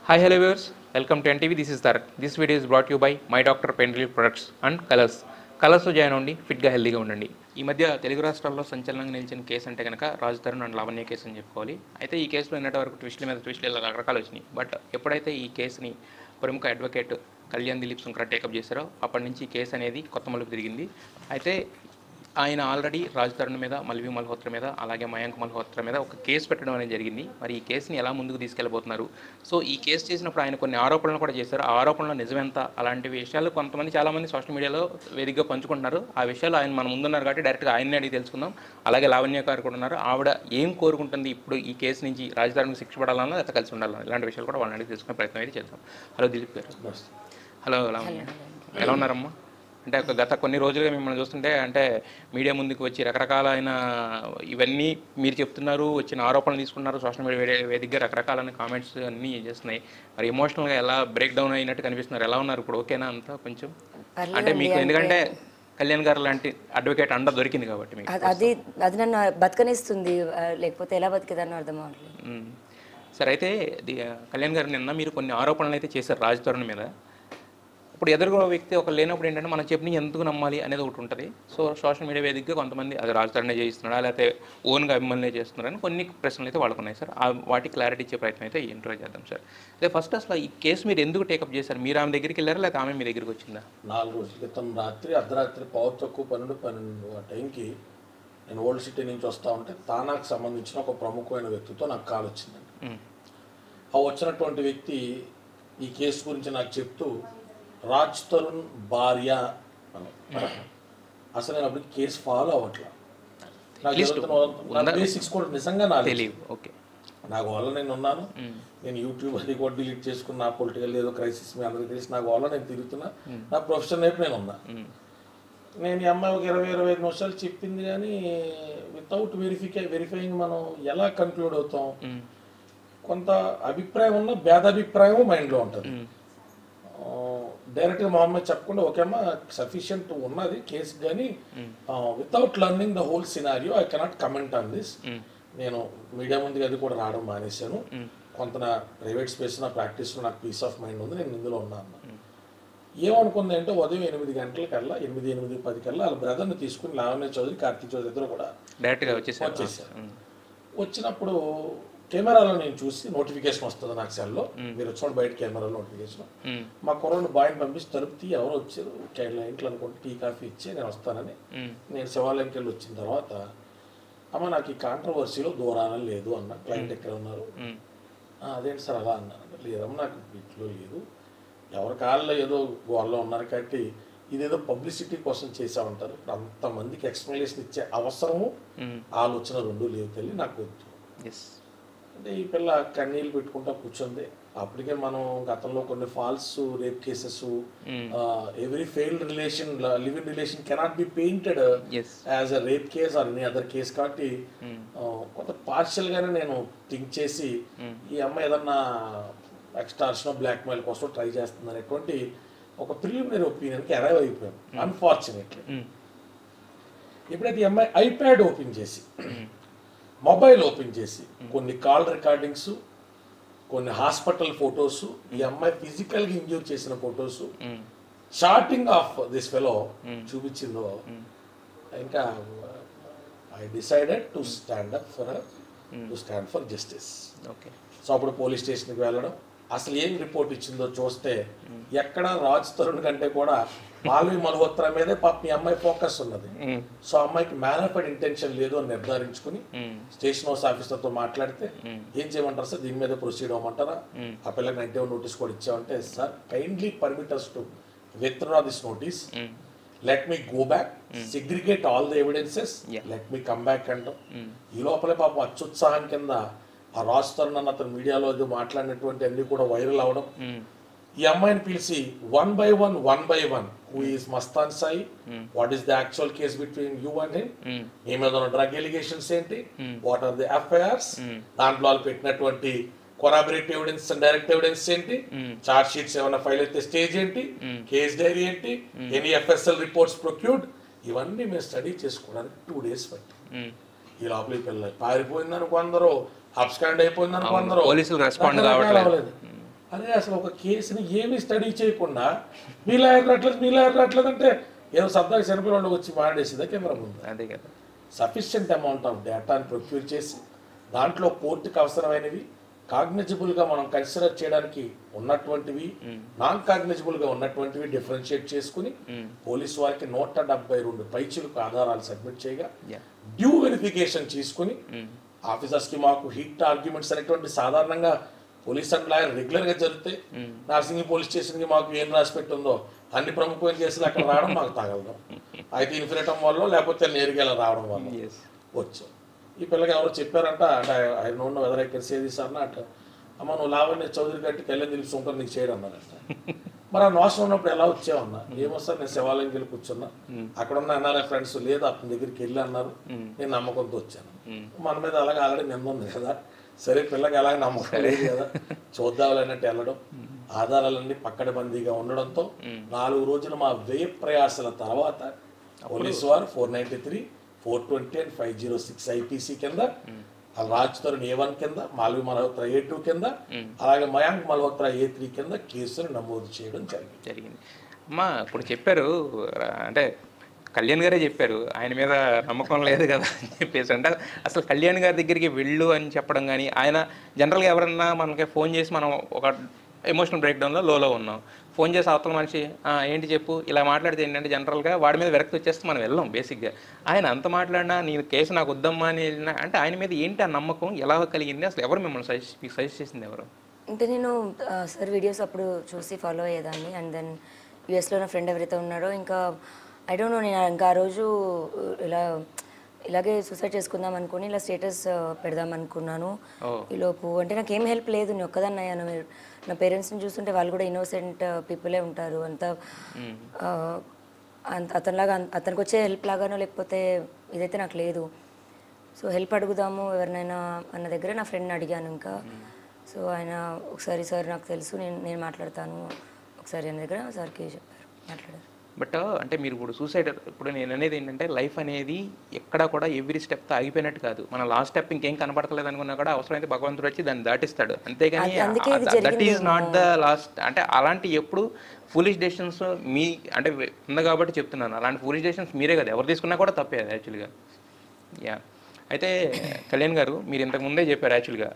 Hi, hello viewers. Welcome to NTV. This is Tarak. This video is brought to you by My Doctor Pain Relief Products and Colors. కలర్స్తో join అవ్వండి ఫిట్గా హెల్దీగా ఉండండి ఈ మధ్య తెలుగు రాష్ట్రాల్లో సంచలనంగా నిలిచిన కేసు అంటే కనుక రాజ్ తరుణ్ అండ్ లావణ్య కేసు అని చెప్పుకోవాలి అయితే ఈ కేసులో నిన్నటి వరకు ట్విస్టుల మీద ట్విస్టులు ఇలా రకరకాలు వచ్చినాయి బట్ ఎప్పుడైతే ఈ కేసుని ప్రముఖ అడ్వకేట్ కళ్యాణ్ దిలీప్ సుంకర టేకప్ చేశారో అప్పటి నుంచి ఈ కేసు అనేది కొత్త మలుపు తిరిగింది అయితే ఆయన ఆల్రెడీ రాజ్ తరుణ్ మీద మల్వి మల్హోత్ర మీద అలాగే మయాంక్ మల్హోత్ర మీద ఒక కేసు పెట్టడం అనేది జరిగింది మరి ఈ కేసుని ఎలా ముందుకు తీసుకెళ్ళబోతున్నారు సో ఈ కేసు చేసినప్పుడు ఆయన కొన్ని ఆరోపణలు కూడా చేశారు ఆ ఆరోపణలు నిజమెంత అలాంటి విషయాలు కొంతమంది చాలామంది సోషల్ మీడియాలో వేదికగా పంచుకుంటున్నారు ఆ విషయాలు ఆయన మన ముందున్నారు కాబట్టి డైరెక్ట్గా ఆయన్ని అడిగి తెలుసుకుందాం అలాగే లావణ్య గారు కూడా ఉన్నారు ఆవిడ ఏం కోరుకుంటుంది ఇప్పుడు ఈ కేసు నుంచి రాజధానికి శిక్ష పడాలన్నా లేకపోతే కలిసి ఉండాలన్నా ఇలాంటి విషయాలు కూడా వాళ్ళని అడిగి తెలుసుకునే ప్రయత్నం అయితే చేద్దాం హలో దిలీప్ గారు హలో లావణ్య ఎలా ఉన్నారమ్మా అంటే ఒక గత కొన్ని రోజులుగా మిమ్మల్ని చూస్తుంటే అంటే మీడియా ముందుకు వచ్చి రకరకాలైన ఇవన్నీ మీరు చెప్తున్నారు వచ్చిన ఆరోపణలు తీసుకున్నారు సోషల్ మీడియా వేడి- వేదికగా రకరకాలైన కామెంట్స్ అన్నీ చేస్తున్నాయి మరి ఎమోషనల్గా ఎలా బ్రేక్ డౌన్ అయినట్టు కనిపిస్తున్నారు ఎలా ఉన్నారు ఇప్పుడు ఓకేనా అంతా కొంచెం అంటే మీకు ఎందుకంటే కళ్యాణ్ గారు లాంటి అడ్వకేట్ అండ దొరికింది కాబట్టి మీకు అది- అది అది నన్ను బతకనిస్తుంది ఆ, లేకపోతే ఎలా బతికేదాన్ని అర్థం అవ్వట్లేదు మ్మ్. సరే అయితే ది- కళ్యాణ్ గారు నిన్న మీరు కొన్ని ఆరోపణలు అయితే చేశారు రాజ్ తరుణ్ మీద ఇప్పుడు ఎదురుగా వ్యక్తి ఒక లేనప్పుడు ఏంటంటే మనం చెప్పిన ఎందుకు నమ్మాలి అనేది ఒకటి ఉంటుంది సో సోషల్ మీడియా వేదికగా కొంతమంది అది రాజ్ తరుణే చేయిస్తున్నాడా లేకపోతే ఓన్గా అభిమానులే చేస్తున్నారని కొన్ని ప్రశ్నలు అయితే వాళ్ళకున్నాయి సార్ ఆ వాటి క్లారిటీ ఇచ్చే ప్రయత్నం అయితే ఈ ఇంటర్వ్యూ చేద్దాం సార్ అయితే ఫస్ట్ అసలు ఈ కేసు మీరు ఎందుకు టేకప్ చేశారు మీరు ఆమె దగ్గరికి వెళ్ళారా లేకపోతే ఆమె మీ దగ్గరికి వచ్చిందా నాలుగు రోజుల క్రితం రాత్రి అర్ధరాత్రి పావు తక్కువ పన్నెండు పన్నెండు ఆ టైంకి నేను ఓల్డ్ సిటీ నుంచి వస్తా ఉంటే తానాకు సంబంధించిన ఒక ప్రముఖమైన వ్యక్తితో నాకు కాల్ వచ్చిందండి మ్మ్. ఆ వచ్చినటువంటి వ్యక్తి ఈ కేసు గురించి నాకు చెప్తూ రాజ్ తరుణ్ భార్య అని. అసలు నేను అప్పటికి కేసు ఫాలో అవ్వట్లా నాకు జరుగుతున్న నా బేసిక్స్ కూడా నిజంగా నాకు తెలియదు ఓకే నాకు వల్ల నేను ఉన్నాను నేను యూట్యూబ్ అది కూడా డిలీట్ చేసుకున్న నా పొలిటికల్ ఏదో క్రైసిస్ మీ అందరికీ తెలిసి నాకు వల్ల నేను తిరుగుతున్నా నా ప్రొఫెషన్ వైపు నేను ఉన్నా నేను ఈ అమ్మాయి ఒక ఇరవై ఇరవై ఐదు నిమిషాలు చెప్పింది కానీ వితౌట్ వెరిఫికే వెరిఫైయింగ్ మనం ఎలా కన్క్లూడ్ అవుతాం కొంత అభిప్రాయం ఉన్న భేదాభిప్రాయం మైండ్లో ఉంటుంది డైరెక్ట్గా మొహమ్మద్ చెప్పకుండా ఓకే అమ్మా సఫిషియంట్ ఉన్నది కేసు కానీ without learning the whole scenario I cannot comment on this నేను మీడియా ముందుకు అది కూడా రావడం మానేశాను కొంత నా ప్రైవేట్ స్పేస్ నా ప్రాక్టీస్లో నాకు పీస్ ఆఫ్ మైండ్ ఉంది నేను ఇందులో ఉన్నాను ఏమనుకుంది అంటే ఉదయం ఎనిమిది గంటలకల్లా ఎనిమిది ఎనిమిది పది కల్లా వాళ్ళ బ్రదర్ని తీసుకుని లావణ్య చౌదరి కార్తీక్ చౌదరి ఇద్దరు కూడా డైరెక్ట్గా వచ్చేసారు వచ్చేసారు వచ్చినప్పుడు కెమెరాలో నేను చూసి నోటిఫికేషన్ వస్తుంది నాకు సెల్లో మీరు వచ్చినప్పుడు బయట కెమెరాలో నోటిఫికేషన్ మ్మ్. మా కుర్రోని బాయ్ని పంపించి తలుపు తీ ఎవరు వచ్చారు కేరళ ఇంట్లో అనుకుంటే టీ కాఫీ ఇచ్చి నేను వస్తానని మ్మ్. నేను శివాలయంకి వెళ్ళి వచ్చిన తర్వాత అమ్మ నాకు ఈ కాంట్రవర్సీలో దూరాన లేదు అన్న క్లయింట్ ఎక్కడ ఉన్నారు మ్మ్. "ఆ, అదేంటి సార్ అలా అన్నాను లేదమ్మా నాకు వీటిలో లేదు ఎవరి కాళ్ళలో ఏదో గోల్లో ఉన్నారు కాబట్టి ఇదేదో పబ్లిసిటీ కోసం చేసా ఉంటారు ఇప్పుడు అంతమందికి ఎక్స్ప్లెనేషన్ ఇచ్చే అవసరము మ్మ్. ఆలోచన రెండు లేవు తల్లి నాకు వద్దు ఎస్ అంటే ఈ పిల్ల కన్నీళ్ళు పెట్టుకుంటా కూర్చుంది అప్పటికే మనం గతంలో కొన్ని false rape cases every failed relation live in relation cannot be painted as as a rape case or any other case కాబట్టి ఆ, కొంత partial గానే నేను థింక్ చేసి ఈ అమ్మాయి ఏదన్నా ఎక్స్టార్షన్ బ్లాక్ మెయిల్ కోసం ట్రై చేస్తుంది అనేటువంటి ఒక ప్రిలిమినరీ ఒపీనియన్కి అరైవ్ అయిపోయాను అన్ఫార్చునేట్లీ ఎప్పుడైతే ఈ అమ్మాయి ఐప్యాడ్ ఓపెన్ చేసి మొబైల్ ఓపెన్ చేసి కొన్ని కాల్ రికార్డింగ్స్ కొన్ని హాస్పిటల్ ఫొటోస్ ఈ అమ్మాయి ఫిజికల్గా ఇంజ్యూర్ చేసిన photos shorting of this fellow చూపించిందో ఇంకా I decided to stand up for to stand for justice okay so అప్పుడు పోలీస్ స్టేషన్కి వెళ్ళడం అసలు ఏం రిపోర్ట్ ఇచ్చిందో చూస్తే ఎక్కడ రాజ్ తరుణ్ కంటే కూడా మాల్వి మల్హోత్రా మీదే పాప మీ అమ్మాయి ఫోకస్ ఉన్నది సో అమ్మాయికి మేనఫైడ్ ఇంటెన్షన్ లేదు అని నిర్ధారించుకుని స్టేషన్ హౌస్ ఆఫీసర్తో మాట్లాడితే ఏం చేయమంటారు సార్ దీని మీద ప్రొసీడ్ అవ్వమంటారా ఆ పిల్లకి నైన్టీ వన్ నోటీస్ కూడా ఇచ్చామంటే sir kindly permit us to withdraw this notice let me go back segregate all the evidences let me come back అంటాం ఈ లోపలే పాపం అత్యుత్సాహం కింద ఆ రాజ్ తరుణ్ అన్న అతను మీడియాలో ఏదో మాట్లాడినటువంటి అన్ని కూడా వైరల్ అవడం ఈ అమ్మాయిని పిలిచి one by one one by one who is Mastan Sai what is the actual case between you and him మీ మీద ఉన్న డ్రగ్ ఎలిగేషన్స్ ఏంటి వాట్ ఆర్ ది ఎఫ్ఐఆర్స్ దాంట్లో వాళ్ళు పెట్టినటువంటి corroborate evidence and direct evidence ఏంటి చార్జ్ షీట్స్ ఏమైనా ఫైల్ అయితే స్టేజ్ ఏంటి కేస్ డైరీ ఏంటి ఎనీ ఎఫ్ఎస్ఎల్ రిపోర్ట్స్ ప్రొక్యూర్డ్ ఇవన్నీ మేము స్టడీ చేసుకోవడానికి టూ డేస్ పట్టింది ఈ లోపలికి పిల్లలు పారిపోయిందని కొందరు అబ్స్కాండ్ అయిపోయిందని కొందరు పోలీసులు respond రకరకాలు కావట్లేదు. అవ్వలేదు. అరే అసలు ఒక కేసుని ఏమీ స్టడీ చేయకుండా మీ లాయర్ రావట్లేదు మీ లాయర్ రావట్లేదు అంటే ఏదో సరదాగా చనిపోయిన వచ్చి మాడేసిందా కెమెరా ముందు అదే కదా సఫిషియంట్ అమౌంట్ ఆఫ్ డేటాని ప్రొక్యూర్ చేసి దాంట్లో కోర్టుకి అవసరమైనవి కాగ్నిజిబుల్గా మనం కన్సిడర్ చేయడానికి ఉన్నటువంటివి నాన్ కాగ్నిజిబుల్గా ఉన్నటువంటివి డిఫరెన్షియేట్ చేసుకుని పోలీసు వారికి నూట డెబ్బై రెండు పైచులకు ఆధారాలు సబ్మిట్ చేయగా యా డ్యూ వెరిఫికేషన్ చేసుకుని ఆఫీసర్స్కి మాకు హిట్ ఆర్గ్యుమెంట్స్ అనేటువంటి సాధారణంగా పోలీస్ అండ్ లాయర్ రెగ్యులర్గా జరుగుతాయి నర్సింగ్ పోలీస్ స్టేషన్కి మాకు ఏం రాసి పెట్టిందో అన్ని ప్రముఖమైన కేసులు అక్కడ రావడం మాకు తగలదు అయితే ఇన్ఫిరేటం వల్ల లేకపోతే నేరుగా ఇలా రావడం వల్ల ఎస్ వచ్చాం ఈ పిల్లకి ఎవరో చెప్పారంట అంటే I known whether I can say this అన్న అట్లా అమ్మ నువ్వు లావణ్య చౌదరి గట్టి కళ్యాణ్ దిలీప్ శంకర్ నీకు చేయడం అన్నారంట మరి ఆ నోసం ఉన్నప్పుడు ఎలా వచ్చావన్నా ఏమో సార్ నేను శివాలయంకి వెళ్ళి కూర్చున్నా అక్కడ ఉన్న ఎన్ఆర్ఐ ఫ్రెండ్స్ లేదు అతని దగ్గరికి వెళ్ళి అన్నారు నేను నమ్మకంతో వచ్చాను మన మీద అలాగే ఆల్రెడీ నింద ఉంది కదా సరే పిల్లకి అలాగే నమ్మకం లేదు కదా చూద్దాం అన్నట్టు వెళ్ళడం ఆధారాలన్నీ పక్కన బందీగా ఉండడంతో నాలుగు రోజులు మా వ్యయ ప్రయాసల తర్వాత పోలీసు వారు four ninety three four twenty and five zero six IPC కింద రాజ్ తరుణ్ ఏ వన్ కింద మాల్వి మల్హోత్రా ఏ టూ కింద అలాగే మయాంక్ మల్హోత్రా ఏ త్రీ కింద కేసును నమోదు చేయడం జరిగింది జరిగింది అమ్మా ఇప్పుడు చెప్పారు రా- అంటే కళ్యాణ్ గారే చెప్పారు ఆయన మీద నమ్మకం లేదు కదా అని చెప్పేసి అంటే అసలు కళ్యాణ్ గారి దగ్గరికి వెళ్ళు అని చెప్పడం కానీ ఆయన జనరల్గా ఎవరన్నా మనకి ఫోన్ చేసి మనం ఒక ఎమోషనల్ బ్రేక్డౌన్లో లోలో ఉన్నాం ఫోన్ చేసి అవతల మనిషి "ఆ, ఏంటి చెప్పు ఇలా మాట్లాడితే ఏంటంటే జనరల్గా వాడి మీద విరక్తి వచ్చేస్తే మనం వెళ్ళాం బేసిక్గా ఆయన అంత మాట్లాడినా నేను కేసు నాకు వద్దమ్మా అని వెళ్ళినా అంటే ఆయన మీద ఏంటి ఆ నమ్మకం ఎలా కలిగింది అసలు ఎవరు మిమ్మల్ని సజెస్ట్ మీకు సజెస్ట్ చేసింది ఎవరు అంటే నేను సార్ వీడియోస్ అప్పుడు చూసి ఫాలో అయ్యేదాన్ని అండ్ దెన్ యూఎస్లో నా ఫ్రెండ్ ఎవరైతే ఉన్నారో ఇంకా ఐ డోంట్ నో నేను ఇంకా ఆ రోజు ఇలా ఇలాగే సూసైడ్ చేసుకుందాం అనుకుని ఇలా స్టేటస్ పెడదాం అనుకున్నాను ఓ. ఈలోపు అంటే నాకు ఏం హెల్ప్ లేదు నేను ఒక్కదాన్ని అయ్యాను మీరు నా పేరెంట్స్ని చూస్తుంటే వాళ్ళు కూడా ఇన్నోసెంట్ పీపులే ఉంటారు అంత ఆ, అంత అతనిలాగా అన్- అతనికి వచ్చే హెల్ప్ లాగానో లేకపోతే ఇదైతే నాకు లేదు సో హెల్ప్ అడుగుదాము ఎవరినైనా అన్న దగ్గర నా ఫ్రెండ్ని అడిగాను ఇంకా సో ఆయన ఒకసారి సార్ నాకు తెలుసు నేను నేను మాట్లాడతాను ఒకసారి ఆయన దగ్గర సార్కి చెప్పారు మాట్లాడారు బట్ అంటే మీరు ఇప్పుడు సూసైడ్ ఇప్పుడు నేను అనేది ఏంటంటే లైఫ్ అనేది ఎక్కడ కూడా ఎవ్రీ స్టెప్తో ఆగిపోయినట్టు కాదు మన లాస్ట్ స్టెప్ ఇంకేం కనపడతలేదు అనుకున్నా కూడా అవసరమైతే భగవంతుడు వచ్చి దాన్ని దాటిస్తాడు అంతేగాని అది- అందుకే ఇది that is not the last అంటే అలాంటి ఎప్పుడు ఫూలిష్ డెసిషన్స్ మీ అంటే ఉంది కాబట్టి చెప్తున్నాను అలాంటి ఫూలిష్ డెసిషన్స్ మీరే కదా ఎవరు తీసుకున్నా కూడా తప్పే అది యాక్చువల్గా యా అయితే కళ్యాణ్ గారు మీరు ఇంతకు ముందే చెప్పారు యాక్చువల్గా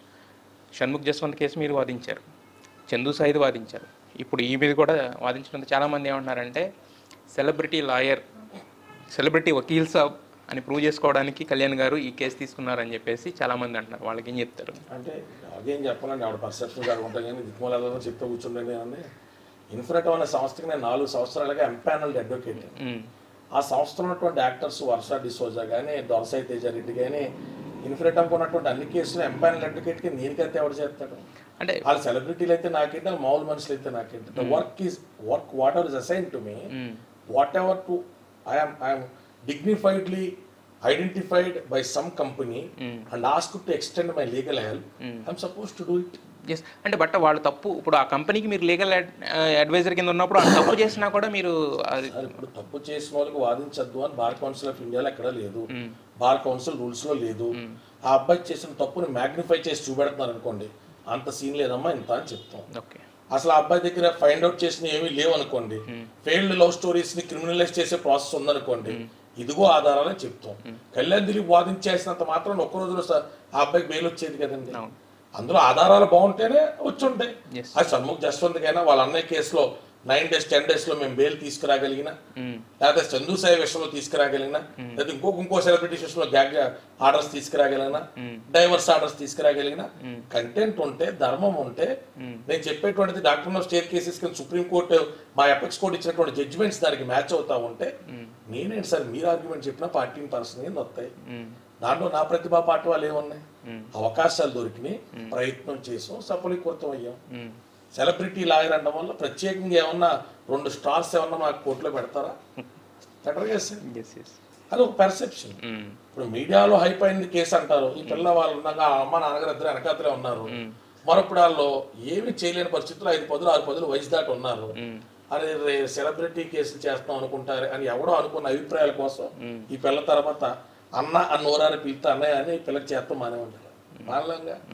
షణ్ముఖ్ జస్వంత్ కేసు మీరు వాదించారు చందు సాయిది వాదించారు ఇప్పుడు ఈ మీద కూడా వాదించడంతో చాలామంది ఏమంటున్నారంటే celebrity lawyer celebrity Vakeel Saab అని ప్రూవ్ చేసుకోవడానికి కళ్యాణ్ గారు ఈ కేసు తీసుకున్నారని చెప్పేసి చాలామంది అంటున్నారు వాళ్ళకి ఏం చెప్తారు అంటే అదేం చెప్పాలండి ఆవిడ పర్సెప్షన్ గారు ఉంటాయి కానీ దిక్కుమాలలో చెప్తూ కూర్చుండే అని ఇన్ఫ్రెటం అనే సంస్థకి నేను నాలుగు సంవత్సరాలుగా ఎంపానల్డ్ అడ్వకేట్ మ్మ్. ఆ సంస్థలో ఉన్నటువంటి యాక్టర్స్ వర్ష డిసోజా కానీ దొరసాయి తేజారెడ్డి కానీ ఇన్ఫ్రెటంకి ఉన్నటువంటి అన్ని కేసులు ఎంపానల్ అడ్వకేట్కి నేనుకైతే ఎవరు చేస్తాడు అంటే వాళ్ళ సెలబ్రిటీలు అయితే నాకేంటి వాళ్ళ మామూలు మనుషులు అయితే నాకేంటి the work is work whatever is assign to me whatever to I'm I'm dignifiedly identified by some company and ask to extend my legal help I'm suppose to do it yes అంటే but వాళ్ళు తప్పు ఇప్పుడు ఆ కంపెనీకి మీరు legal advisor కింద ఉన్నప్పుడు ఆ తప్పు చేసినా కూడా మీరు అది సార్ ఇప్పుడు తప్పు చేసిన వాళ్ళకి వాదించద్దు అని బార్ కౌన్సిల్ ఆఫ్ ఇండియాలో ఎక్కడ లేదు బార్ కౌన్సిల్ రూల్స్ లో లేదు ఆ అబ్బాయి చేసిన తప్పుని మ్యాగ్నిఫై చేసి చూపెడుతున్నారు అనుకోండి అంత సీన్ లేదమ్మా ఇంత అని చెప్తాం ఓకే అసలు ఆ అబ్బాయి దగ్గర ఫైండ్ అవుట్ చేసిన ఏమీ లేవు అనుకోండి ఫెయిల్డ్ లవ్ స్టోరీస్ ని క్రిమినలైజ్ చేసే ప్రాసెస్ ఉందనుకోండి ఇదిగో ఆధారాలని చెప్తాం కళ్యాణ్ దిలీప్ వాదించేసినంత మాత్రం ఒక్క రోజులో స- ఆ అబ్బాయికి బెయిల్ వచ్చేది కదండి అవును. అందులో ఆధారాలు బాగుంటేనే వచ్చి ఉంటాయి Yes. అది షణ్ముఖ్ జస్వంత్కైనా వాళ్ళ అన్నయ్య కేసులో నైన్ డేస్ టెన్ డేస్ లో మేము బెయిల్ తీసుకురాగలిగిన లేకపోతే చందు సాయి విషయంలో తీసుకురాగలిగిన లేదా ఇంకొక ఇంకో సెలబ్రిటీస్ విషయంలో గ్యాగ్ ఆర్డర్స్ తీసుకురాగలిగిన డైవర్స్ ఆర్డర్స్ తీసుకురాగలిగిన కంటెంట్ ఉంటే ధర్మం ఉంటే నేను చెప్పేటువంటిది డాక్టర్ ఆఫ్ స్టేట్ కేసెస్ కింద సుప్రీం కోర్టు మా ఎపెక్స్ కోర్టు ఇచ్చినటువంటి జడ్జిమెంట్స్ దానికి మ్యాచ్ అవుతా ఉంటే నేనేంటి సార్ మీరు ఆర్గ్యుమెంట్ చెప్పినా పార్టీని పర్సన్ కింద వస్తాయి దాంట్లో నా ప్రతిభా పాటు వాళ్ళు ఏమున్నాయి అవకాశాలు దొరికినాయి ప్రయత్నం చేసాం సఫలీకృతం అయ్యాం సెలబ్రిటీ లాయర్ అనడం వల్ల ప్రత్యేకంగా ఏమన్నా రెండు స్టార్స్ ఏమన్నా మాకు కోర్టులో పెడతారా పెట్టరు కదా సార్ ఎస్ ఎస్ అది ఒక పెర్సెప్షన్ ఇప్పుడు మీడియాలో హైప్ అయింది కేసు అంటారు ఈ పిల్ల వాళ్ళు ఉన్నాక ఆ అమ్మ నాన్నగారు ఇద్దరు వెనకాతలే ఉన్నారు మరొప్పుడు వాళ్ళు ఏమి చేయలేని పరిస్థితుల్లో ఐదు పదులు ఆరు పదులు వయసు దాటి ఉన్నారు అరే రే సెలబ్రిటీ కేసులు చేస్తాం అనుకుంటారు అని ఎవడో అనుకున్న అభిప్రాయాల కోసం ఈ పిల్ల తర్వాత అన్న అన్నోరాని పిలుతా అన్నయ్య అని ఈ పిల్లకి చేస్తాం మానే ఉంటారు మానలంగా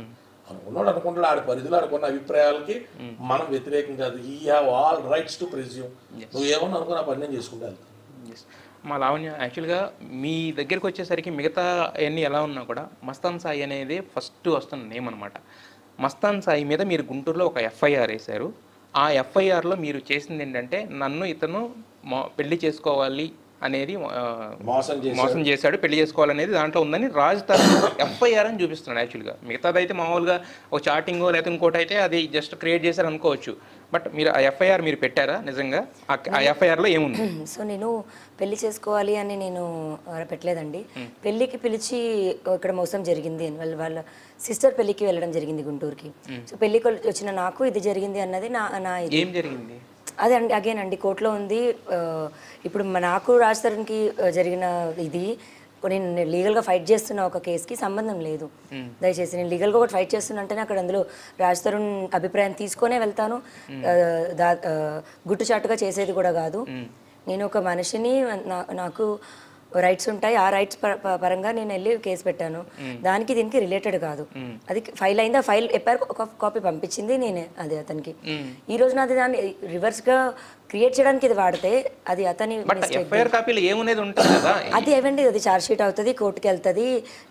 అనుకున్నాడు అనుకుంటాడు ఆడి పరిధిలో ఆడుకున్న అభిప్రాయాలకి మనం వ్యతిరేకం కాదు ఈ have all rights to presume నువ్వేమన్నా అనుకున్న పని నేను చేసుకుంటూ వెళ్తాను Yes. మా లావణ్య యాక్చువల్గా మీ దగ్గరికి వచ్చేసరికి మిగతా అన్నీ ఎలా ఉన్నా కూడా మస్తాన్ సాయి అనేది ఫస్ట్ వస్తున్న నేమ్ అనమాట మస్తాన్ సాయి మీద మీరు గుంటూరులో ఒక ఎఫ్ఐఆర్ వేశారు ఆ ఎఫ్ఐఆర్లో మీరు చేసింది ఏంటంటే నన్ను ఇతను మా- పెళ్లి చేసుకోవాలి అనేది ఆ, మోసం చేసి మోసం చేశాడు పెళ్లి చేసుకోవాలనేది దాంట్లో ఉందని రాజ్ తరుణ్ ఎఫ్ఐఆర్ అని చూపిస్తున్నాడు యాక్చువల్గా మిగతాదైతే మామూలుగా ఒక చాటింగ్ లేకపోతే ఇంకోటి అయితే అది జస్ట్ క్రియేట్ చేశారు అనుకోవచ్చు బట్ మీరు ఆ ఎఫ్ఐఆర్ మీరు పెట్టారా నిజంగా ఆ- ఆ ఎఫ్ఐఆర్లో ఏముంది సో నేను పెళ్లి చేసుకోవాలి అని నేను ఆ, పెట్టలేదండి పెళ్లికి పిలిచి ఇక్కడ మోసం జరిగింది అని వాళ్ళ వాళ్ళ సిస్టర్ పెళ్లికి వెళ్ళడం జరిగింది గుంటూరుకి సో పెళ్లికి వచ్చిన నాకు ఇది జరిగింది అన్నది నా నా ఇది ఏం జరిగింది అదే అండి అగైన్ అండి కోర్టులో ఉంది ఆ, ఇప్పుడు మా- నాకు రాజ్ తరుణ్కి ఆ, జరిగిన ఇది నేను లీగల్గా ఫైట్ చేస్తున్న ఒక కేసుకి సంబంధం లేదు దయచేసి నేను లీగల్గా ఒకటి ఫైట్ చేస్తున్నా అంటేనే అక్కడ అందులో రాజ్ తరుణ్ అభిప్రాయం తీసుకొనే వెళ్తాను ఆ, దా ఆ, గుట్టుచాటుగా చేసేది కూడా కాదు నేను ఒక మనిషిని నా- నాకు రైట్స్ ఉంటాయి ఆ రైట్స్ పరంగా నేను వెళ్ళి కేసు పెట్టాను దానికి దీనికి రిలేటెడ్ కాదు అది ఫైల్ అయింది ఆ ఫైల్ ఎప్పటికి ఒక కాపీ పంపించింది నేనే అది అతనికి ఈ రోజు నాది దాన్ని రివర్స్ గా క్రియేట్ చేయడానికి ఇది వాడితే అది అతని బట్ ఎఫ్ఐఆర్ కాపీలో ఏమునేది ఉంటుంది కదా అది ఏవండి అది చార్జ్ షీట్ అవుతుంది కోర్టుకి వెళ్తుంది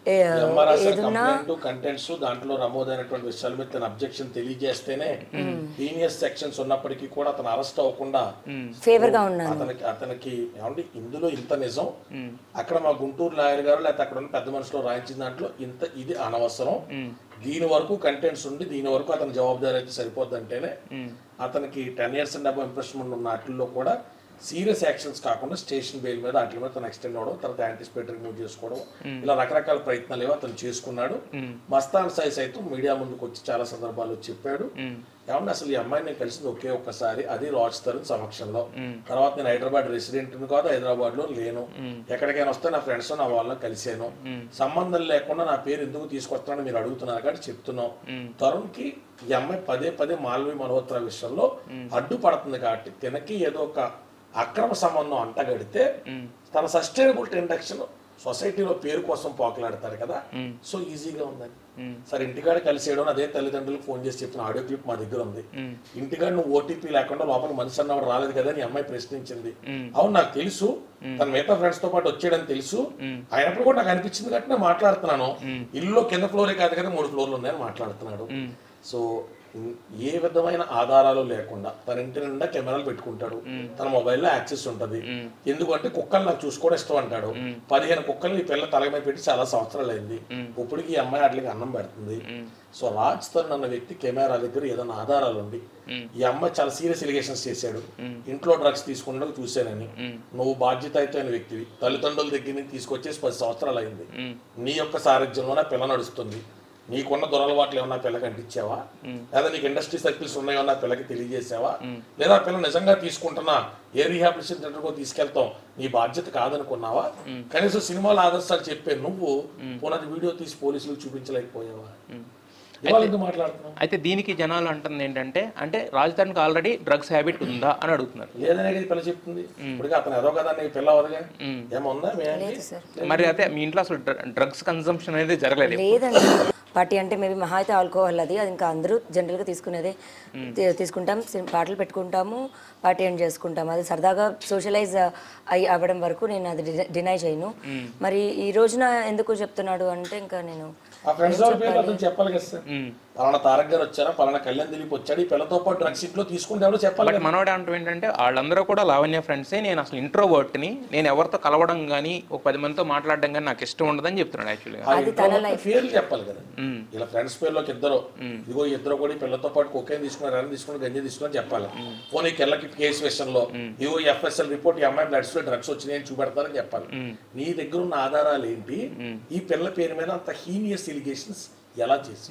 ఏదున్నా కంప్లైంట్ కంటెంట్స్ దాంట్లో నమోదైనటువంటి విషయాల మీద తన అబ్జెక్షన్ తెలియజేస్తేనే సీనియర్ సెక్షన్స్ ఉన్నప్పటికీ కూడా అతను అరెస్ట్ అవ్వకుండా ఫేవర్ గా ఉన్నాను అతనికి అతనికి ఏమండి ఇందులో ఇంత నిజం అక్కడ మా గుంటూరు లాయర్ గారు లేకపోతే అక్కడ ఉన్న పెద్ద మనుషులు రాయించిన దాంట్లో ఇంత ఇది అనవసరం దీని వరకు కంటెంట్స్ ఉండి దీని వరకు అతని జవాబుదారీ అయితే సరిపోద్ది అంటేనే అతనికి ten years and above imprisonment ఉన్న వాటిల్లో కూడా సీరియస్ యాక్షన్స్ కాకుండా స్టేషన్ బెయిల్ మీద వాటి మీద తను ఎక్స్టెండ్ అవ్వడం తర్వాత యాంటిసిపేటరీ మూవ్ చేసుకోవడం ఇలా రకరకాల ప్రయత్నాలు ఏవో అతను చేసుకున్నాడు మస్తాన్ సాయి సైతం మీడియా ముందుకు వచ్చి చాలా సందర్భాల్లో చెప్పాడు ఏమన్నా అసలు ఈ అమ్మాయిని నేను కలిసింది ఒకే ఒక్కసారి అది రాజ్ తరుణ్ సమక్షంలో తర్వాత నేను హైదరాబాద్ రెసిడెంట్ కాదు హైదరాబాద్ లో లేను ఎక్కడికైనా వస్తే నా ఫ్రెండ్స్ నా వాళ్ళని కలిసాను సంబంధం లేకుండా నా పేరు ఎందుకు తీసుకొస్తానని మీరు అడుగుతున్నారు కాబట్టి చెప్తున్నాం తరుణ్ కి ఈ అమ్మాయి పదే పదే మాల్వి మల్హోత్రా విషయంలో అడ్డుపడుతుంది కాబట్టి తినకి ఏదో ఒక అక్రమ సంబంధం అంటగడితే తన సస్టైనబుల్ ఇండక్షన్ సొసైటీలో పేరు కోసం పోకలాడతారు కదా సో ఈజీగా ఉందని సరే ఇంటికాడ కలిసేయడం అదే తల్లిదండ్రులకు ఫోన్ చేసి చెప్పిన ఆడియో క్లిప్ మా దగ్గర ఉంది ఇంటికాడ నువ్వు ఓటీపీ లేకుండా లోపల మనిషి అన్నవాడు రాలేదు కదా అని అమ్మాయి ప్రశ్నించింది అవును నాకు తెలుసు తన మిగతా ఫ్రెండ్స్ తో పాటు వచ్చాడని తెలుసు అయినప్పుడు కూడా నాకు అనిపించింది కాబట్టి నేను మాట్లాడుతున్నాను ఇల్లు కింద ఫ్లోరే కాదు కదా మూడు ఫ్లోర్లు ఉన్నాయని మాట్లాడుతున్నాడు సో ఉమ్, ఏ విధమైన ఆధారాలు లేకుండా తన ఇంటి నిండా కెమెరాలు పెట్టుకుంటాడు తన మొబైల్లో యాక్సెస్ ఉంటది ఎందుకంటే కుక్కలు నాకు చూసుకోవడం ఇష్టం అంటాడు పదిహేను కుక్కలు ఈ పిల్ల తల మీద పెట్టి చాలా సంవత్సరాలు అయింది ఇప్పటికి ఈ అమ్మాయి వాటికి అన్నం పెడుతుంది సో రాజ్ తరుణ్ అన్న వ్యక్తి కెమెరా దగ్గర ఏదైనా ఆధారాలు ఉంది ఈ అమ్మాయి చాలా సీరియస్ ఎలిగేషన్స్ చేశాడు ఇంట్లో డ్రగ్స్ తీసుకున్నట్టు చూశానని నువ్వు బాధ్యతాయుతమైన వ్యక్తివి తల్లిదండ్రుల దగ్గర నుంచి తీసుకొచ్చేసి పది సంవత్సరాలు అయింది నీ యొక్క సారథ్యంలోనే పిల్ల నడుస్తుంది నీకున్న దురలవాట్లు ఏమన్నా పిల్లకి అంటించావా లేదా నీకు ఇండస్ట్రీ సర్కిల్స్ ఉన్నాయో నా పిల్లకి తెలియజేసావా లేదా ఆ పిల్ల నిజంగా తీసుకుంటున్నా ఏ రీహాబిలిటేషన్ సెంటర్కో తీసుకెళ్తాం నీ బాధ్యత కాదనుకున్నావా కనీసం సినిమాల ఆదర్శాలు చెప్పే నువ్వు పునది వీడియో తీసి పోలీసులకు చూపించలేకపోయావా ఇవాళ ఎందుకు మాట్లాడుతున్నావు అయితే దీనికి జనాలు అంటుంది ఏంటంటే అంటే రాజధానికి ఆల్రెడీ డ్రగ్స్ హ్యాబిట్ ఉందా అని అడుగుతున్నారు లేదనే కదా ఈ పిల్ల చెప్తుంది ఇప్పుడు అతను ఏదో కదా నీ పిల్ల అవదుగా ఏమన్నా మీ ఆంటీ? సార్ మరి అయితే మీ ఇంట్లో అసలు డ్రగ్స్ కన్సంప్షన్ అనేది జరగలేదు లేదండి పార్టీ అంటే మేబీ మహా అయితే ఆల్కహాల్ అది అది ఇంకా అందరూ జనరల్గా తీసుకునేదే తీ- తీసుకుంటాం సి- పాటలు పెట్టుకుంటాము పార్టీ ఎండ్ చేసుకుంటాం అది సరదాగా సోషలైజ్ అయ్యి అవ్వడం వరకు నేను అది డినై చేయను మరి ఈ రోజున ఎందుకు చెప్తున్నాడు అంటే ఇంకా నేను ఆ ఫ్రెండ్స్ వాళ్ళ పేర్లు అతను చెప్పాలి కదా సార్ పలానా తారక్ గారు వచ్చారా పలానా కళ్యాణ్ దిలీప్ వచ్చాడు ఈ పిల్లతో పాటు డ్రగ్స్ ఇంట్లో తీసుకుంటే ఎవరో చెప్పాలి బట్ మనోడు అంటాం ఏంటంటే వాళ్ళందరూ కూడా లావణ్య ఫ్రెండ్సే నేను అసలు ఇంట్రోవర్ట్ని నేను ఎవరితో కలవడం కానీ ఒక పది మందితో మాట్లాడడం కానీ నాకు ఇష్టం ఉండదని చెప్తున్నాడు యాక్చువల్గా ఆ ఇంట్లో ఉన్న పేర్లు చెప్పాలి కదా ఇలా ఫ్రెండ్స్ పేర్లోకి ఇద్దరు ఇదిగో ఈ ఇద్దరు కూడా ఈ పిల్లతో పాటు కొకేన్ తీసుకున్నారు అని తీసుకుని గంజి తీసుకుని చెప్పాలి పోనీ కెళ్ళకి కేసు విషయంలో ఇదిగో ఎఫ్ఎస్ఎల్ రిపోర్ట్ ఈ అమ్మాయి బ్లడ్స్ లో డ్రగ్స్ వచ్చినాయి అని చూపెడతారని చెప్పాలి నీ దగ్గర ఉన్న ఆధారాలు ఏంటి ఈ పిల్ల పేరు మీద అంత హీనియస్ ఎలిగేషన్స్ ఎలా చేసి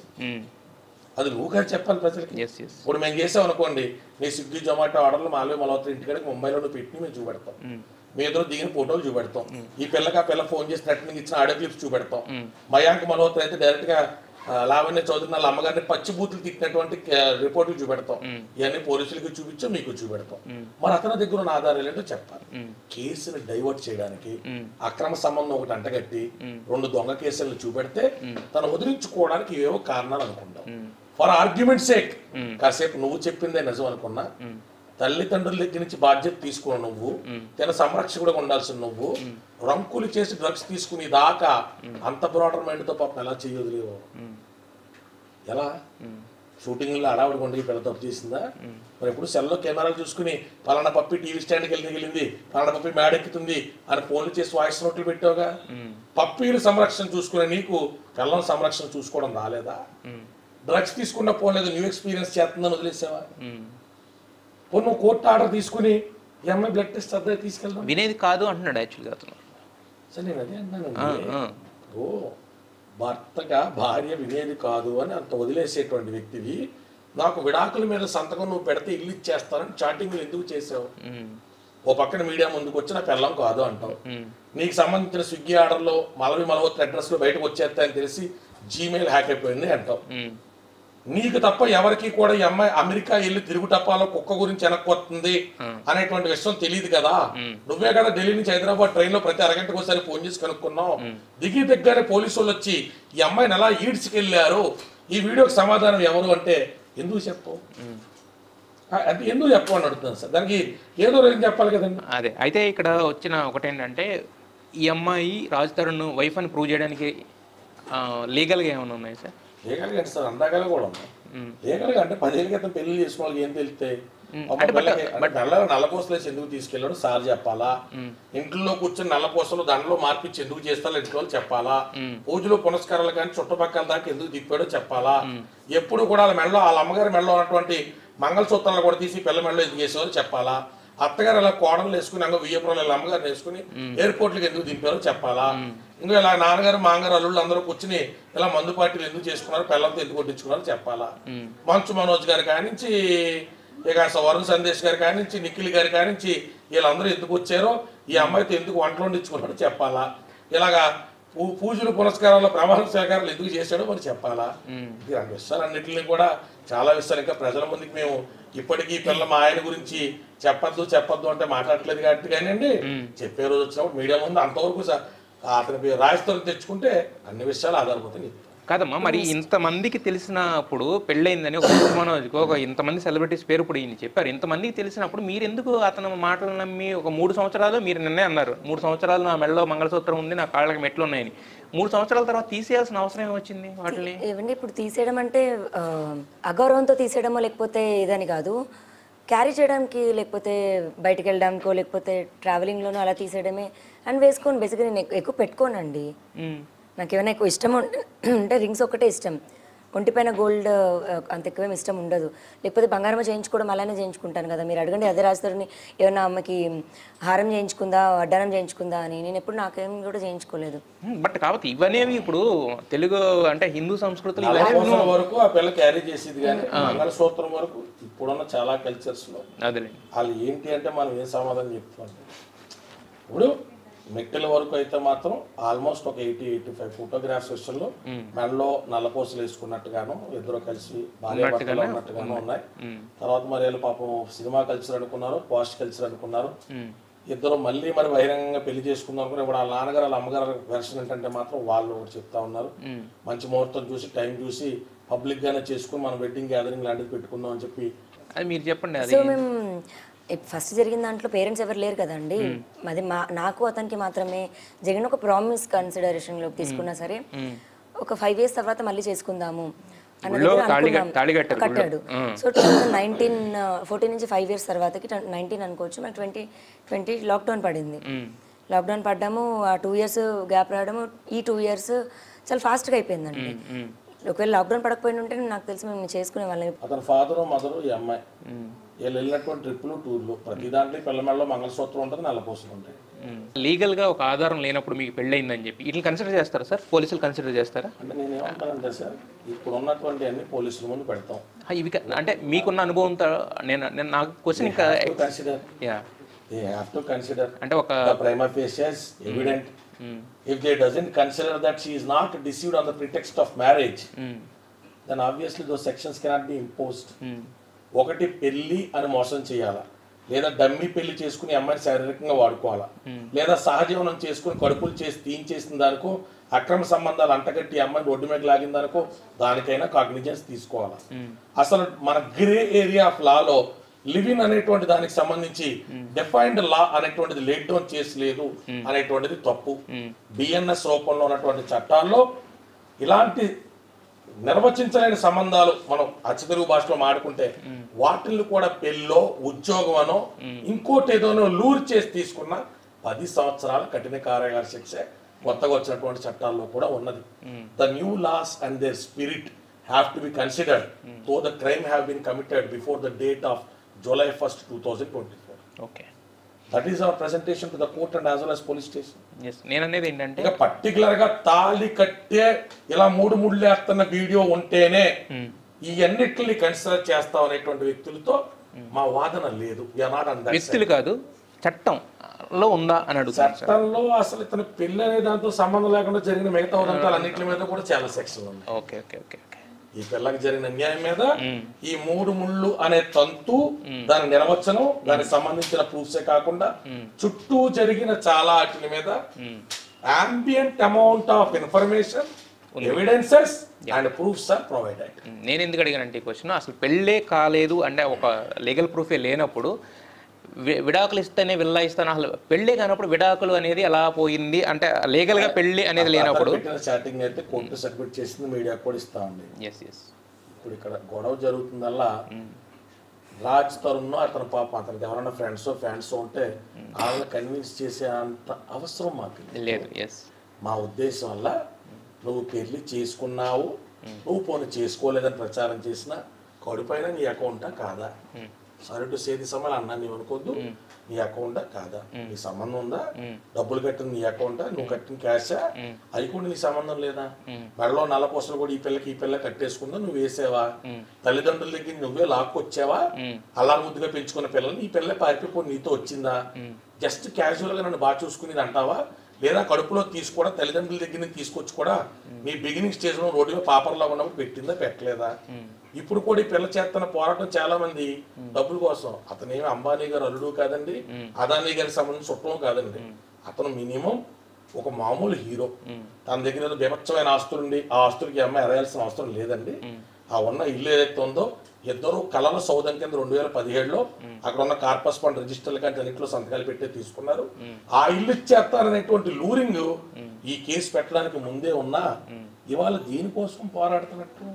అది నువ్వు గారు చెప్పాలి ప్రజలకి ఎస్ ఎస్ ఇప్పుడు మేము చేసాం అనుకోండి మీ స్విగ్గీ జొమాటో ఆర్డర్లు మాలో మలవతలు ఇంటికాడికి ముంబైలో నువ్వు పెట్టి మేము చూపెడతాం మీ ఇద్దరు దిగిన ఫోటోలు చూపెడతాం ఈ పిల్లకి ఆ పిల్ల ఫోన్ చేసి థ్రెటనింగ్ ఇచ్చిన ఆడియో క్లిప్స్ చూపెడతాం మయాంక్ మల్హోత్రా అయితే డైరెక్ట్ గా ఆ, లావణ్య చౌదరి వాళ్ళ అమ్మగారిని పచ్చి బూతులు తిట్టినటువంటి రిపోర్టులు చూపెడతాం ఇవన్నీ పోలీసులకి చూపించాం మీకు చూపెడతాం మరి అతని దగ్గర ఉన్న ఆధారాలు ఏంటో చెప్పాలి కేసుని డైవర్ట్ చేయడానికి అక్రమ సంబంధం ఒకటి అంటగట్టి రెండు దొంగ కేసులను చూపెడితే తను వదిలించుకోవడానికి ఏవో కారణాలు అనుకుంటాం ఫర్ ఆర్గ్యుమెంట్ సేక్ కాసేపు నువ్వు చెప్పిందే నిజం అనుకున్నా తల్లిదండ్రుల దగ్గర నుంచి బాధ్యత తీసుకున్న నువ్వు తన సంరక్షకుడుగా ఉండాల్సిన నువ్వు రంకులు చేసి డ్రగ్స్ తీసుకుని దాకా అంత బ్రాడర్ మైండ్తో పాపం ఎలా చేయదు ఎలా షూటింగ్లో అడావిడి కొండ పిల్ల తప్పు చేసిందా మరి ఎప్పుడు సెల్లో కెమెరాలు చూసుకుని పలానా పప్పి టీవీ స్టాండ్కి వెళ్ళి వెళ్ళింది పలానా పప్పి మేడెక్కుతుంది అని ఫోన్లు చేసి వాయిస్ నోట్లు పెట్టావుగా పప్పీల సంరక్షణ చూసుకునే నీకు పిల్లల సంరక్షణ చూసుకోవడం రాలేదా డ్రగ్స్ తీసుకున్న పోలేదు న్యూ ఎక్స్పీరియన్స్ చేస్తుందని వదిలేసావా పోనీ నువ్వు కోర్టు ఆర్డర్ తీసుకుని ఈ అమ్మాయి బ్లడ్ టెస్ట్ అద్దె తీసుకెళ్దాం వినేది కాదు అంటున్నాడు యాక్చువల్గా అతను సరే నేను అదే ఆ, అన్నానండి ఆ. ఓ భర్తగా భార్య వినేది కాదు అని అంత వదిలేసేటువంటి వ్యక్తివి నాకు విడాకుల మీద సంతకం నువ్వు పెడితే ఇల్లు ఇచ్చేస్తానని చాటింగ్లు ఎందుకు చేసావు ఉమ్, ఓ పక్కన మీడియా ముందుకు వచ్చి నా పెళ్ళం కాదు అంటావు ఉమ్, నీకు సంబంధించిన స్విగ్గీ ఆర్డర్లో మలవి మలవత్ర అడ్రస్లో బయటకు వచ్చేస్తాయని తెలిసి జీమెయిల్ హ్యాక్ అయిపోయింది అంటావు ఉమ్, నీకు తప్ప ఎవరికి కూడా ఈ అమ్మాయి అమెరికా వెళ్ళి తిరుగు టప్పాలో కుక్క గురించి వెనక్కొస్తుంది అనేటువంటి విషయం తెలియదు కదా నువ్వే కదా ఢిల్లీ నుంచి హైదరాబాద్ ట్రైన్ లో ప్రతి అరగంటకు ఒకసారి ఫోన్ చేసి కనుక్కున్నావు దిగి దగ్గరే పోలీసు వాళ్ళు వచ్చి ఈ అమ్మాయిని ఎలా ఈడ్చుకెళ్ళారు ఈ వీడియోకి సమాధానం ఎవరు అంటే ఎందుకు చెప్పు అంటే ఎందుకు చెప్పు అని అడుగుతున్నాను సార్ దానికి ఏదో రోజు చెప్పాలి కదండి అదే అయితే ఇక్కడ వచ్చిన ఒకటేంటంటే ఈ అమ్మాయి రాజ్ తరుణ్ వైఫ్ అని ప్రూవ్ చేయడానికి లీగల్గా ఏమైనా ఉన్నాయి సార్ లీగల్గా అంటే సార్ అందాకలు కూడా ఉన్నాయి మ్మ్. లీగల్గా అంటే పదేళ్ళ క్రితం పెళ్లి చేసుకున్న వాళ్ళకి ఏం తెలుస్తాయి మ్మ్. ఒక పిల్లకి అంటే నల్ల నల్లపూసలు వేసి ఎందుకు తీసుకెళ్ళాడు సార్ చెప్పాలా ఇంట్లో కూర్చొని నల్లపూసలు దండలో మార్పిచ్చి ఎందుకు చేస్తారో ఇంట్లో వాళ్ళు చెప్పాలా పూజలు పునస్కారాలు కానీ చుట్టుపక్కల దాకా ఎందుకు తిప్పాడో చెప్పాలా ఎప్పుడు కూడా వాళ్ళ మెడలో వాళ్ళ అమ్మగారి మెడలో ఉన్నటువంటి మంగళసూత్రాలు కూడా తీసి పిల్ల మెడలో ఎందుకు చేసేవారో చెప్పాలా అత్తగారు ఇలా కోడలు వేసుకుని అంగ వియ్యపురం ఇలా అమ్మగారిని వేసుకుని ఎయిర్పోర్ట్లకు ఎందుకు దింపారో చెప్పాలా ఇంకా ఇలా నాన్నగారు మాంగారు అల్లుళ్ళు అందరూ కూర్చుని ఇలా మందు పార్టీలు ఎందుకు చేసుకున్నారు పిల్లలతో ఎందుకు కొట్టించుకున్నారో చెప్పాలా మంచు మనోజ్ గారి కానించి ఇక అసలు వరుణ్ సందేశ్ గారి కానించి నిఖిల్ గారి కానించి వీళ్ళందరూ ఎందుకు వచ్చారో ఈ అమ్మాయితో ఎందుకు వంటలు వండించుకున్నాడో చెప్పాలా ఇలాగా పూ పూజలు పునస్కారాలు ప్రమాణ స్వీకారాలు ఎందుకు చేశాడో మరి చెప్పాలా ఇలాంటి విషయాలన్నింటినీ కూడా చాలా విషయాలు ఇంకా ప్రజల ముందుకు మేము ఇప్పటికీ ఈ పిల్ల మా ఆయన గురించి చెప్పొద్దు చెప్పొద్దు అంటే మాట్లాడట్లేదు కాబట్టి కానివ్వండి చెప్పే రోజు వచ్చినప్పుడు మీడియా ముందు అంతవరకు స- అతని రాయితో తెచ్చుకుంటే అన్ని విషయాలు ఆధారపడుతుంది కాదమ్మా మరి ఇంతమందికి తెలిసినప్పుడు పెళ్ళయిందని ఒక మనోజ్కి ఒక ఇంతమంది సెలబ్రిటీస్ పేరు ఇప్పుడు ఈయన చెప్పారు ఇంతమందికి తెలిసినప్పుడు మీరు ఎందుకు అతను మాటలు నమ్మి ఒక మూడు సంవత్సరాలు మీరు నిన్నే అన్నారు మూడు సంవత్సరాలు నా మెడలో మంగళసూత్రం ఉంది నా కాళ్ళకి మెట్లు ఉన్నాయని మూడు సంవత్సరాల తర్వాత తీసేయాల్సిన అవసరం ఏమొచ్చింది వాటిని ఏమండి ఇప్పుడు తీసేయడం అంటే ఆ, అగౌరవంతో తీసేయడమో లేకపోతే ఇదని కాదు క్యారీ చేయడానికి లేకపోతే బయటికి వెళ్ళడానికో లేకపోతే ట్రావెలింగ్లోనో అలా తీసేయడమే అండ్ వేసుకోను బేసిక్గా నేను ఎక్కు- ఎక్కువ పెట్టుకోనండి ఉమ్, నాకు ఏమైనా ఎక్కువ ఇష్టం ఉంటే అంటే రింగ్స్ ఒకటే ఇష్టం ఒంటిపైన గోల్డ్ అంత ఎక్కువేం ఇష్టం ఉండదు లేకపోతే బంగారం చేయించుకోవడం అలానే చేయించుకుంటాను కదా మీరు అడగండి అదే రాస్తారని ఏమన్నా అమ్మకి హారం చేయించుకుందా వడ్డానం చేయించుకుందా అని నేను ఎప్పుడు నాకేం కూడా చేయించుకోలేదు ఉమ్, బట్ కాబట్టి ఇవనేవి ఇప్పుడు తెలుగు అంటే హిందూ సంస్కృతులు ఇవన్నీ నల్లపూసల వరకు ఆ పిల్ల క్యారీ చేసేది కానీ మంగళసూత్రం వరకు ఇప్పుడున్న చాలా కల్చర్స్ లో అదేలేండి వాళ్ళు ఏంటి అంటే మనం ఏం సమాధానం చెప్తాం ఇప్పుడు మెట్టెల వరకు అయితే మాత్రం ఆల్మోస్ట్ ఒక ఎయిటీ ఎయిటీ ఫైవ్ ఫోటోగ్రాఫ్స్ విషయంలో మెడలో నల్లపూసలు వేసుకున్నట్టుగాను ఇద్దరు కలిసి భార్య భర్తలు ఉన్నట్టుగాను ఉన్నాయి తర్వాత మరి వీళ్ళు పాపం సినిమా కల్చర్ అనుకున్నారు పోస్ట్ కల్చర్ అనుకున్నారు ఉమ్, ఇద్దరు మళ్ళీ మరి బహిరంగంగా పెళ్లి చేసుకుందాం అనుకుని ఇప్పుడు వాళ్ళ నాన్నగారు వాళ్ళ అమ్మగారు వెర్షన్ ఏంటంటే మాత్రం వాళ్ళు ఒకటి చెప్తా ఉన్నారు ఉమ్. మంచి ముహూర్తం చూసి టైం చూసి పబ్లిక్ గానే చేసుకుని మనం వెడ్డింగ్ గ్యాదరింగ్ లాంటిది పెట్టుకుందాం అని చెప్పి అది మీరు చెప్పండి అది సో మేము ఫస్ట్ జరిగిన దాంట్లో పేరెంట్స్ ఎవరు లేరు కదండి అది మా నాకు అతనికి మాత్రమే జరిగిన ఒక ప్రామిస్ కన్సిడరేషన్లోకి తీసుకున్నా సరే ఒక ఫైవ్ ఇయర్స్ తర్వాత మళ్ళీ చేసుకుందాము అన్న గుళ్ళో దగ్గర తాళి అనుకున్నాం. తాళి కట్టారు గుళ్ళో. కట్టాడు so two thousand nineteen fourteen నుంచి ఫైవ్ ఇయర్స్ తర్వాతకి నైన్టీన్ అనుకోవచ్చు మనకి ట్వంటీ ట్వంటీ లాక్డౌన్ పడింది ఉమ్, లాక్డౌన్ పడ్డాము ఆ టూ ఇయర్స్ గ్యాప్ రావడము ఈ టూ ఇయర్స్ చాలా ఫాస్ట్గా అయిపోయిందండి ఉమ్, ఒకవేళ లాక్డౌన్ పడకపోయిన ఉంటే నాకు తెలిసి మేము చేసుకునే వాళ్ళం అతని ఫాదరు మదరు ఈ అమ్మాయి ఉమ్, వీళ్ళు వెళ్ళినటువంటి ట్రిప్పులు టూర్లు ప్రతి దాంట్లో పిల్ల మెడలో మంగళసూత్రం ఉంటుంది నల్లపూసలు ఉంటాయి ఉమ్. లీగల్గా ఒక ఆధారం లేనప్పుడు మీకు పెళ్ళయిందని చెప్పి వీటిని కన్సిడర్ చేస్తారా సార్ పోలీసులు కన్సిడర్ చేస్తారా అంటే నేను ఏమంటానంటే సార్ ఇప్పుడు ఉన్నటువంటి అన్ని పోలీసుల ముందు పెడతాం ఆ, ఇవి క- అంటే మీకున్న అనుభవంతో నేను నేను నాకు క్వశ్చన్ ఇంకా consider yeah they have to consider అంటే ఒక the prima facie evident if they doesn't consider that she is not deceived on the pretext of marriage then obviously those sections cannot be imposed ఒకటి పెళ్లి అని మోసం చేయాలా లేదా dummy పెళ్లి చేసుకుని అమ్మాయిని శారీరకంగా వాడుకోవాలా లేదా సహజీవనం చేసుకుని కడుపులు చేసి తీయించేసిన దానికో అక్రమ సంబంధాలు అంటగట్టి అమ్మాయిని రోడ్డు మీద లాగిన దానికో దానికైనా కాగ్నిజెన్స్ తీసుకోవాలా అసలు మన గ్రే ఏరియా ఆఫ్ లాలో లివింగ్ అనేటువంటి దానికి సంబంధించి డిఫైన్డ్ లా అనేటువంటిది లేట్ డౌన్ చేసలేదు అనేటువంటిది తప్పు బిఎన్ఎస్ రూపంలో ఉన్నటువంటి చట్టాల్లో ఇలాంటి నిర్వచించలేని సంబంధాలు మనం అచ్చతెలుగు భాషలో మాడుకుంటే వాటిల్ని కూడా పెళ్ళో ఉద్యోగమనో ఇంకోటి ఏదోనో లూర్ చేసి తీసుకున్న పది సంవత్సరాల కఠిన కారాగార శిక్ష కొత్తగా వచ్చినటువంటి చట్టాల్లో కూడా ఉన్నది the new laws and their spirit have to be considered though the crime have been committed before the date of July first two thousand twenty four okay that is our presentation to the court and as well as police station yes నేను అనేది ఏంటంటే ఇక particular గా తాళి కట్టే ఇలా మూడు ముళ్ళు వేస్తున్న వీడియో ఉంటేనే ఈ అన్నిటిని కన్సిడర్ చేస్తాం అనేటువంటి వ్యక్తులతో మా వాదన లేదు We are not on that side. వ్యక్తులు కాదు చట్టం లో ఉందా అని అడుగుతాను సార్ చట్టంలో అసలు ఇతను పెళ్లి అనే దాంతో సంబంధం లేకుండా జరిగిన మిగతా ఉదంతాలు అన్నింటి మీద కూడా చాలా సెక్షన్లు ఉన్నాయి ఓకే ఓకే ఓకే ఓకే ఈ పిల్లకి జరిగిన అన్యాయం మీద ఈ మూడు ముళ్ళు అనే తంతు దాని నిర్వచనం దానికి సంబంధించిన ప్రూఫ్సే కాకుండా చుట్టూ జరిగిన చాలా వాటి మీద ambient amount of information evidences and proofs are provided నేను ఎందుకు అడిగానంటే ఈ క్వశ్చన్ అసలు పెళ్ళే కాలేదు అంటే ఒక లీగల్ ప్రూఫే లేనప్పుడు వి- విడాకులు ఇస్తేనే విల్లా ఇస్తాను అసలు పెళ్ళే కానప్పుడు విడాకులు అనేది ఎలా పోయింది అంటే లీగల్గా పెళ్ళి అనేది లేనప్పుడు చాటింగ్ అయితే కోర్టు సబ్మిట్ చేసింది మీడియా కూడా ఇస్తా ఉంది ఎస్ ఎస్ ఇప్పుడు ఇక్కడ గొడవ జరుగుతుందల్లా రాజ్ తరుణ్ అతని పాప అతనికి ఎవరైనా ఫ్రెండ్స్ ఫ్యాన్స్ ఉంటే వాళ్ళని కన్విన్స్ చేసే అంత అవసరం మాకు లేదు. లేదు ఎస్ మా ఉద్దేశం వల్ల నువ్వు పెళ్లి చేసుకున్నావు నువ్వు పోనీ చేసుకోలేదని ప్రచారం చేసిన కడుపైన నీ అకౌంటా కాదా సరే టు సేది సమయాలు అన్నా నీవు అనుకోద్దు నీ అకౌంటా కాదా నీ సంబంధం ఉందా డబ్బులు కట్టిన నీ అకౌంటా నువ్వు కట్టిన క్యాషా అది కూడా నీ సంబంధం లేదా మెడలో నల్ల పూసలు కూడా ఈ పిల్లకి ఈ పిల్ల కట్టేసుకుందా నువ్వు వేసావా తల్లిదండ్రుల దగ్గర నువ్వే లాక్కొచ్చావా అల్లా ముద్దుగా పెంచుకున్న పిల్లల్ని ఈ పిల్ల పారిపోయి నీతో వచ్చిందా జస్ట్ క్యాజువల్ గా నన్ను బాగా చూసుకునేది అంటావా లేదా కడుపులో తీసుకోవడం తల్లిదండ్రుల దగ్గర నుంచి తీసుకొచ్చి కూడా నీ బిగినింగ్ స్టేజ్ లో రోడ్డు మీద పాపర్లో ఉన్నప్పుడు పెట్టిందా పెట్టలేదా ఇప్పుడు కూడా ఈ పిల్ల చేస్తున్న పోరాటం చాలా మంది డబ్బుల కోసం అతను ఏమి అంబానీ గారు అల్లుడు కాదండి అదానీ గారికి సంబంధించిన చుట్టం కాదండి అతను మినిమం ఒక మామూలు హీరో తన దగ్గర ఏదో బీభత్సమైన ఆస్తులు ఉండి ఆ ఆస్తులకి ఈ అమ్మాయి ఎరయాల్సిన అవసరం లేదండి ఆ ఉన్న ఇల్లు ఏదైతే ఉందో ఇద్దరు కళల సౌదం కింద రెండు వేల పదిహేడులో అక్కడ ఉన్న కార్పస్ ఫండ్ రిజిస్టర్లు కానీ అన్నింటిలో సంతకాలు పెట్టే తీసుకున్నారు ఆ ఇల్లు ఇచ్చేస్తారనేటువంటి లూరింగ్ ఈ కేసు పెట్టడానికి ముందే ఉన్నా ఇవాళ దీనికోసం పోరాడుతున్నట్టు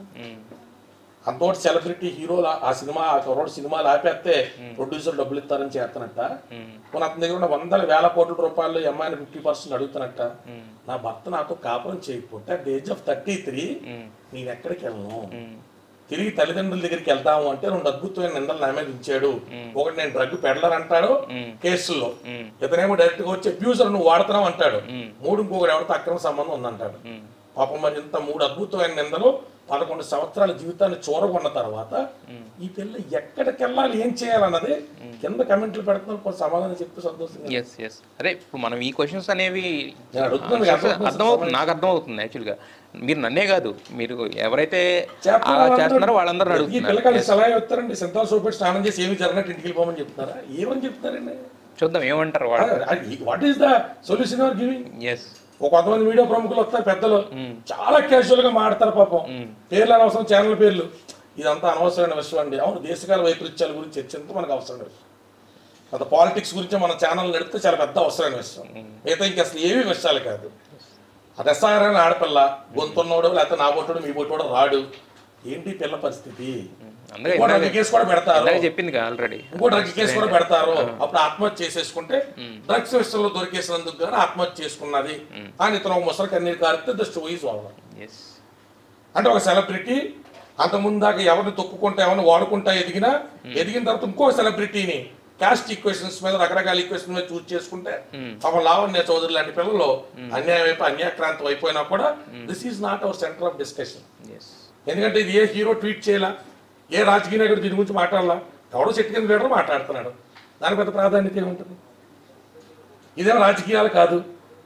అంతోటి సెలబ్రిటీ హీరోలు ఆ సినిమా ఆ కుర్రోడు సినిమాలు ఆపేస్తే ప్రొడ్యూసర్ డబ్బులు ఇస్తారని చేస్తున్నట్ట మన అతని దగ్గర ఉన్న వందల వేల కోట్ల రూపాయలు ఈ అమ్మాయిని ఫిఫ్టీ పర్సెంట్ అడుగుతున్నట్ట నా భర్త నాతో కాపురం చేయకపోతే at age of thirty three నేను ఎక్కడికి వెళ్ళను తిరిగి తల్లిదండ్రుల దగ్గరికి వెళ్తాము అంటే రెండు అద్భుతమైన నిందలు నా మీద ఉంచాడు ఒకటి నేను డ్రగ్ పెడలర్ అంటాడు కేసుల్లో ఇతనేమో డైరెక్ట్ గా వచ్చి అబ్యూజర్ నువ్వు వాడుతున్నావు అంటాడు మూడు ఇంకొకటి ఎవరితో అక్రమ సంబంధం ఉందంటాడు పాపం మరి ఇంత మూడు అద్భుతమైన నిందలు పదకొండు సంవత్సరాల జీవితాన్ని చూరగొన్న తర్వాత ఈ పిల్ల ఎక్కడికి వెళ్ళాలి ఏం చేయాలన్నది కింద కమెంట్లు పెడుతున్నారు కొంత సమాధానం చెప్తూ సంతోషంగా ఎస్ ఎస్ అదే ఇప్పుడు మనం ఈ క్వశ్చన్స్ అనేవి నేను అడుగుతున్నాను మీకు అర్థమవుతుందా? అర్థమవుతుంది నాకు అర్థమవుతుంది యాక్చువల్గా మీరు నన్నే కాదు మీరు ఎవరైతే చేస్తున్న అలా వాళ్ళందరూ చేస్తున్నారో వాళ్ళందరూ ఈ అడుగుతున్నారు పిల్లకాయలు సలహా చెప్తారండి సింతాల్ సోపెట్టి స్నానం చేసి ఏమి జరగనట్టు ఇంటికి వెళ్ళిపోమని చెప్తున్నారా ఏమని చెప్తారండి చూద్దాం ఏమంటారు వాళ్ళు what is the solution are giving yes ఒక కొంతమంది మీడియా ప్రముఖులు వస్తారు పెద్దలు చాలా క్యాజువల్ గా మాడతారు పాపం పేర్లు అనవసరం ఛానల్ పేర్లు ఇదంతా అనవసరమైన విషయం అండి అవును దేశకాల వైపరీత్యాల గురించి చర్చంతో మనకు అవసరమైన విషయం గత పాలిటిక్స్ గురించి మన ఛానల్ నడిపితే చాలా పెద్ద అవసరమైన విషయం మిగతా ఇంక అసలు ఏవి విషయాలు కాదు అది ఎస్ఆర్ అని ఆడపిల్ల గొంతున్నోడు లేకపోతే నా బొట్టుడు మీ బొట్టుడు రాడు ఏంటి పిల్ల పరిస్థితి అందుకే ఇంకో డ్రగ్ కేసు కూడా పెడతారు ఇందాక చెప్పింది ఆల్రెడీ ఇంకో డ్రగ్ కేసు కూడా పెడతారు అప్పుడు ఆత్మహత్య చేసేసుకుంటే డ్రగ్స్ విషయంలో దొరికేసినందుకు గానీ ఆత్మహత్య చేసుకున్నది అని ఇతను ఒక ముసలి కన్నీరు కారితే the story is over yes అంటే ఒక సెలబ్రిటీ అంత ముందాక ఎవరిని తొక్కుకుంటా ఎవరిని వాడుకుంటా ఎదిగినా ఎదిగిన తర్వాత ఇంకో సెలబ్రిటీని కాస్ట్ ఈక్వేషన్స్ మీద రకరకాల ఈక్వేషన్ మీద చూస్ చేసుకుంటే పాపం లావణ్య చౌదరి లాంటి పిల్లలు అన్యాయం అయిపోయి అన్యాక్రాంతం అయిపోయినా కూడా this is not our centre of discussion yes ఎందుకంటే ఇది ఏ హీరో ట్వీట్ చేయాలా ఏ రాజకీయ నాయకుడు దీని గురించి మాట్లాడాలా ఎవడో చెట్టు కింద లీడర్ మాట్లాడుతున్నాడు దాని పెద్ద ప్రాధాన్యత ఏముంటుంది ఇదేమో రాజకీయాలు కాదు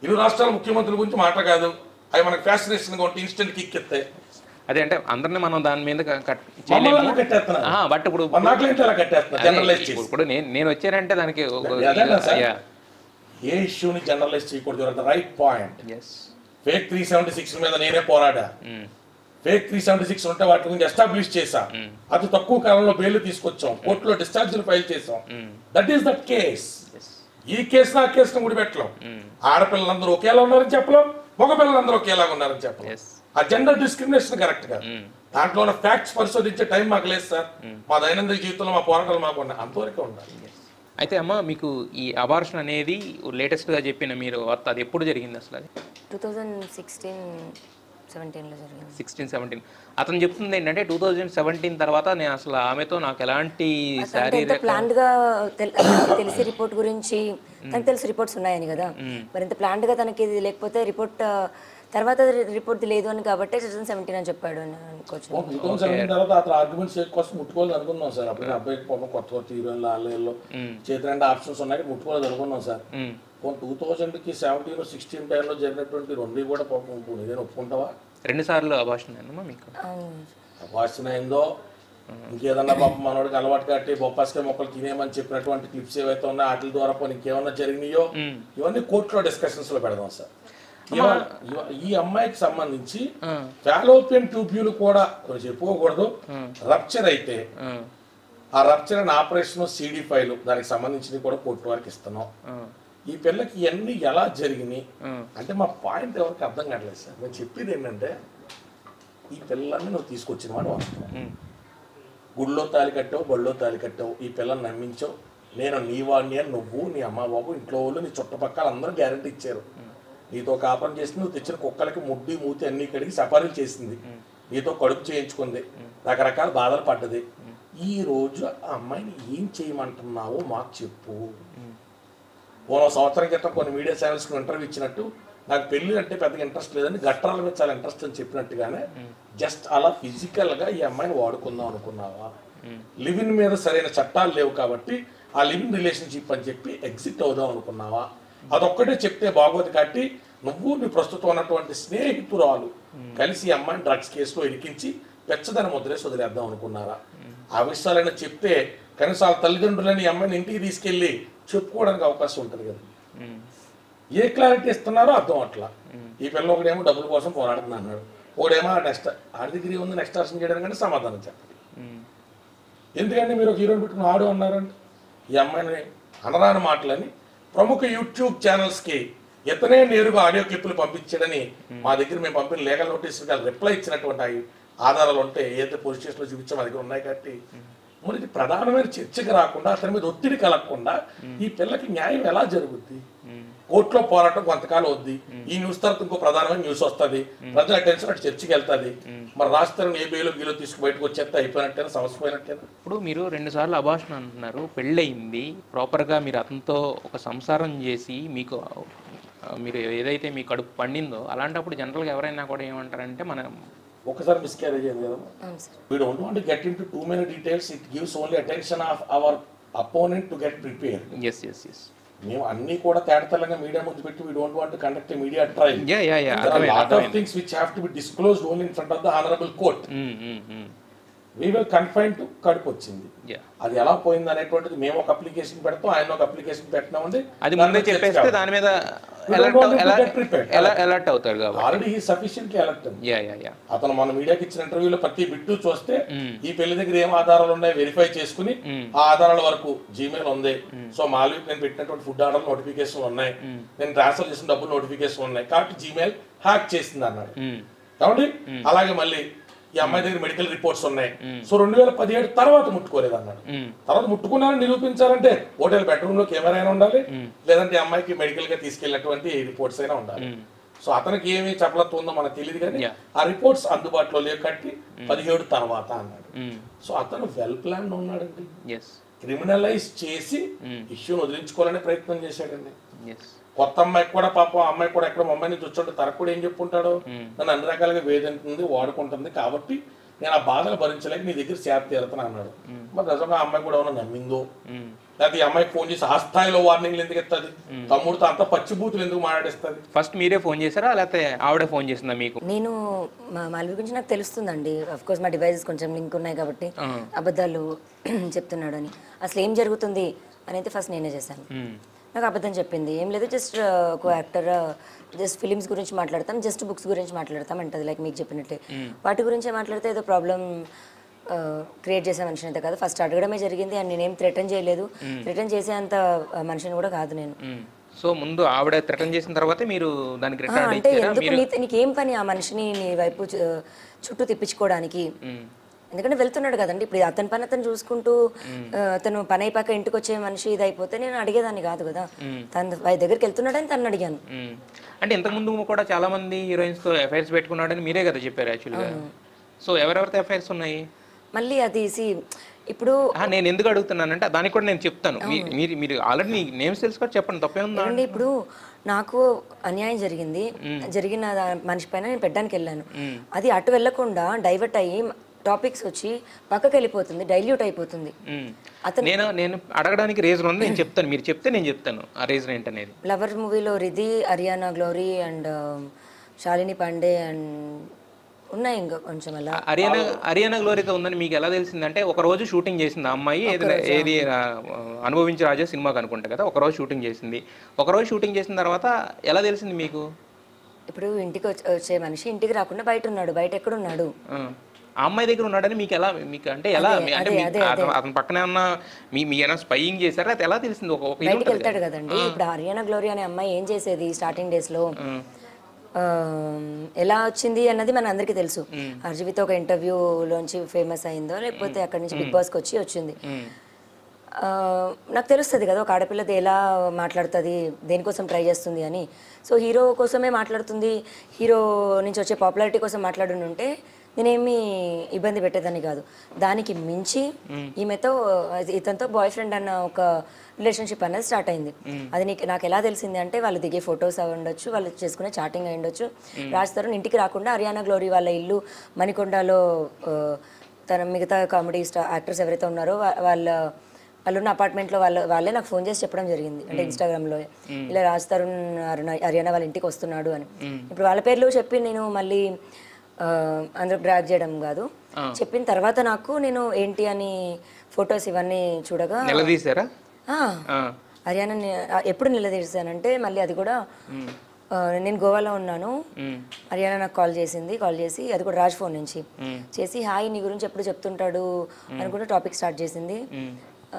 ఇరు రాష్ట్రాల ముఖ్యమంత్రుల గురించి మాట కాదు అవి మనకు ఫ్యాసినేషన్గా ఉంటే ఇన్స్టెంట్ కిక్ ఎత్తాయి అదే అంటే అందరిని మనం దాని మీద క- కట్ మమ్మల్ని చేయలేము కట్టేస్తున్నారు ఆ, బట్ ఇప్పుడు మన నాట్లో ఏంటి అలా కట్టేస్తున్నారు అదే, జనరలైజ్ చేసి ఇప్పుడు నేను నేను వచ్చానంటే దానికి అదే కదా సార్. ఏ ఇష్యూని జనరలైజ్ చేయకూడదు right point yes fake three seventy six మీద నేనే పోరాడా ఫేక్ త్రీ సెవెంటీ సిక్స్ ఉంటే వాటి గురించి ఎస్టాబ్లిష్ చేశా అతి తక్కువ కాలంలో బెయిల్ తీసుకొచ్చాం కోర్టులో డిశ్చార్జీలు ఫైల్ చేసాం దట్ ఈస్ దట్ కేస్ ఈ కేసు నా కేసును కూడా పెట్టలేం ఆడపిల్లలందరూ ఒకేలా ఉన్నారని చెప్పలేం మగపిల్లలందరూ ఒకేలాగా ఉన్నారని చెప్పలేం ఎస్ ఆ జెండర్ డిస్క్రిమినేషన్ కరెక్ట్ కాదు దాంట్లో ఉన్న ఫ్యాక్ట్స్ పరిశోధించే టైం మాకు లేదు సార్ మా దైనందిన జీవితంలో మా పోరాటాలు మాకు ఉన్నాయి అంతవరకే ఉండాలి అయితే అమ్మ మీకు ఈ అబార్షన్ అనేది లేటెస్ట్గా చెప్పిన మీరు వార్త అది ఎప్పుడు జరిగింది అసలు అది టూ థౌజండ్ సిక్స్టీన్ సెవెంటీన్లో జరిగింది సిక్స్టీన్ సెవెంటీన్ అతను చెప్తుంది ఏంటంటే టూ థౌజండ్ సెవెంటీన్ తర్వాత నేను అసలు ఆమెతో నాకు ఎలాంటి అంటే ఎంత శారీరక ప్లాన్డ్ గా తెల్- తనకి తెలిసి రిపోర్ట్ గురించి తనకు తెలిసి రిపోర్ట్స్ ఉన్నాయని కదా మరి ఇంత ప్లాన్డ్ గా తనకి ఇది లేకపోతే రిపోర్ట్ తర్వాత రిపోర్ట్ లేదు అని కాబట్టి టూ థౌసండ్ సెవెంటీన్ అని చెప్పాడు అని అనుకోవచ్చు టూ థౌసండ్ సెవెంటీన్ తర్వాత అతను ఆర్గ్యుమెంట్స్ కోసం ముట్టుకోలేదు అనుకున్నాం సార్ అప్పుడు అబ్బాయికి పాపం కొత్త కొత్త హీరోయిన్లు ఆన్లైన్లో చేతి రెండు ఆప్షన్స్ ఉన్నాయి ముట్టుకోలేదు అనుకున్నాం సార్ టూ థౌసండ్కి సెవెంటీన్ సిక్స్టీన్ టైంలో జరిగినటువంటి రెండు కూడా పాపం ఇప్పుడు ఇదేనా ఒప్పుకుంటావా రెండు సార్లు అబార్షన్ అమ్మా మీకు అవును. వాసన అయిందో ఇంకేదన్నా పాపం మనోడికి అలవాటు కట్టి బొప్పాస్కాయ మొక్కలు తినేయమని చెప్పినటువంటి క్లిప్స్ ఏవైతే ఉన్నాయో వాటి ద్వారా పోనీ ఇంకేమన్నా జరిగినాయో ఇవన్నీ కోర్టులో డిస్కషన్స్ లో పెడదాం సార్ ఇవాళ- ఇవా- ఈ అమ్మాయికి సంబంధించి ఫాలోపియన్ ట్యూబ్యూలు కూడా కొన్ని చెప్పుకోకూడదు రప్చర్ అయితే ఆ rupture and operation CD file దానికి సంబంధించినవి కూడా కోర్టు వారికి ఇస్తున్నాం ఈ పిల్లకి ఇవన్నీ ఎలా జరిగినాయి అంటే మా పాయింట్ ఎవరికి అర్థం కావట్లేదు సార్ నేను చెప్పేది ఏంటంటే ఈ పిల్లల్ని నువ్వు తీసుకొచ్చిన వాడు వాస్తవం గుళ్ళో తాలి కట్టావు బళ్ళో తాలి కట్టావు ఈ పిల్లని నమ్మించావు నేను నీ వాడిని అని నువ్వు నీ అమ్మ బాబు ఇంట్లో వాళ్ళు నీ చుట్టుపక్కల అందరూ గ్యారంటీ ఇచ్చారు నీతో కాపురం చేసి నువ్వు తెచ్చిన కుక్కలకి ముడ్డి మూతి అన్ని కడిగి సఫారీలు చేసింది నీతో కడుపు చేయించుకుంది రకరకాల బాధలు పడ్డది ఈ రోజు ఆ అమ్మాయిని ఏం చేయమంటున్నావో మాకు చెప్పు పోన సంవత్సరం క్రితం కొన్ని మీడియా ఛానల్స్కి ఇంటర్వ్యూ ఇచ్చినట్టు నాకు పెళ్లి అంటే పెద్దగా ఇంట్రెస్ట్ లేదని గట్రాల మీద చాలా ఇంట్రెస్ట్ అని చెప్పినట్టుగానే జస్ట్ అలా ఫిజికల్గా ఈ అమ్మాయిని వాడుకుందాం అనుకున్నావా లివిన్ మీద సరైన చట్టాలు లేవు కాబట్టి ఆ లివిన్ రిలేషన్షిప్ అని చెప్పి ఎగ్జిట్ అవుదాం అనుకున్నావా అదొక్కటే చెప్తే బాగోదు కాబట్టి నువ్వు నీ ప్రస్తుతం ఉన్నటువంటి స్నేహితురాలు కలిసి ఈ అమ్మాయిని డ్రగ్స్ కేసులో ఇరికించి పెచ్చదన ముద్రేసి వదిలేద్దాం అనుకున్నారా ఆ విషయాలైనా చెప్తే కనీసం వాళ్ళ తల్లిదండ్రులని ఈ అమ్మాయిని ఇంటికి తీసుకెళ్ళి చెప్పుకోవడానికి అవకాశం ఉంటుంది కదా ఏ క్లారిటీ ఇస్తున్నారో అర్థం అట్లా ఈ పిల్ల ఒకడేమో డబ్బుల కోసం పోరాడుతున్నా అన్నాడు ఒకడేమో నెక్స్ట్ ఆడి దగ్గర ఉంది నెక్స్ట్ అర్షన్ చేయడానికి సమాధానం చెప్పండి ఎందుకంటే మీరు ఒక హీరోని పెట్టుకుని ఆడు అన్నారంటే ఈ అమ్మాయిని అనరాని మాటలని ప్రముఖ యూట్యూబ్ ఛానల్స్కి ఇతనే నేరుగా ఆడియో క్లిప్పులు పంపించాడని మా దగ్గర మేము పంపిన లీగల్ నోటీస్ రిప్లై ఇచ్చినటువంటి ఆ ఆధారాలు ఉంటే ఏదైతే పోలీస్ స్టేషన్లో చూపించా మా దగ్గర ఉన్నాయి కాబట్టి మరి ఇది ప్రధానమైన చర్చకు రాకుండా అతని మీద ఒత్తిడి కలగకుండా ఈ పిల్లకి న్యాయం ఎలా జరుగుద్ది కోర్టులో పోరాటం కొంతకాలం వద్ది ఈ న్యూస్ తర్వాత ఇంకో ప్రధానమైన న్యూస్ వస్తుంది ప్రజల అటెన్షన్ అటు చర్చికి వెళ్తుంది మరి రాష్ట్రం ఏ బేలో గీలో తీసుకు బయటకు వచ్చేస్తే అయిపోయినట్టేనా సమస్య పోయినట్టేనా ఇప్పుడు మీరు రెండు సార్లు అబార్షన్ అంటున్నారు పెళ్ళయింది ప్రాపర్గా మీరు అతనితో ఒక సంసారం చేసి మీకు ఆ, మీరు ఏదైతే మీ కడుపు పండిందో అలాంటప్పుడు జనరల్గా ఎవరైనా కూడా ఏమంటారంటే మనం ఒకసారి మిస్క్యారేజ్ అయింది కదా అవును sir we don't want to get into too many details it gives only attention of our opponent to get prepared yes yes yes మేము అన్ని కూడా తేడతెల్లంగా మీడియా ముందు పెట్టి we don't want to conduct a media trial yeah yeah yeah there are అర్థమైంది lot of అర్థమైంది things which have to be disclosed only in front of the honorable court um, um, um. we will confine to కడుపు వచ్చింది yeah అది ఎలా పోయింది అనేటువంటిది మేము ఒక అప్లికేషన్ పెడతాం ఆయన ఒక అప్లికేషన్ పెట్టినామండి అది ముందే చెప్పేస్తే దాని మీద We don't alert want him to ఎలా get prepared. ఎలా అలర్ట్ అవుతాడు కాబట్టి ఆల్రెడీ ఈ sufficiently alert yeah yeah yeah అతను మన మీడియాకి ఇచ్చిన ఇంటర్వ్యూలో ప్రతి బిట్టు చూస్తే ఈ పెళ్లి దగ్గర ఏం ఆధారాలు ఉన్నాయి వెరిఫై చేసుకుని ఆ ఆధారాల వరకు జీమెయిల్ ఉంది సో మాల్వీకి నేను పెట్టినటువంటి ఫుడ్ ఆర్డర్ నోటిఫికేషన్ ఉన్నాయి నేను ట్రాన్స్ఫర్ చేసిన డబ్బులు నోటిఫికేషన్ ఉన్నాయి కాబట్టి జీమెయిల్ హ్యాక్ చేసింది అన్నాడు ఉమ్, కాబట్టి అలాగే మళ్ళీ ఈ అమ్మాయి దగ్గర మెడికల్ రిపోర్ట్స్ ఉన్నాయి సో రెండు వేల పదిహేడు తర్వాత ముట్టుకోలేదు అన్నాడు ఉమ్, తర్వాత ముట్టుకున్నారని నిరూపించాలంటే హోటల్ బెడ్రూమ్ లో కెమెరా అయినా ఉండాలి లేదంటే ఈ అమ్మాయికి మెడికల్ గా తీసుకెళ్ళినటువంటి రిపోర్ట్స్ అయినా ఉండాలి సో అతనికి ఏమి చపలత్వం ఉందో మనకు తెలియదు కానీ Yeah. ఆ రిపోర్ట్స్ అందుబాటులో లేవు కట్టి పదిహేడు తర్వాత అన్నాడు ఉమ్, సో అతను వెల్ ప్లాన్ ఉన్నాడండి ఎస్ క్రిమినలైజ్ చేసి ఇష్యూని వదిలించుకోవాలనే ప్రయత్నం చేశాడండి ఎస్ కొత్త అమ్మాయికి కూడా పాపం ఆ అమ్మాయి కూడా ఎక్కడ మా అమ్మాయిని చూస్తుంటే తనకు కూడా ఏం చెప్పుకుంటాడు నన్ను అన్ని రకాలుగా వేధింటుంది వాడుకుంటుంది కాబట్టి నేను ఆ బాధలు భరించలేక నీ దగ్గర చేత తీరుతాను అన్నాడు మరి నిజంగా ఆ అమ్మాయి కూడా ఏమన్నా నమ్మిందో లేకపోతే ఈ అమ్మాయికి ఫోన్ చేసి ఆ స్థాయిలో వార్నింగ్లు ఎందుకు ఎత్తది తమ్ముడితో అంత పచ్చిబూతులు ఎందుకు మాట్లాడిస్తుంది ఫస్ట్ మీరే ఫోన్ చేశారా లేకపోతే ఆవిడే ఫోన్ చేసిందా మీకు నేను మా మాల్వి గురించి నాకు తెలుస్తుందండి అఫ్ కోర్స్ మా డివైజెస్ కొంచెం లింక్ ఉన్నాయి కాబట్టి అబద్ధాలు చెప్తున్నాడు అని అసలు ఏం జరుగుతుంది అని అయితే ఫస్ట్ నేనే చేశాను మ్మ్. నాకు అబద్ధం చెప్పింది ఏం లేదు జస్ట్ ఒక యాక్టర్ జస్ట్ ఫిలిమ్స్ గురించి మాట్లాడతాం జస్ట్ బుక్స్ గురించి మాట్లాడతాం అంటది లైక్ మీకు చెప్పినట్లే వాటి గురించే మాట్లాడితే ఏదో ప్రాబ్లం క్రియేట్ చేసే మనిషిని అయితే కాదు ఫస్ట్ అడగడమే జరిగింది అండ్ నేనేం థ్రెటన్ చేయలేదు థ్రెటన్ చేసేంత ఆ, మనిషిని కూడా కాదు నేను మ్మ్. సో ముందు ఆవిడ థ్రెటన్ చేసిన తర్వాత మీరు దానికి ఆ, రిటర్న్ అంటే ఇచ్చారా ఎందుకు నీతో నీకేం పని ఆ మనిషిని నీ వైపు చు- చుట్టూ తిప్పించుకోవడానికి మ్మ్. ఎందుకంటే వెళ్తున్నాడు కదండి ఇప్పుడు అతని పని అతను చూసుకుంటూ ఆ, అతను పని అయిపోయాక ఇంటికి వచ్చే మనిషి ఇది అయిపోతే నేను అడిగేదాన్ని కాదు కదా తన వారి దగ్గరికి వెళ్తున్నాడని తను అడిగాను మ్మ్. అంటే ఇంతకుముందు కూడా చాలా మంది హీరోయిన్స్ తో ఎఫ్ఐఆర్స్ పెట్టుకున్నాడని మీరే కదా చెప్పారు యాక్చువల్గా సో ఎవరెవరితో ఎఫ్ఐఆర్స్ ఉన్నాయి మళ్ళీ అది సి ఇప్పుడు ఆ, నేను ఎందుకు అడుగుతున్నానంటే దానికి కూడా నేను చెప్తాను మీ- మీరు మీరు ఆల్రెడీ మీ నేమ్స్ తెలుసు కూడా చెప్పండి తప్పే ఉందా ఏమండి ఇప్పుడు నాకు అన్యాయం జరిగింది జరిగిన దా- మనిషి పైన నేను పెట్టడానికి వెళ్ళాను అది అటు వెళ్ళకుండా డైవర్ట్ అయ్యి టాపిక్స్ వచ్చి పక్కకి వెళ్ళిపోతుంది డైల్యూట్ అయిపోతుంది మ్మ్. అతను నేను నేను అడగడానికి రీజన్ ఉంది నేను చెప్తాను మీరు చెప్తే నేను చెప్తాను ఆ రీజన్ ఏంటనేది లవర్ మూవీలో రిధి అరియానా గ్లోరీ అండ్ శాలిని పాండే అండ్ ఉన్నాయి ఇంకా కొంచెం అలా హర్యానా హర్యానా గ్లోరీతో ఉందని మీకు ఎలా తెలిసిందంటే ఒక రోజు షూటింగ్ చేసింది ఆ అమ్మాయి ఏది ఏది ఆ, అనుభవించి రాజా సినిమాకి అనుకుంటా కదా ఒక రోజు షూటింగ్ చేసింది ఒక రోజు షూటింగ్ చేసిన తర్వాత ఎలా తెలిసింది మీకు ఇప్పుడు ఇంటికి వచ్చే- వచ్చే మనిషి ఇంటికి రాకుండా బయట ఉన్నాడు బయట ఎక్కడ ఉన్నాడు ఆ. ఆ అమ్మాయి దగ్గర ఉన్నాడని మీకు ఎలా మీకు అంటే ఎలా మీ- అంటే మీకు అతను అతని పక్కనే ఉన్న మీ మీ ఏమైనా స్పైయింగ్ చేశారా అది ఎలా తెలిసింది ఒక ఒక ఇది బయటికి ఉంటుంది వెళ్తాడు కదండి ఇప్పుడు హరియానా గ్లోరీ అనే అమ్మాయి ఏం చేసేది స్టార్టింగ్ డేస్ లో ఆ, ఎలా వచ్చింది అన్నది మన అందరికీ తెలుసు హర్జీవితో ఒక ఇంటర్వ్యూలోంచి ఫేమస్ అయిందో లేకపోతే అక్కడి నుంచి బిగ్ బాస్కి వచ్చి వచ్చింది ఆ, నాకు తెలుస్తుంది కదా ఒక ఆడపిల్లది ఎలా మాట్లాడుతుంది దేనికోసం ట్రై చేస్తుంది అని సో హీరో కోసమే మాట్లాడుతుంది హీరో నుంచి వచ్చే పాపులారిటీ కోసం మాట్లాడుంటే నేనేమి ఇబ్బంది పెట్టేదాన్ని కాదు దానికి మించి ఈమెతో ఇతనితో బాయ్ ఫ్రెండ్ అన్న ఒక రిలేషన్షిప్ అనేది స్టార్ట్ అయింది అది నీకు నాకు ఎలా తెలిసింది అంటే వాళ్ళు దిగే ఫొటోస్ అవి ఉండొచ్చు వాళ్ళు చేసుకునే చాటింగ్ అయి ఉండొచ్చు రాజ్ తరుణ్ ఇంటికి రాకుండా హర్యానా గ్లోరీ వాళ్ళ ఇల్లు మణికొండలో ఆ, తన మిగతా కామెడీ స్టార్ యాక్టర్స్ ఎవరైతే ఉన్నారో వా- వాళ్ళ వాళ్ళు ఉన్న అపార్ట్మెంట్లో వాళ్ళ వాళ్ళే నాకు ఫోన్ చేసి చెప్పడం జరిగింది అంటే ఇన్స్టాగ్రామ్లో ఇలా రాజ్ తరుణ్ అరుణ హర్యానా వాళ్ళ ఇంటికి వస్తున్నాడు అని ఇప్పుడు వాళ్ళ పేర్లు చెప్పి నేను మళ్ళీ ఆ, అందరూ డ్రాగ్ చేయడం కాదు చెప్పిన తర్వాత నాకు నేను ఏంటి అని ఫొటోస్ ఇవన్నీ చూడగా నిలదీశారా ఆ, ఆ. హర్యానా ని- ఆ, ఎప్పుడు నిలదీశానంటే మళ్ళీ అది కూడా ఆ, నేను గోవాలో ఉన్నాను హర్యానా నాకు కాల్ చేసింది కాల్ చేసి అది కూడా రాజ్ ఫోన్ నుంచి చేసి హాయ్ నీ గురించి ఎప్పుడు చెప్తుంటాడు అనుకుంటే టాపిక్ స్టార్ట్ చేసింది ఆ,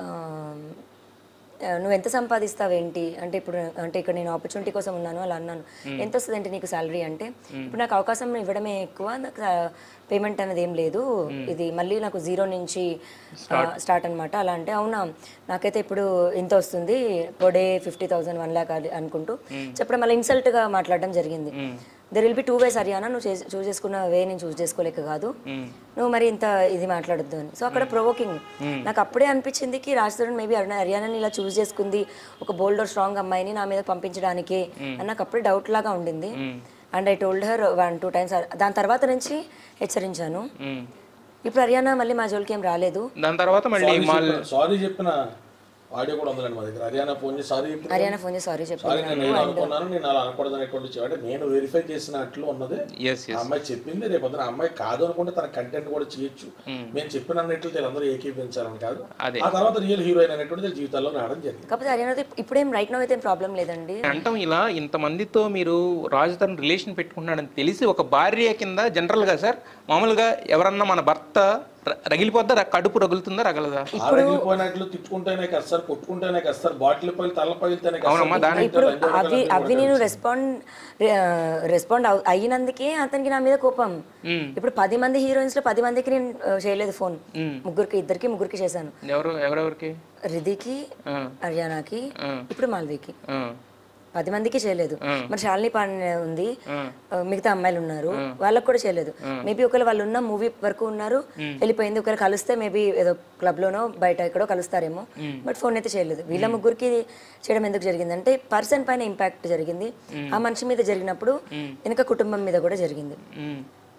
ఆ, నువ్వు ఎంత సంపాదిస్తావేంటి అంటే ఇప్పుడు అంటే ఇక్కడ నేను ఆపర్చునిటీ కోసం ఉన్నాను అలా అన్నాను ఎంత వస్తుంది అంటే నీకు శాలరీ అంటే ఇప్పుడు నాకు అవకాశం ఇవ్వడమే ఎక్కువ నాకు పేమెంట్ అనేది ఏం లేదు ఇది మళ్ళీ నాకు జీరో నుంచి స్టార్ట్ అనమాట అలా అంటే అవునా నాకైతే ఇప్పుడు ఇంత వస్తుంది per day fifty thousand one lakh అనుకుంటూ చెప్పడం మళ్ళీ ఇన్సల్ట్గా మాట్లాడడం జరిగింది there will be two ways Haryana నువ్వు చూస్ చేసుకున్న వే నేను చూస్ చేసుకోలేక కాదు నువ్వు మరి ఇంత ఇది మాట్లాడొద్దు అని సో అక్కడ ప్రొవోకింగ్ నాకు అప్పుడే అనిపించింది కి రాజ్ తరుణ్ మేబీ హర్యానాని ఇలా చూస్ చేసుకుంది ఒక బోల్డ్ ఆర్ స్ట్రాంగ్ అమ్మాయిని నా మీద పంపించడానికి అని నాకు అప్పుడే డౌట్ లాగా ఉండింది and I told her one two times దాని తర్వాత నుంచి హెచ్చరించాను మ్మ్. ఇప్పుడు హర్యానా మళ్ళీ మా జోలికి ఏం రాలేదు దాని తర్వాత మళ్ళీ మాల్ సారీ చెప్పిన ఆడియో కూడా ఉందండి మా దగ్గర హర్యానా ఫోన్ చేసి సారీ చెప్పి హర్యానా ఫోన్ చేసి సారీ సారీ చెప్పింది నేను నేను అనుకున్నాను నేను అలా అనకూడదు అనేటువంటి చెప్పి అంటే నేను వెరిఫై చేసినట్లు ఉన్నది ఎస్ ఆ అమ్మాయి చెప్పింది రేపు పొద్దున ఆ అమ్మాయి కాదు అనుకుంటే తన కంటెంట్ కూడా చేయొచ్చు మేము చెప్పిన అన్నట్లు వీళ్ళందరూ ఏకీపించాలని కాదు అదే. ఆ తర్వాత రియల్ హీరోయిన్ అనేటువంటి జీవితాల్లో రావడం జరిగింది కాకపోతే హర్యానాతో ఇప్పుడేం రైట్ నో అయితే ప్రాబ్లం లేదండి అంటాం ఇలా ఇంతమందితో మీరు రాజధాని రిలేషన్ పెట్టుకున్నాడని తెలిసి ఒక భార్య కింద జనరల్గా సార్ మామూలుగా ఎవరన్నా మన భర్త ర- రగిలిపోద్దా ర- కడుపు రగులుతుందా రగలదా ఆరగిలిపోయినట్లు తిట్టుకుంటేనే కదా సార్ కొట్టుకుంటేనే కదా సార్ బాటిల్ పైలు తల పగిలితేనే కదా అవునమ్మా, సార్ దాని- ఇప్పుడు అవి అవి నేను రెస్పాండ్ రెస్పాండ్ అయినందుకే అతనికి నా మీద కోపం మ్మ్. ఇప్పుడు పది మంది హీరోయిన్స్ లో పది మందికి నేను ఆ, చేయలేదు ఫోన్ ముగ్గురికి ఇద్దరికి ముగ్గురికి చేశాను ఎవరు ఎవరెవరికి రిధికి ఆ, హర్యానాకి ఆ. ఇప్పుడు మాల్వికి ఆ, పది మందికి చేయలేదు మరి శాలిని పాండే ఉంది ఆ. ఆ, మిగతా అమ్మాయిలు ఉన్నారు వాళ్ళకి కూడా చేయలేదు మేబీ ఒకవేళ వాళ్ళు ఉన్న మూవీ వరకు ఉన్నారు వెళ్ళిపోయింది ఒకవేళ కలిస్తే మేబీ ఏదో క్లబ్ లోనో బయట ఎక్కడో కలుస్తారేమో బట్ ఫోన్ అయితే చేయలేదు వీళ్ళ ముగ్గురికి చేయడం ఎందుకు జరిగింది అంటే పర్సన్ పైన ఇంపాక్ట్ జరిగింది ఆ మనిషి మీద జరిగినప్పుడు వెనక కుటుంబం మీద కూడా జరిగింది మ్మ్.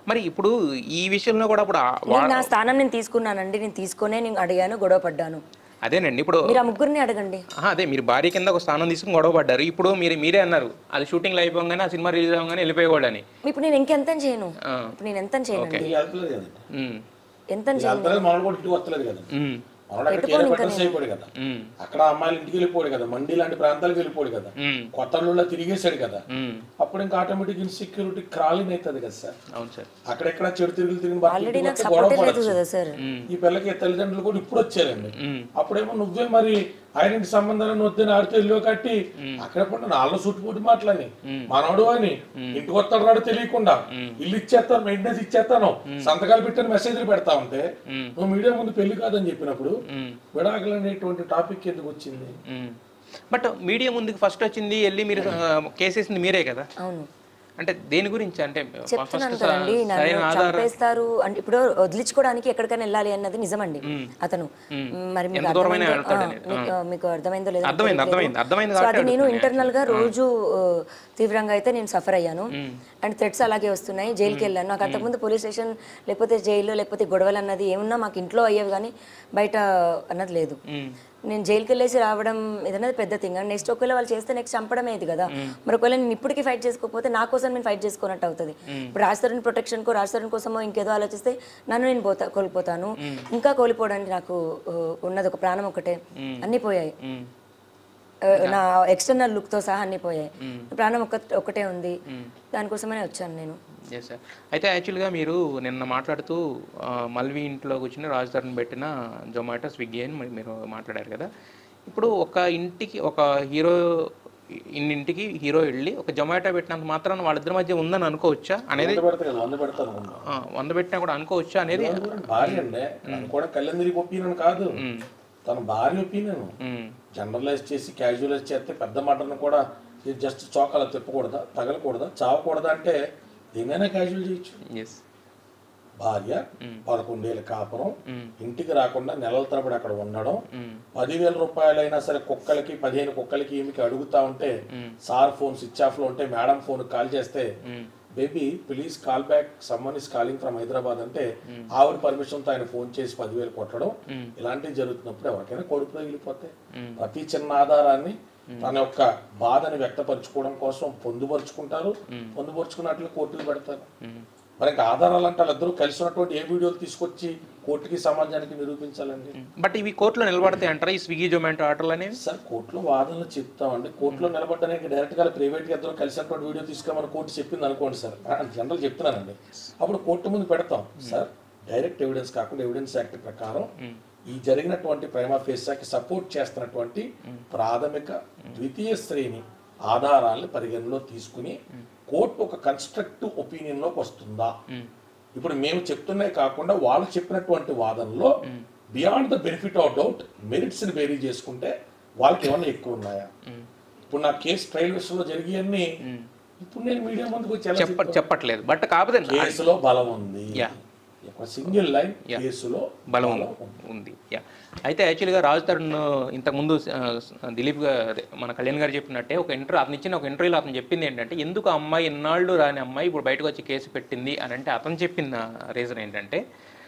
మరి ఇప్పుడు ఈ విషయంలో కూడా ఇప్పుడు ఆ- వా- నేను నా స్థానం నేను తీసుకున్నానండి నేను తీసుకునే నేను అడిగాను గొడవ పడ్డాను అదేనండి ఇప్పుడు మీరు ఆ ముగ్గురిని అడగండి ఆహా, అదే మీరు భార్య కింద ఒక స్థానం తీసుకుని గొడవ పడ్డారు ఇప్పుడు మీరు మీరే అన్నారు అది షూటింగ్ అయిపోగానే ఆ సినిమా రిలీజ్ అవ్వగానే వెళ్ళిపోయేవాడని ఇప్పుడు నేను ఇంకెంత చేయను ఆ. ఇప్పుడు నేను ఎంత చేయనండి వీళ్ళు వెళ్తలేదు కదండి ఉమ్, ఎంత వీళ్ళు వెళ్తలేదు మనల్ని కూడా ఇంటికి వస్తలేదు కదండి ఉమ్, మనోడు అక్కడ కేరళ పెట్టేసి అయిపోయాడు కదా ఉమ్, అక్కడ అమ్మాయిలు ఇంటికి వెళ్ళిపోయాడు కదా మండి లాంటి ప్రాంతాలకు వెళ్ళిపోయాడు కదా ఉమ్, కొత్త అల్లుళ్ళ తిరిగేశాడు కదా ఉమ్. అప్పుడు ఇంకా ఆటోమేటిక్ ఇన్సెక్యూరిటీ క్రాలింగ్ అవుతుంది కదా సార్ అవును సార్ అక్కడెక్కడ చెడు తిరుగులు తిరిగిన భర్త ఆల్రెడీ ఇంటికి నాకు వస్తే గొడవ సపోర్టే లేదు పడొచ్చు. కదా సార్ ఈ పిల్లకి తల్లిదండ్రులు కూడా ఇప్పుడు వచ్చారండి ఉమ్, అప్పుడేమో నువ్వే మరి ఆయన సంబంధాలను వద్దని ఆడితే ఇల్లు కట్టి అక్కడ పడిన నాలుగు చుట్టుపుట్టి మాటలని మనోడు అని ఇంటికి వస్తాడు రాడు తెలియకుండా ఇల్లు ఇచ్చేస్తాను మెయింటెనెన్స్ ఇచ్చేస్తాను సంతకాలు పెట్టని మెసేజ్లు పెడతా ఉంటే నువ్వు మీడియా ముందు పెళ్లి కాదని చెప్పినప్పుడు ఉమ్, విడాకులు అనేటువంటి టాపిక్ ఎందుకు వచ్చింది ఉమ్. బట్ మీడియా ముందుకు ఫస్ట్ వచ్చింది వెళ్ళి మీరు కేసేసింది మీరే కదా అవును అంటే దేని గురించి అంటే చెప్తున్నాను ఫస్ట్ కదండి సరైన నన్ను ఆధారం చంపేస్తారు అంటే ఇప్పుడు వదిలించుకోవడానికి ఎక్కడికైనా వెళ్ళాలి అన్నది నిజమండి అతను మరి మీకు ఎంత దూరమైనా అర్థమైందో- వెళ్తాడు ఆ, మీకు- మీకు అర్థమైందో లేదో నాకు అర్థమైంది, తెలియట్లేదు. అర్థమైంది, అర్థమైంది సో కాబట్టి అది నేను ఇంటర్నల్ గా రోజు ఆ, తీవ్రంగా అయితే నేను సఫర్ అయ్యాను అండ్ థ్రెట్స్ అలాగే వస్తున్నాయి జైలుకి వెళ్ళాను నాకు అంతకుముందు పోలీస్ స్టేషన్ లేకపోతే జైలు లేకపోతే గొడవలు అన్నది ఏమున్నా మాకు ఇంట్లో అయ్యేవి కానీ బయట అన్నది లేదు ఉమ్, నేను జైలుకి వెళ్ళేసి రావడం ఇదన్నది పెద్ద థింగ్ అండ్ నెక్స్ట్ ఒకవేళ వాళ్ళు చేస్తే నెక్స్ట్ చంపడమే ఇది కదా మరి ఒకవేళ నేను ఇప్పటికీ ఫైట్ చేసుకోకపోతే నా కోసం నేను ఫైట్ చేసుకున్నట్టు అవుతుంది ఇప్పుడు రాజస్థాన్ ప్రొటెక్షన్ కో రాజస్థాన్ కోసమో ఇంకేదో ఆలోచిస్తే నన్ను నేను పోతా కోల్పోతాను ఇంకా కోల్పోవడానికి నాకు ఆ, ఉన్నది ఒక ప్రాణం ఒకటే అన్నీ పోయాయి ఉమ్, ఆ, నా ఎక్స్టర్నల్ లుక్ తో సహా అన్నీ పోయాయి ప్రాణం ఒక ఒకటే ఉంది దానికోసమనే వచ్చాను నేను ఎస్ సార్ అయితే యాక్చువల్గా మీరు నిన్న మాట్లాడుతూ ఆ, మల్వి ఇంట్లో కూర్చుని రాజధాని పెట్టిన జొమాటో స్విగ్గీ అని మరి మీరు మాట్లాడారు కదా ఇప్పుడు ఒక ఇంటికి ఒక హీరో ఇన్నింటికి హీరో వెళ్ళి ఒక జొమాటో పెట్టినంత మాత్రాన వాళ్ళిద్దరి మధ్య ఉందని అనుకోవచ్చా అనేది వంద పెడతా కదా వంద పెడతాను ముందు. ఆ, వంద పెట్టినా కూడా అనుకోవచ్చా అనేది భార్య అండి నన్ను కూడా కళ్ళెందరికి ఒపీనియన్ కాదు తన భార్య ఒపీనియన్ ఉమ్, జనరలైజ్ చేసి క్యాజువలైజ్ చేస్తే పెద్ద మటన్ కూడా ఇది జస్ట్ చోకాల తిప్పకూడదా తగలకూడదా చావకూడదా అంటే దేనైనా క్యాజువల్ చేయొచ్చు ఎస్ భార్య పదకొండేళ్ళ కాపురం ఇంటికి రాకుండా నెలల తరబడి అక్కడ ఉండడం పదివేల రూపాయలైనా సరే కుక్కలకి పదిహేను కుక్కలకి ఈమెకి అడుగుతా ఉంటే సార్ ఫోన్ స్విచ్ ఆఫ్ లో ఉంటే మేడం ఫోన్ కాల్ చేస్తే baby please call back someone is calling from Hyderabad అంటే ఆవిడ పర్మిషన్ తో ఆయన ఫోన్ చేసి పదివేలు కొట్టడం ఇలాంటివి జరుగుతున్నప్పుడు ఎవరికైనా కొడుకు తగిలిపోతే ప్రతి చిన్న ఆధారాన్ని తన యొక్క బాధని వ్యక్తపరచుకోవడం కోసం పొందుపరుచుకుంటారు పొందుపరుచుకున్నట్లు కోర్టుకు పెడతారు మరి ఇంకా ఆధారాలు అంటే వాళ్ళిద్దరూ కలిసి ఉన్నటువంటి ఏ వీడియోలు తీసుకొచ్చి కోర్టుకి సమాజానికి నిరూపించాలండి బట్ ఇవి కోర్టులో నిలబడతాయి అంటారా ఈ స్విగ్గీ జొమాటో ఆర్డర్లు అనేవి సార్ కోర్టులో వాదనలు చెప్తామండి కోర్టులో నిలబడడానికి డైరెక్ట్ గా ప్రైవేట్ గా ఇద్దరు కలిసినటువంటి వీడియో తీసుకోమని కోర్టు చెప్పింది అనుకోండి సార్ జనరల్ చెప్తున్నానండి అప్పుడు కోర్టు ముందు పెడతాం సార్ డైరెక్ట్ ఎవిడెన్స్ కాకుండా ఎవిడెన్స్ యాక్ట్ ప్రకారం ఈ జరిగినటువంటి ప్రేమ ఫేసాకి సపోర్ట్ చేస్తున్నటువంటి ప్రాథమిక ద్వితీయ శ్రేణి ఆధారాలను పరిగణలో తీసుకుని కోర్టు ఒక కన్స్ట్రక్టివ్ ఒపీనియన్ లోకి వస్తుందా ఇప్పుడు మేము చెప్తున్నాయి కాకుండా వాళ్ళు చెప్పినటువంటి వాదనలో beyond the benefit of doubt merits ని బేరీ చేసుకుంటే వాళ్ళకి ఏమన్నా ఎక్కువ ఉన్నాయా ఇప్పుడు నా కేసు ట్రయల్ విషయంలో జరిగి ఇప్పుడు నేను మీడియా ముందుకు వచ్చి ఎలా చెప్ప చెప్పట్లేదు బట్ కాకపోతే చెప్తాను? కేసులో బలం ఉంది Yeah. ఒక సింగిల్ లైన్ కేసులో బలం ఉంది యా అయితే యాక్చువల్గా రాజ్ తరుణ్ ఇంతకుముందు ఆ, దిలీప్ గారు అదే, మన కళ్యాణ్ గారు చెప్పినట్టే ఒక ఇంటర్వ్యూ అతను ఇచ్చిన ఒక ఇంటర్వ్యూలో అతను చెప్పింది ఏంటంటే ఎందుకు ఆ అమ్మాయి ఎన్నాళ్ళు రాని అమ్మాయి ఇప్పుడు బయటకు వచ్చి కేసు పెట్టింది అని అంటే అతను చెప్పిన రీజన్ ఏంటంటే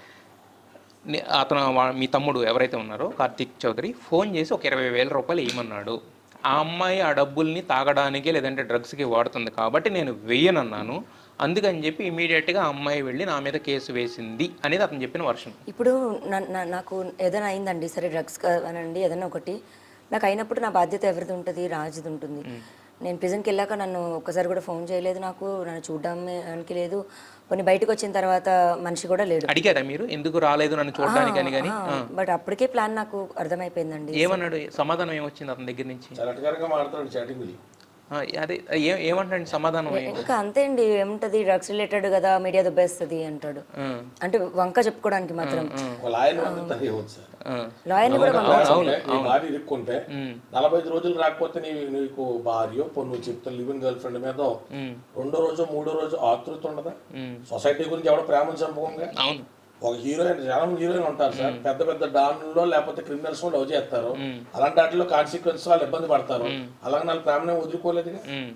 నే- అతను వా- మీ తమ్ముడు ఎవరైతే ఉన్నారో కార్తిక్ చౌదరి ఫోన్ చేసి ఒక ఇరవై వేల రూపాయలు ఇవ్వమన్నాడు ఆ అమ్మాయి ఆ డబ్బుల్ని తాగడానికి లేదంటే డ్రగ్స్కి వాడుతుంది కాబట్టి నేను వెయ్యనన్నాను అందుకని చెప్పి ఇమీడియట్గా ఆ అమ్మాయి వెళ్ళి నా మీద కేసు వేసింది అనేది అతను చెప్పిన వర్షన్ ఇప్పుడు నా- నా- నాకు ఏదైనా అయిందండి సరే డ్రగ్స్ అనండి ఏదైనా ఒకటి నాకు అయినప్పుడు నా బాధ్యత ఎవరిది ఉంటుంది రాజుది ఉంటుంది నేను ప్రిజన్కి వెళ్ళాక నన్ను ఒక్కసారి కూడా ఫోన్ చేయలేదు నాకు నన్ను చూడడానికి లేదు కొన్ని బయటకు వచ్చిన తర్వాత మనిషి కూడా లేడు అడిగారా మీరు ఎందుకు రాలేదు నన్ను చూడడానికి అని కానీ బట్ అప్పటికే ప్లాన్ నాకు అర్థమైపోయిందండి ఏమన్నాడు సమాధానం ఏమొచ్చింది అతని దగ్గర నుంచి చలటగారుగా మాట్లాడు చాటింగ్ ఆ, అదే ఏ ఏమంటాడు సమాధానం ఏ- ఇంకా అంతే అండి ఏముంటది డ్రగ్స్ రిలేటెడ్ కదా మీడియా దుబ్బేస్తుంది అంటాడు ఆ, అంటే వంక చెప్పుకోవడానికి మాత్రం ఒక లాయర్ పంపిస్తారు ఇవ్వచ్చు సార్ ఆ, లాయర్ని కూడా రాకుంటే, నీ భార్య ఇరుక్కుంటే నలభై ఐదు రోజులు రాకపోతే నీ నీకు భార్య పొన్ను చెప్తా లివింగ్ గర్ల్ ఫ్రెండ్ మీద ఉమ్, రెండో రోజు మూడో రోజు ఆతృత ఉండదా ఉమ్. సొసైటీ గురించి ఎవడో ప్రేమను చంపకంగా అవును ఒక హీరోయిన్ చాలా మంది హీరోయిన్ ఉంటారు సార్ పెద్ద పెద్ద డాన్లో లేకపోతే క్రిమినల్స్ లవ్ చేస్తారు అలాంటి వాటిలో కాన్సిక్వెన్స్ వాళ్ళు ఇబ్బంది పడతారు అలాగే వాళ్ళ ప్రేమనే వదులుకోలేదుగా ఉమ్,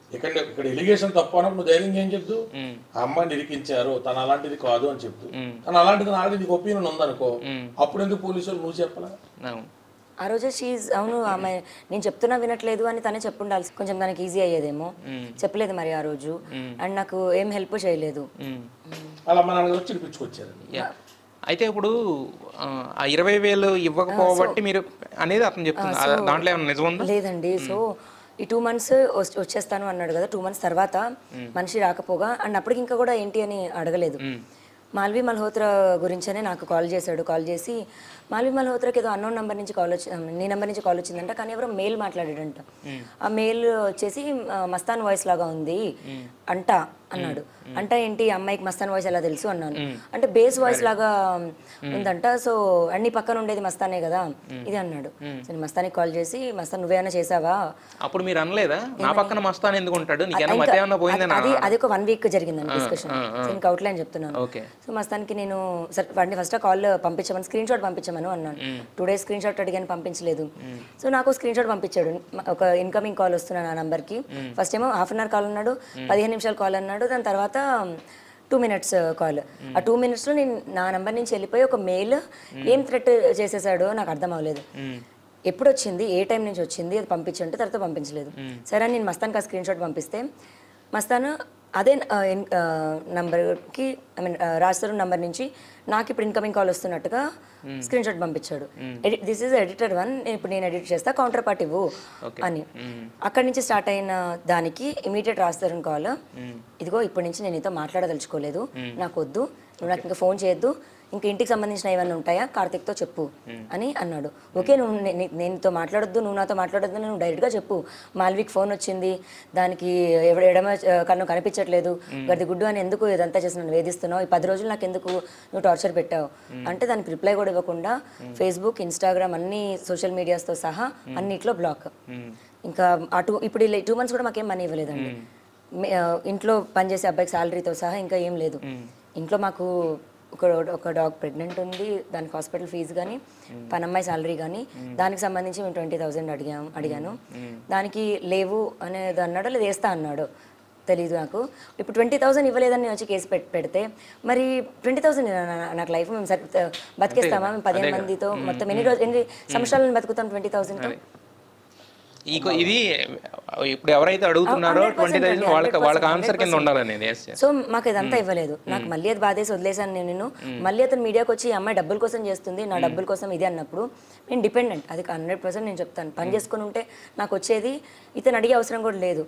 ఇక్కడ ఇక్కడ ఎలిగేషన్ తప్పు అన్నప్పుడు నువ్వు ధైర్యం ఏం చెప్తూ ఆ అమ్మాయిని ఇరికించారు తను అలాంటిది కాదు అని చెప్తూ తను అలాంటిది ఆల్రెడీ నీకు ఒపీనియన్ ఉందనుకో అప్పుడు ఎందుకు పోలీసులు నువ్వు చెప్పలా అవును ఆ రోజే షీజ్ అవును ఆమె నేను చెప్తున్నా వినట్లేదు అని తనే చెప్పుండాల్సి కొంచెం తనకి ఈజీ అయ్యేదేమో చెప్పలేదు మరి ఆ రోజు అండ్ నాకు ఏం హెల్ప్ చేయలేదు మ్మ్. అలా మన వచ్చి ఇప్పించుకొచ్చారు యా. అయితే ఇప్పుడు ఆ, ఆ ఇరవై వేలు ఇవ్వకపోబట్టి మీరు అనేది అతను చెప్తుంది ఆ, దాంట్లో ఏమైనా నిజం ఉందా లేదండి సో ఈ టూ మంత్స్ వచ్చేస్తాను అన్నాడు కదా టూ మంత్స్ తర్వాత మనిషి రాకపోగా అండ్ అప్పటికి ఇంకా కూడా ఏంటి అని అడగలేదు మాల్వి మల్హోత్రా గురించనే నాకు కాల్ చేశాడు కాల్ చేసి మాల్వి మల్హోత్రాకి ఏదో అన్నోన్ నెంబర్ నుంచి కాల్ వచ్చి నీ నెంబర్ నుంచి కాల్ వచ్చిందంట కానీ ఎవరో మెయిల్ మాట్లాడాడంట ఆ మెయిల్ వచ్చేసి ఆ, మస్తాన్ వాయిస్ లాగా ఉంది అంట అన్నాడు అంటే ఏంటి ఈ అమ్మాయికి మస్తాన్ వాయిస్ ఎలా తెలుసు అన్నాను అంటే బేస్ వాయిస్ లాగా ఉందంట సో అన్ని పక్కన ఉండేది మస్తానే కదా ఇది అన్నాడు సో నేను మస్తానికి కాల్ చేసి మస్తాన్ నువ్వేమైనా చేసావా అప్పుడు మీరు అనలేదా నా పక్కన మస్తాన్ ఎందుకు ఉంటాడు నీకేమైనా ఇంకా మధ్య ఏమన్నా పోయిందని అది అది ఒక వన్ వీక్ జరిగిందండి డిస్కషన్ ఇంకా అవుట్లైన్ చెప్తున్నాను ఓకే సో మస్తానికి నేను సరే వాడిని ఫస్ట్ కాల్ పంపించమని స్క్రీన్ షాట్ పంపించమని అన్నాను టూ డేస్ స్క్రీన్ షాట్ అడిగాను పంపించలేదు సో నాకు స్క్రీన్ షాట్ పంపించాడు మ- ఒక ఇన్కమింగ్ కాల్ వస్తున్నాను ఆ నంబర్కి ఫస్ట్ ఏమో హాఫ్ అన్ అవర్ కాల్ అన్నాడు పదిహేను నిమిషాలు కాల్ అన్నాడు దాని తర్వాత టూ మినిట్స్ కాల్ ఆ టూ మినిట్స్లో నేను నా నంబర్ నుంచి వెళ్ళిపోయి ఒక మెయిల్ ఏం థ్రెట్ చేసేసాడో నాకు అర్థం అవ్వలేదు ఎప్పుడు వచ్చింది ఏ టైం నుంచి వచ్చింది అది పంపించంటే తర్వాత పంపించలేదు సరే అని నేను మస్తాన్కి ఆ స్క్రీన్ షాట్ పంపిస్తే మస్తాన్ అదే నంబర్కి ఐ మీన్ రాస్తారు నంబర్ నుంచి నాకు ఇప్పుడు ఇన్కమింగ్ కాల్ వస్తున్నట్టుగా స్క్రీన్ షాట్ పంపించాడు edit this is editor one ఇప్పుడు నేను ఎడిట్ చేస్తా కౌంటర్ పార్ట్ ఇవ్వు అని అక్కడి నుంచి స్టార్ట్ అయిన దానికి ఇమీడియట్ రాస్తారు కాల్ ఇదిగో ఇప్పటి నుంచి నేను నీతో మాట్లాడదలుచుకోలేదు నాకు వద్దు నువ్వు నాకు ఇంకా ఫోన్ చేయొద్దు ఇంకా ఇంటికి సంబంధించిన ఏమైనా ఉంటాయా కార్తిక్తో చెప్పు అని అన్నాడు ఓకే నువ్వు నే- నే- నేనుతో మాట్లాడొద్దు నువ్వు నాతో మాట్లాడొద్దు నువ్వు డైరెక్ట్గా చెప్పు మాల్విక్ ఫోన్ వచ్చింది దానికి ఎవడ ఎడమ ఆ, కన్ను కనిపించట్లేదు గది గుడ్డు అని ఎందుకు ఇదంతా చేసి నన్ను వేధిస్తున్నావు ఈ పది రోజులు నాకు ఎందుకు నువ్వు టార్చర్ పెట్టావు అంటే దానికి రిప్లై కూడా ఇవ్వకుండా ఫేస్బుక్ ఇన్స్టాగ్రామ్ అన్ని సోషల్ మీడియాస్తో సహా అన్నిట్లో బ్లాక్ ఇంకా ఆ టూ ఇప్పుడు ఈ టూ మంత్స్ కూడా మాకేం మనీ ఇవ్వలేదండి మే- ఆ, ఇంట్లో పనిచేసే అబ్బాయికి శాలరీతో సహా ఇంకా ఏం లేదు ఇంట్లో మాకు ఒక ఒక డాగ్ ప్రెగ్నెంట్ ఉంది దానికి హాస్పిటల్ ఫీజు కానీ పనమ్మాయి శాలరీ కానీ దానికి సంబంధించి మేము ట్వంటీ థౌజండ్ అడిగాము అడిగాను దానికి లేవు అనేది అన్నాడు లేదు వేస్తా అన్నాడు తెలీదు నాకు ఇప్పుడు ట్వంటీ థౌసండ్ ఇవ్వలేదని నేను వచ్చి కేసు పెట్ పెడితే మరి ట్వంటీ థౌసండ్ నాకు లైఫ్ మేము సరి బతికేస్తామా మేము పదిహేను మందితో మొత్తం ఎన్ని రోజు ఎన్ని సంవత్సరాలను బతుకుతాం ట్వంటీ థౌసండ్తో ఈ కొ- ఇది ఇప్పుడు ఎవరైతే అడుగుతున్నారో ట్వంటీ థౌసండ్ వాళ్ళకి వాళ్ళకి ఆన్సర్ కింద ఉండాలనేది yes, yes. సో మాకు ఇదంతా ఇవ్వలేదు నాకు మళ్ళీ అది బాధేసి వదిలేశాను నేను నిన్ను మళ్ళీ అతను మీడియాకి వచ్చి ఈ అమ్మాయి డబ్బుల కోసం చేస్తుంది నా డబ్బుల కోసం ఇది అన్నప్పుడు నేను డిపెండెంట్ అది హండ్రెడ్ పర్సెంట్ నేను చెప్తాను పని చేసుకుని ఉంటే నాకు వచ్చేది ఇతను అడిగే అవసరం కూడా లేదు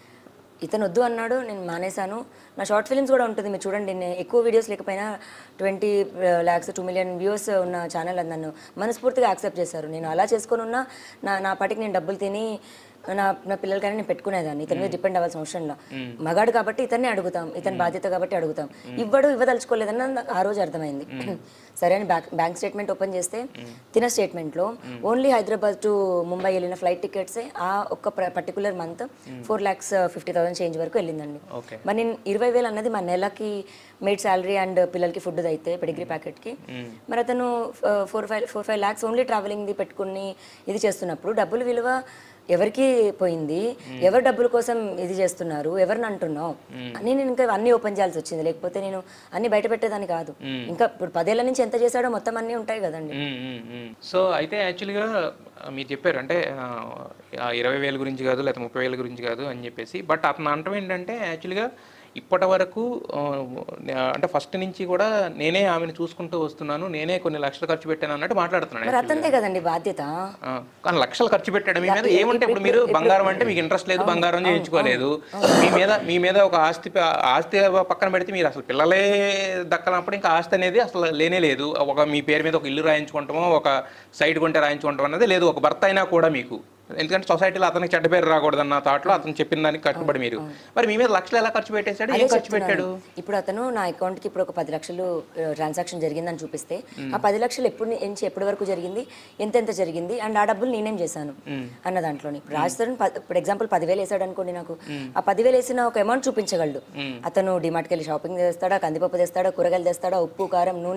ఇతను వద్దు అన్నాడు నేను మానేశాను నా షార్ట్ ఫిల్మ్స్ కూడా ఉంటుంది మీరు చూడండి నేను ఎక్కువ వీడియోస్ లేకపోయినా twenty lakhs two million views ఉన్న ఛానల్ అది నన్ను మనస్ఫూర్తిగా యాక్సెప్ట్ చేశారు నేను అలా చేసుకొని ఉన్నా నా నా పాటికి నేను డబ్బులు తిని నా నా పిల్లలకైనా నేను పెట్టుకునేదాన్ని ఇతని మీద డిపెండ్ అవ్వాల్సిన అవసరం లేదు మగాడు కాబట్టి ఇతన్ని అడుగుతాం ఇతని బాధ్యత కాబట్టి అడుగుతాం ఇవ్వడు ఇవ్వదలుచుకోలేదని నాకు ఆ రోజు అర్థమైంది సరే అని బ్యాంక్ బ్యాంక్ స్టేట్మెంట్ ఓపెన్ చేస్తే తిన స్టేట్మెంట్లో ఓన్లీ హైదరాబాద్ టు ముంబై వెళ్ళిన ఫ్లైట్ టికెట్సే ఆ ఒక్క particular month four lakhs fifty thousand change వరకు వెళ్ళిందండి ఓకే మరి నేను ఇరవై వేలు అన్నది మా నెలకి మేడ్ శాలరీ అండ్ పిల్లలకి ఫుడ్ అయితే పెడిగ్రీ ప్యాకెట్కి మరి అతను four five four five lakhs only ట్రావెలింగ్ది పెట్టుకుని ఇది చేస్తున్నప్పుడు డబ్బులు విలువ ఎవరికి పోయింది ఎవరు డబ్బుల కోసం ఇది చేస్తున్నారు ఎవరిని అంటున్నావు అని నేను ఇంకా అన్ని ఓపెన్ చేయాల్సి వచ్చింది లేకపోతే నేను అన్ని బయట పెట్టేదాన్ని కాదు ఇంకా ఇప్పుడు పదేళ్ల నుంచి ఎంత చేశాడో మొత్తం అన్నీ ఉంటాయి కదండి మ్మ్, మ్మ్, మ్మ్. సో అయితే యాక్చువల్గా మీరు చెప్పారు అంటే ఆ, ఆ ఇరవై వేల గురించి కాదు లేకపోతే ముప్పై వేల గురించి కాదు అని చెప్పేసి బట్ అతను అంటం ఏంటంటే యాక్చువల్గా ఇప్పటి వరకు ఆ, అంటే ఫస్ట్ నుంచి కూడా నేనే ఆమెను చూసుకుంటూ వస్తున్నాను నేనే కొన్ని లక్షలు ఖర్చు పెట్టాను అన్నట్టు మాట్లాడుతున్నాడు మరి అతందే కదండి బాధ్యత ఆ, కానీ లక్షలు ఖర్చు పెట్టాడు మీ మీద ఏమంటే ఇప్పుడు మీరు బంగారం అంటే మీకు ఇంట్రెస్ట్ లేదు బంగారం చేయించుకోలేదు మీ మీద మీ మీద ఒక ఆస్తి ప- ఆస్తి పక్కన పెడితే మీరు అసలు పిల్లలే దక్కనప్పుడు ఇంకా ఆస్తి అనేది అసలు లేనే లేదు ఒక మీ పేరు మీద ఒక ఇల్లు రాయించుకుంటామో ఒక సైడ్ కొంటే రాయించుకుంటాం అనేది లేదు ఒక భర్త అయినా కూడా మీకు ఎందుకంటే సొసైటీలో అతనికి చెడ్డ పేరు రాకూడదన్న థాట్లో అతను చెప్పిన దానికి కట్టుబడి మీరు మరి మీ మీద లక్షలు ఎలా ఖర్చు పెట్టేశాడు ఏం ఖర్చు పెట్టాడు ఇప్పుడు అతను నా అకౌంట్ కి ఇప్పుడు ఒక పది లక్షలు ట్రాన్సాక్షన్ జరిగిందని చూపిస్తే ఆ పది లక్షలు ఎప్పుడు నుంచి ఎప్పటి వరకు జరిగింది ఎంత ఎంత జరిగింది అండ్ ఆ డబ్బులు నేనేం చేశాను అన్న దాంట్లోని ఇప్పుడు రాజ్ తరుణ్ ప- ఇప్పుడు ఎగ్జాంపుల్ పదివేలు వేసాడు అనుకోండి నాకు ఆ పదివేలు వేసిన ఒక అమౌంట్ చూపించగలడు అతను డిమార్ట్కి వెళ్ళి షాపింగ్ చేస్తాడా కందిపప్పు తెస్తాడా కూరగాయలు తెస్తాడా ఉప్పు కారం నూనె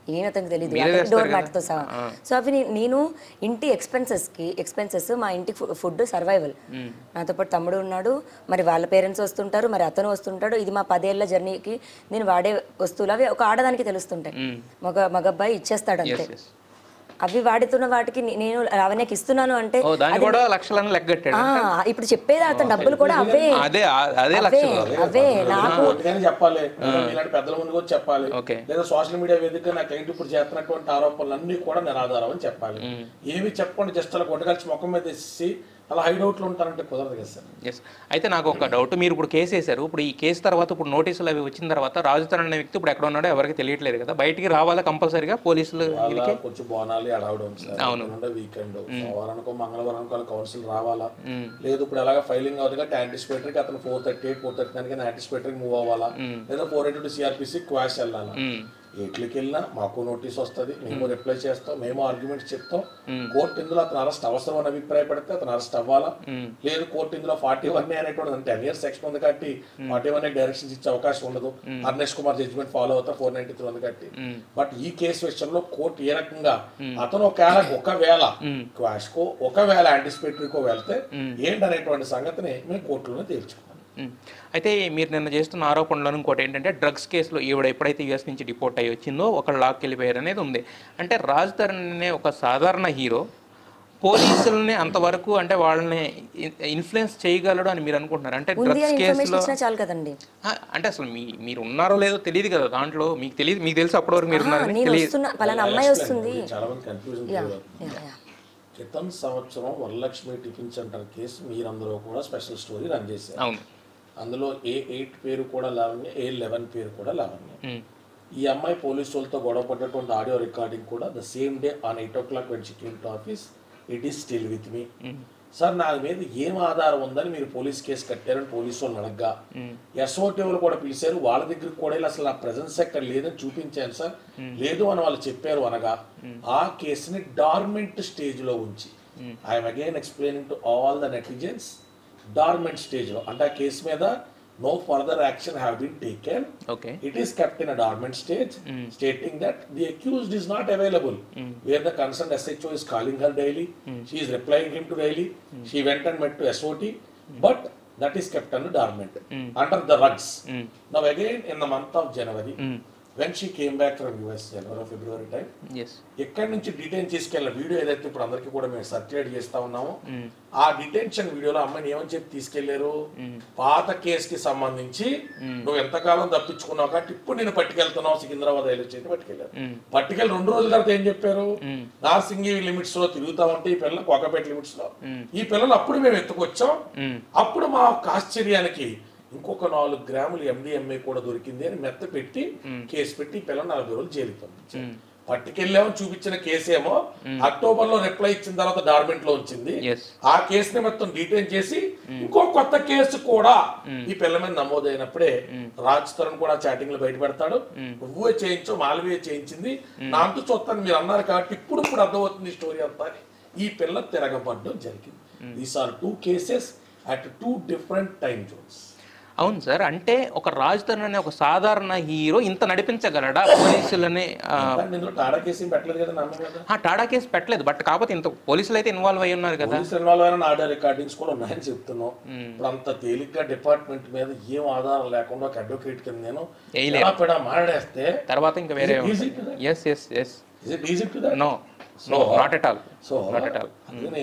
నేను అతనికి తెలియదు మీరే అతనికి చేస్తారు డోర్ మ్యాట్తో సహా సో అవి నే- నేను ఇంటి ఎక్స్పెన్సెస్కి ఎక్స్పెన్సెస్ మా ఇంటి ఫుడ్ సర్వైవల్ నాతో పాటు తమ్ముడు ఉన్నాడు మరి వాళ్ళ పేరెంట్స్ వస్తుంటారు మరి అతను వస్తుంటాడు ఇది మా పదేళ్ల జర్నీకి నేను వాడే వస్తువులు అవి ఒక ఆడదానికి తెలుస్తుంటాయి మగ మగబ్బాయి ఇచ్చేస్తాడు అంతే ఎస్ అవి వాడుతున్న వాటికి నే- నేను లావణ్యకి ఇస్తున్నాను అంటే ఓ దాన్ని కూడా లక్షలను లెగ్గట్టాడు ఆ, ఇప్పుడు చెప్పేది అతని డబ్బులు కూడా అవే అదే ఆ- అదే అవే లక్షలు అవే నాకు ఒట్టిగానే చెప్పాలి లేదా ఇలాంటి పెద్దల ముందు కూడా చెప్పాలి ఓకే. లేదా సోషల్ మీడియా వేదిక నా క్లయింట్ ఇప్పుడు చేస్తున్నటువంటి ఆరోపణలు అన్ని కూడా నిరాధారం అని చెప్పాలి ఏమి చెప్పకుండా జస్ట్ అలా కొట్టగలిసి ముఖం మీద వేసి అలా హైడౌట్లు ఉంటారంటే కుదరదు కదా సార్ ఎస్ అయితే నాకు ఒక డౌట్ మీరు ఇప్పుడు కేసు వేశారు ఇప్పుడు ఈ కేసు తర్వాత ఇప్పుడు నోటీసులు అవి వచ్చిన తర్వాత రాజుతరన్ అనే వ్యక్తి ఇప్పుడు ఎక్కడ ఉన్నాడో ఎవరికి తెలియట్లేదు కదా బయటికి రావాలా కంపల్సరీగా పోలీసులు వాళ్ళ కొంచెం బోనాలు అడవడం సార్ వీకెండ్ సోమవారానికో మంగళవారానికో కౌన్సిల్ రావాలా లేదు ఇప్పుడు ఎలాగ ఫైలింగ్ అవుతుంది కాబట్టి యాంటిసిపేటరీకి అతను four thirty eight four thirty nine యాంటిసిపేటరీకి మూవ్ అవ్వాలా లేదా four eighty two CrPC quash వెళ్ళాలా ఎట్లకి వెళ్ళినా మాకు నోటీస్ వస్తుంది మేము రిప్లై చేస్తాం మేము ఆర్గ్యుమెంట్స్ చెప్తాం కోర్టు ఇందులో అతను అరెస్ట్ అవసరం అని అభిప్రాయపడితే అతను అరెస్ట్ అవ్వాలా లేదు కోర్టు ఇందులో ఫార్టీ వన్ అనేటువంటి టెన్ ఇయర్స్ సెక్షన్ ఉంది కాబట్టి ఫార్టీ వన్ డైరెక్షన్స్ ఇచ్చే అవకాశం ఉండదు అర్నేష్ కుమార్ జడ్జిమెంట్ ఫాలో అవుతా ఫోర్ నైన్టీ త్రీ ఉంది కాబట్టి బట్ ఈ కేసు విషయంలో కోర్టు ఏ రకంగా అతను ఒకవేళ ఒకవేళ క్వాష్ కో ఒకవేళ యాంటిసిపేటరీకో వెళ్తే ఏంటనేటువంటి సంగతిని మేము కోర్టులోనే తేల్చుకున్నాం మ్మ్. అయితే మీరు నిన్న చేస్తున్న ఆరోపణలో ఇంకోటి ఏంటంటే డ్రగ్స్ కేసులో ఈవిడ ఎప్పుడైతే యూఎస్ నుంచి డిపోర్ట్ అయ్యి వచ్చిందో ఒకళ్ళు లాక్కి వెళ్ళిపోయారు అనేది ఉంది అంటే రాజ్ తరుణ్ అనే ఒక సాధారణ హీరో పోలీసుల్ని అంతవరకు అంటే వాళ్ళని ఇన్ఫ్లుయెన్స్ చేయగలడు అని మీరు అనుకుంటున్నారు అంటే ఉంది డ్రగ్స్ అని కేసులో ఇన్ఫర్మేషన్ ఇచ్చినా చాలు కదండి ఆ, అంటే అసలు మీ మీరు ఉన్నారో లేదో తెలియదు కదా దాంట్లో మీకు తెలియదు మీకు తెలుసు అప్పటి వరకు మీరు ఆ, ఉన్నారని నేను తెలియదు వస్తున్నా పలానా అమ్మాయి వస్తుంది చాలా మంది కన్ఫ్యూజన్ యా, యా. క్రితం సంవత్సరం వరలక్ష్మి టిఫిన్ సెంటర్ కేసు మీరందరూ కూడా స్పెషల్ స్టోరీ రన్ చేశారు అవును అందులో ఏ ఎయిట్ పేరు కూడా లావణ్య ఏ లెవెన్ పేరు కూడా లావణ్య మ్మ్. ఈ అమ్మాయి పోలీసు వాళ్ళతో గొడవ పడ్డటువంటి ఆడియో రికార్డింగ్ కూడా the same day on eight o'clock when she came to office it is still with me sir నా మీద ఏం ఆధారం ఉందని మీరు పోలీస్ కేసు కట్టారని పోలీసు వాళ్ళు అడగ్గా ఎస్ఓటీ వాళ్ళు కూడా పిలిచారు వాళ్ళ దగ్గరికి కూడా వెళ్ళి అసలు నా ప్రెజెన్స్ ఎక్కడ లేదని చూపించాను సార్ లేదు అని వాళ్ళు చెప్పారు అనగా ఆ కేసుని డార్మెంట్ స్టేజ్ లో ఉంచి I'm again explaining to all the netizens dormant stage లో అంటే ఆ కేసు మీద no further action have been taken okay it is kept in a dormant stage, stating that the accused is not available. Where the concerned SHO is calling her daily, she is replying him to daily, she went and met to SOT, but that is kept under dormant, under the rugs. Now again in the month of January, when she came back from US, January or February time, yes ఎక్కడి నుంచి detain చేసుకెళ్ళిన video ఏదైతే ఇప్పుడు అందరికీ కూడా మేము circulate చేస్తా ఉన్నామో ఆ డిటెన్షన్ వీడియోలో అమ్మాయిని ఏమని చెప్పి తీసుకెళ్లారు పాత కేసుకి సంబంధించి నువ్వు ఎంతకాలం తప్పించుకున్నావు కాబట్టి ఇప్పుడు నేను పట్టుకెళ్తున్నావు సికింద్రాబాద్ రైల్వే స్టేషన్ పట్టుకెళ్ళారు పట్టుకెళ్ళి రెండు రోజుల తర్వాత ఏం చెప్పారు నార్సింగి లిమిట్స్ లో తిరుగుతా ఉంటే ఈ పిల్లలు కోకపేట లిమిట్స్ లో ఈ పిల్లలు అప్పుడు మేము ఎత్తుకొచ్చాం అప్పుడు మా యొక్క ఆశ్చర్యానికి ఇంకొక నాలుగు గ్రాములు ఎండిఎంఏ కూడా దొరికింది అని మెత్త పెట్టి కేసు పెట్టి ఈ పిల్లలు నలభై రోజులు జైలుకి పంపించారు పట్టుకెళ్ళామని చూపించిన కేసేమో అక్టోబర్ లో రిప్లై ఇచ్చిన తర్వాత డార్మెంట్ లో వచ్చింది ఎస్ ఆ కేసుని మొత్తం డీటైన్ చేసి ఇంకో కొత్త కేసు కూడా ఈ పిల్ల మీద నమోదైనప్పుడే రాజ్ తరుణ్ కూడా చాటింగ్ లో బయట పెడతాడు నువ్వే చేయించు మాలవే చేయించింది నా అంతు చూస్తాను మీరు అన్నారు కాబట్టి ఇప్పుడు ఇప్పుడు అర్థమవుతుంది స్టోరీ అంతా అని ఈ పిల్ల తిరగబడడం జరిగింది these are two cases at two different time zones అవును సార్ అంటే ఒక రాజ్ తరుణ్ అనే ఒక సాధారణ హీరో ఇంత నడిపించగలడా పోలీసులని ఆ, ఇందులో టాడా కేసు ఏం పెట్టలేదు కదా నమ్మే కదా ఆ, టాడా కేసు పెట్టలేదు బట్ కాకపోతే ఇంత పోలీసులు అయితే ఇన్వాల్వ్ అయి ఉన్నారు కదా పోలీస్ ఇన్వాల్వ్ అయిన ఆడియో రికార్డింగ్స్ కూడా ఉన్నాయని చెప్తున్నాం ఇప్పుడు అంత తేలిగ్గా డిపార్ట్మెంట్ మీద ఏం ఆధారం లేకుండా ఒక అడ్వకేట్ కింద నేను వేయలేరు. ఎలా పెడా మాట్లాడేస్తే తర్వాత ఇంకా వేరే easy to yes yes yes is it easy to that no No. Not at all so not at all అందుకని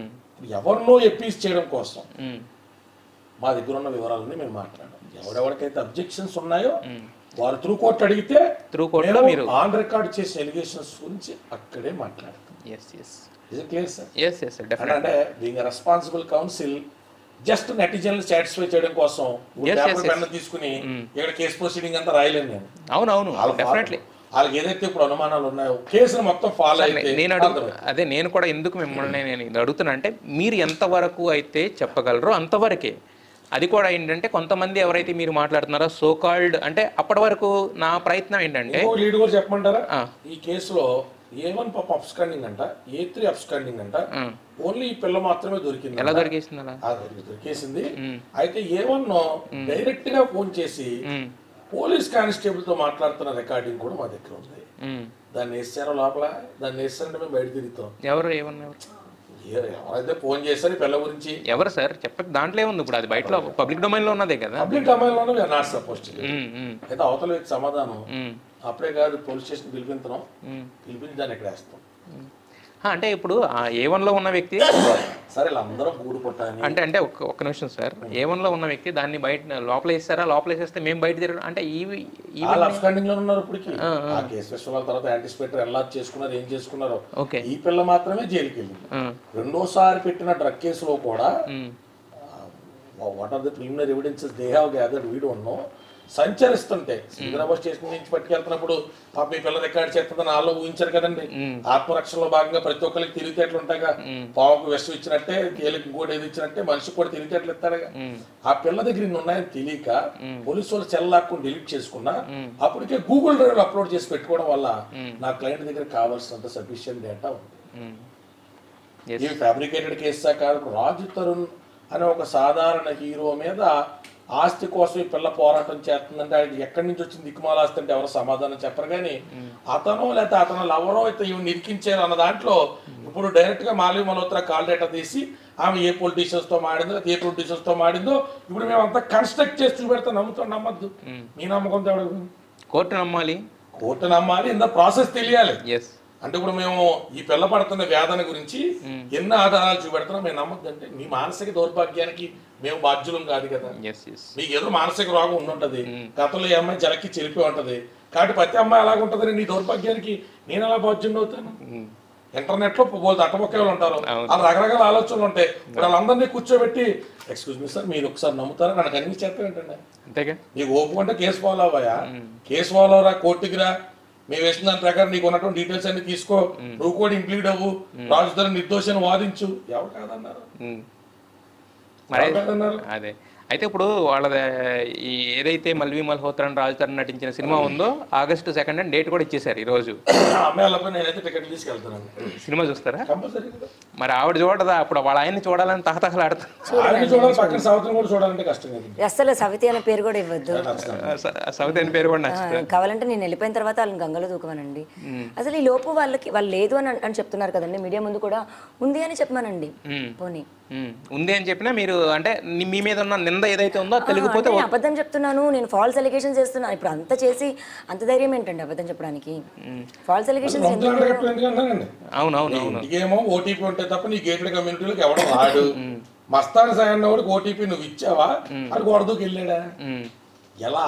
ఎవరినో ఎప్పీస్ చేయడం కోసం మా దగ్గర ఉన్న వివరాలని మేము మాట్లాడాం ఎవరెవరికైతే అబ్జెక్షన్స్ ఉన్నాయో వారు త్రూ కోర్ట్ అడిగితే Through court లో మీరు- ఆన్ రికార్డ్ చేసిన ఎలిగేషన్స్ గురించి అక్కడే మాట్లాడతాం ఎస్ ఎస్ ఇది క్లియర్ సార్ ఎస్ ఎస్ అని డెఫినెట్ అంటే బీయింగ్ రెస్పాన్సిబుల్ కౌన్సిల్ జస్ట్ నెటిజన్లు సాటిస్ఫై చేయడం కోసం Yes, yes, paper yes. Pen తీసుకుని ఇక్కడ కేసు ప్రొసీడింగ్ అంతా రాయలేను నేను అవును అవును వాళ్ళ డెఫినెట్లీ వాళ్ళకి ఏదైతే ఇప్పుడు అనుమానాలు ఉన్నాయో కేసును మొత్తం ఫాలో అయితే నేను అడుగు అర్థమైంది. అదే నేను కూడా ఎందుకు మిమ్మల్ని నేను ఇది అడుగుతున్నా అంటే మీరు ఎంతవరకు అయితే చెప్పగలరో అంతవరకే అది కూడా ఏంటంటే కొంతమంది ఎవరైతే మీరు మాట్లాడుతున్నారో సో కాల్డ్ అంటే అప్పటి వరకు నా ప్రయత్నం ఏంటంటే ఇంకో లీడ్ కూడా చెప్పమంటారా ఆ. ఈ కేసులో ఏ వన్ పాప అప్స్కాండింగ్ అంట ఏ త్రీ అప్స్కాండింగ్ అంట ఆ, ఓన్లీ ఈ పిల్ల మాత్రమే దొరికింది ఎలా దొరికేసింది అలా అది దొరికేసింది అయితే ఏ వన్ డైరెక్ట్ గా ఫోన్ చేసి ఉమ్, పోలీస్ కానిస్టేబుల్ తో మాట్లాడుతున్న రికార్డింగ్ కూడా మా దగ్గర ఉంది ఉమ్, దాన్ని వేసారో లోపల దాన్ని వేస్తారంటే మేము బయట తిరుగుతాం ఎవరు ఏమన్నారు ఏ- ఎవరైతే ఫోన్ చేశారు ఈ పిల్ల గురించి ఎవరు సార్ చెప్పక దాంట్లో ఏముంది ఇప్పుడు అది బయటలో పబ్లిక్ డొమైన్లో ఉన్నదే కదా పబ్లిక్ డొమైన్లోనే నాట్ సపోజ్ ఉమ్, ఉమ్, అయితే అవతల వ్యక్తి సమాధానం ఉమ్, అప్పుడే కాదు పోలీస్ స్టేషన్ పిలిపించడం ఉమ్. పిలిపించి దాన్ని ఎక్కడ వేస్తాం ఆ, అంటే ఇప్పుడు ఆ ఏ వన్లో ఉన్న వ్యక్తి సరే వీళ్ళందరూ గూడు పుట్టాని అంటే అంటే ఒక్క ఒక్క నిమిషం సార్ ఏ వన్లో ఉన్న వ్యక్తి దాన్ని బయట లోపల వేస్తారా లోపల వేసేస్తే మేము బయట తిరగడం అంటే ఈ ఈ వాళ్ళు అబ్స్కాండింగ్ లో ఉన్నారు ఇప్పటికి ఆ కేసు విషయాల తర్వాత యాంటిసిపేటర్ ఎలా చేసుకున్నారు ఏం చేసుకున్నారు ఓకే ఈ పిల్ల మాత్రమే జైలుకి వెళ్ళింది ఆ, రెండోసారి పెట్టిన డ్రగ్ కేసులో కూడా um, what are the preliminary evidences they have gathered we don't know సంచరిస్తుంటే సికింద్రాబాద్ స్టేషన్ నుంచి పట్టుకెళ్తున్నప్పుడు పాప మీ పిల్ల రికార్డ్ చేస్తుందని వాళ్ళు ఊహించారు కదండి ఆత్మరక్షణలో భాగంగా ప్రతి ఒక్కరికి తెలివితేటలు ఉంటాయిగా పాముకు విషం ఇచ్చినట్టే తేలికి ఇంకోటి ఏది ఇచ్చినట్టే మనిషికి కూడా తెలివితేటలు ఇస్తాడుగా ఆ పిల్ల దగ్గర ఇన్ని ఉన్నాయని తెలియక పోలీసు వాళ్ళు చెల్లాక్కుని డిలీట్ చేసుకున్నా అప్పటికే గూగుల్ డ్రైవ్ అప్లోడ్ చేసి పెట్టుకోవడం వల్ల నా క్లయింట్ దగ్గర కావాల్సినంత సఫిషియెంట్ డేటా ఉంది ఉమ్. ఇవి ఫ్యాబ్రికేటెడ్ కేసా కాదు రాజు తరుణ్ అనే ఒక సాధారణ హీరో మీద ఆస్తి కోసం ఈ పిల్ల పోరాటం చేస్తుందంటే ఆయనకి ఎక్కడి నుంచి వచ్చింది దిక్కుమాల ఆస్తి అంటే ఎవరు సమాధానం చెప్పరు కానీ అతను లేకపోతే అతను లవరో అయితే ఇవి నిరికించారు అన్న దాంట్లో ఇప్పుడు డైరెక్ట్ గా మాలవి మల్హోత్రా కాల్ డేటా తీసి ఆమె ఏ పొలిటీషియన్స్ తో మాడిందో లేకపోతే ఏ పొలిటీషియన్స్ తో మాడిందో ఇప్పుడు మేము అంతా కన్స్ట్రక్ట్ చేసి చూపెడతా నమ్ముతాం నమ్మద్దు మీ నమ్మకంతో ఎవడు కోర్టు నమ్మాలి కోర్టు నమ్మాలి ఇంత ప్రాసెస్ తెలియాలి ఎస్ అంటే ఇప్పుడు మేము ఈ పిల్ల పడుతున్న వేదన గురించి ఎన్ని ఆధారాలు చూపెడుతున్నాం మేము నమ్మద్దంటే మీ మానసిక దౌర్భాగ్యానికి మేము బాధ్యులం కాదు కదా ఎస్ ఎస్ మీకు ఏదో మానసిక రోగం ఉండుంటది గతంలో ఈ అమ్మాయి జలకి చెలిపి ఉంటది కాబట్టి ప్రతి అమ్మాయి అలాగ ఉంటదని నీ దౌర్భాగ్యానికి నేను ఎలా బాధ్యుని అవుతాను ఇంటర్నెట్ లో బోల్డ్ అట్టబొక్కే వాళ్ళు ఉంటారు వాళ్ళు రకరకాల ఆలోచనలు ఉంటాయి ఇప్పుడు వాళ్ళందరినీ కూర్చోబెట్టి ఎక్స్క్యూజ్ మీ సార్ మీరు ఒకసారి నమ్ముతారా నాకు అన్ని చేస్తాం ఏంటండి అంతేగా నీకు ఓపుకుంటే కేసు ఫాలో అవ్వయా కేసు ఫాలో అవ్వరా కోర్టుకి రా మేము వేసిన దాని ప్రకారం నీకు ఉన్నటువంటి డీటెయిల్స్ అన్ని తీసుకో నువ్వు కూడా ఇంప్లీడ్ అవ్వు రాజుధర నిర్దోషాన్ని వాదించు ఎవరు కాదన్నారు ఉమ్. మరి ఎవరు కాదన్నారు అదే అయితే ఇప్పుడు వాళ్ళది ఈ ఏదైతే మల్వి మల్హోత్రా రాజు తరుణ్ నటించిన సినిమా ఉందో ఆగస్టు సెకండ్ అండ్ డేట్ కూడా ఇచ్చేసారు ఈ రోజు అమ్మాయి వాళ్ళపై నేనైతే టికెట్ తీసుకెళ్తున్నాను సినిమా చూస్తారా కంపల్సరీ కదా మరి ఆవిడ చూడదా అప్పుడు వాళ్ళ ఆయన్ని చూడాలని తహతహలాడుతా ఆయన చూడాలి పక్కన సంవత్సరం కూడా చూడాలంటే కష్టం కదా అసలు సవితి అనే పేరు కూడా ఇవ్వద్దు సౌత్ అని పేరు కూడా ఆ, నచ్చుతుంది కావాలంటే నేను వెళ్ళిపోయిన తర్వాత వాళ్ళని గంగలో దూకమనండి అసలు ఈ లోపు వాళ్ళకి వాళ్ళు లేదు అని అని చెప్తున్నారు కదండి మీడియా ముందు కూడా ఉంది అని చెప్పమనండి మ్మ్. పోనీ ఉమ్, ఉంది అని చెప్పినా మీరు అంటే ని- మీ మీద ఉన్న నింద ఏదైతే ఉందో అది తెలిగిపోతే అంటే నేను అబద్ధం చెప్తున్నాను నేను ఫాల్స్ ఎలిగేషన్స్ చేస్తున్నాను ఇప్పుడు అంత చేసి అంత ధైర్యం ఏంటండి అబద్ధం చెప్పడానికి ఫాల్స్ ఎలిగేషన్స్ ఎందుకంటానండి అవునవును ఇంటికేమో ఓటీపీ ఉంటే తప్ప నీ గేటెడ్ కమ్యూనిటీలోకి ఎవడో రాడు మస్తాన్ సాయన్న వాడికి ఓటీపీ నువ్వు ఇచ్చావా అది గొడవకి వెళ్ళాడా ఎలా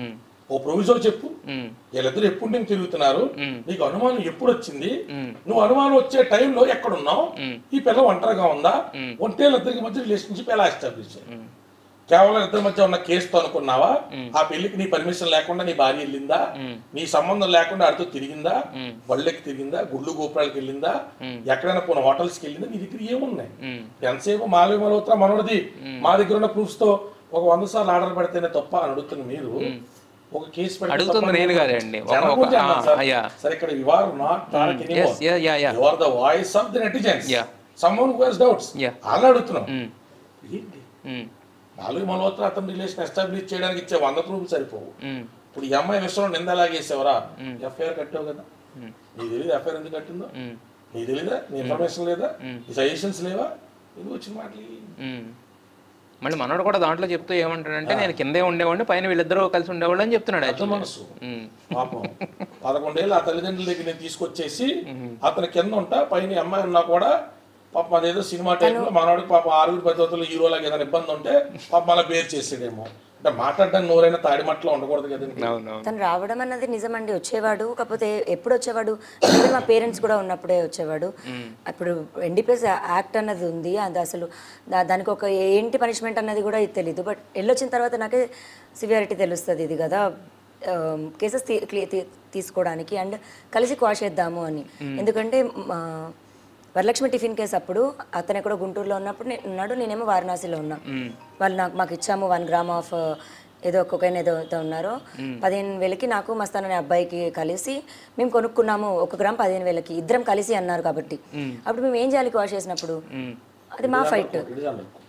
ఓ ప్రొవిజర్ చెప్పు వీళ్ళిద్దరు ఎప్పుడు నేను తిరుగుతున్నారు నీకు అనుమానం ఎప్పుడు వచ్చింది నువ్వు అనుమానం వచ్చే టైంలో ఎక్కడున్నావు ఈ పిల్ల ఒంటరిగా ఉందా ఒంటే వీళ్ళిద్దరికి మధ్య రిలేషన్షిప్ ఎలా ఎస్టాబ్లిష్ చేయాలి కేవలం ఇద్దరి మధ్య ఉన్న కేసుతో అనుకున్నావా ఆ పెళ్లికి నీ పర్మిషన్ లేకుండా నీ భార్య వెళ్ళిందా నీ సంబంధం లేకుండా ఆడితో తిరిగిందా బళ్ళకి తిరిగిందా గుళ్ళు గోపురాలకు వెళ్ళిందా ఎక్కడైనా పోయిన హోటల్స్కి వెళ్ళిందా నీ దగ్గర ఏమున్నాయి ఎంతసేపు మాలవి మల్హోత్రా మనోడిది మా దగ్గర ఉన్న ప్రూఫ్స్ తో ఒక వంద సార్లు ఆర్డర్ పెడితేనే తప్ప అని అడుగుతున్న మీరు ఒక కేసు పెడితే అడుగుతుంది తప్ప నేను అని కాదండి. ఒక- జనం ఒక- గురించి అన్నాను ఆ, సార్. అయ్యా. సరే ఇక్కడ you are not Tarak Yes, anymore yeah, yeah, yeah. You are the voice of the netizens Yeah. Someone who has doubts Yeah. అలా అడుగుతున్నాం ఉమ్, ఏంటి ఉమ్, నాలుగు మల్హోత్రా అతని రిలేషన్ ఎస్టాబ్లిష్ చేయడానికి ఇచ్చే వంద ప్రూఫ్లు సరిపోవు ఉమ్, ఇప్పుడు ఈ అమ్మాయి విషయంలో నింద ఎలాగేసావరా ఎఫ్ఐఆర్ కట్టావు కదా నీకు తెలియదు ఎఫ్ఐఆర్ ఎందుకు కట్టిందో ఉమ్, నీకు తెలీదా నీ ఇన్ఫర్మేషన్ లేదా నీ సజెషన్స్ లేవా ఎందుకు వచ్చిన మాటలు ఇవి? ఉమ్. మళ్ళీ మనోడు కూడా దాంట్లో చెప్తూ ఏమంటాడంటే నేను కిందే ఉండేవాడిని పైన వీళ్ళిద్దరూ కలిసి ఉండేవాళ్ళు అని చెప్తున్నాడు పెద్ద actually. మనసు ఉమ్, పాపం పదకొండేళ్ళు ఆ తల్లిదండ్రుల దగ్గర నేను తీసుకొచ్చేసి అతని కింద ఉంటా పైన ఈ అమ్మాయి ఉన్నా కూడా పాపం అదేదో సినిమా టైంలో మనవాడికి పాప ఆరుగురు పద్ధతులు హీరోలాగా ఏదైనా ఇబ్బంది ఉంటే పాప మళ్ళీ బేర్ చేసాడేమో అంటే మాట్లాడడానికి నోరైనా తాడిమట్లో ఉండకూడదు కదండి అవునవును తను రావడం అన్నది నిజమండి వచ్చేవాడు కాకపోతే ఎప్పుడు వచ్చేవాడు అంటే మా పేరెంట్స్ కూడా ఉన్నప్పుడే వచ్చేవాడు అప్పుడు ఎన్డీపీఎస్ యాక్ట్ అన్నది ఉంది అది అసలు దా- దానికి ఒక ఏంటి పనిష్మెంట్ అన్నది కూడా ఇది తెలీదు బట్ వెళ్ళొచ్చిన తర్వాత నాకే సివియారిటీ తెలుస్తుంది ఇది కదా కేసెస్ తీసుకోవడానికి అండ్ కలిసి క్వాష్ చేద్దాము అని ఎందుకంటే మా వరలక్ష్మి టిఫిన్ కేసు అప్పుడు అతను ఎక్కడో గుంటూరులో ఉన్నప్పుడు నేను ఉన్నాడు నేనేమో వారణాసిలో ఉన్నా వాళ్ళు నాకు మాకు ఇచ్చాము వన్ గ్రామ్ ఆఫ్ ఏదో కొకైన్ ఏదో అయితే ఉన్నారో పదిహేను వేలకి నాకు మస్తాన్ అనే అబ్బాయికి కలిసి మేము కొనుక్కున్నాము ఒక గ్రామ్ పదిహేను వేలకి ఇద్దరం కలిసి అన్నారు కాబట్టి అప్పుడు మేము ఏం చేయాలి క్వాష్ చేసినప్పుడు అది మా ఫైట్ ఇది అన్నారు.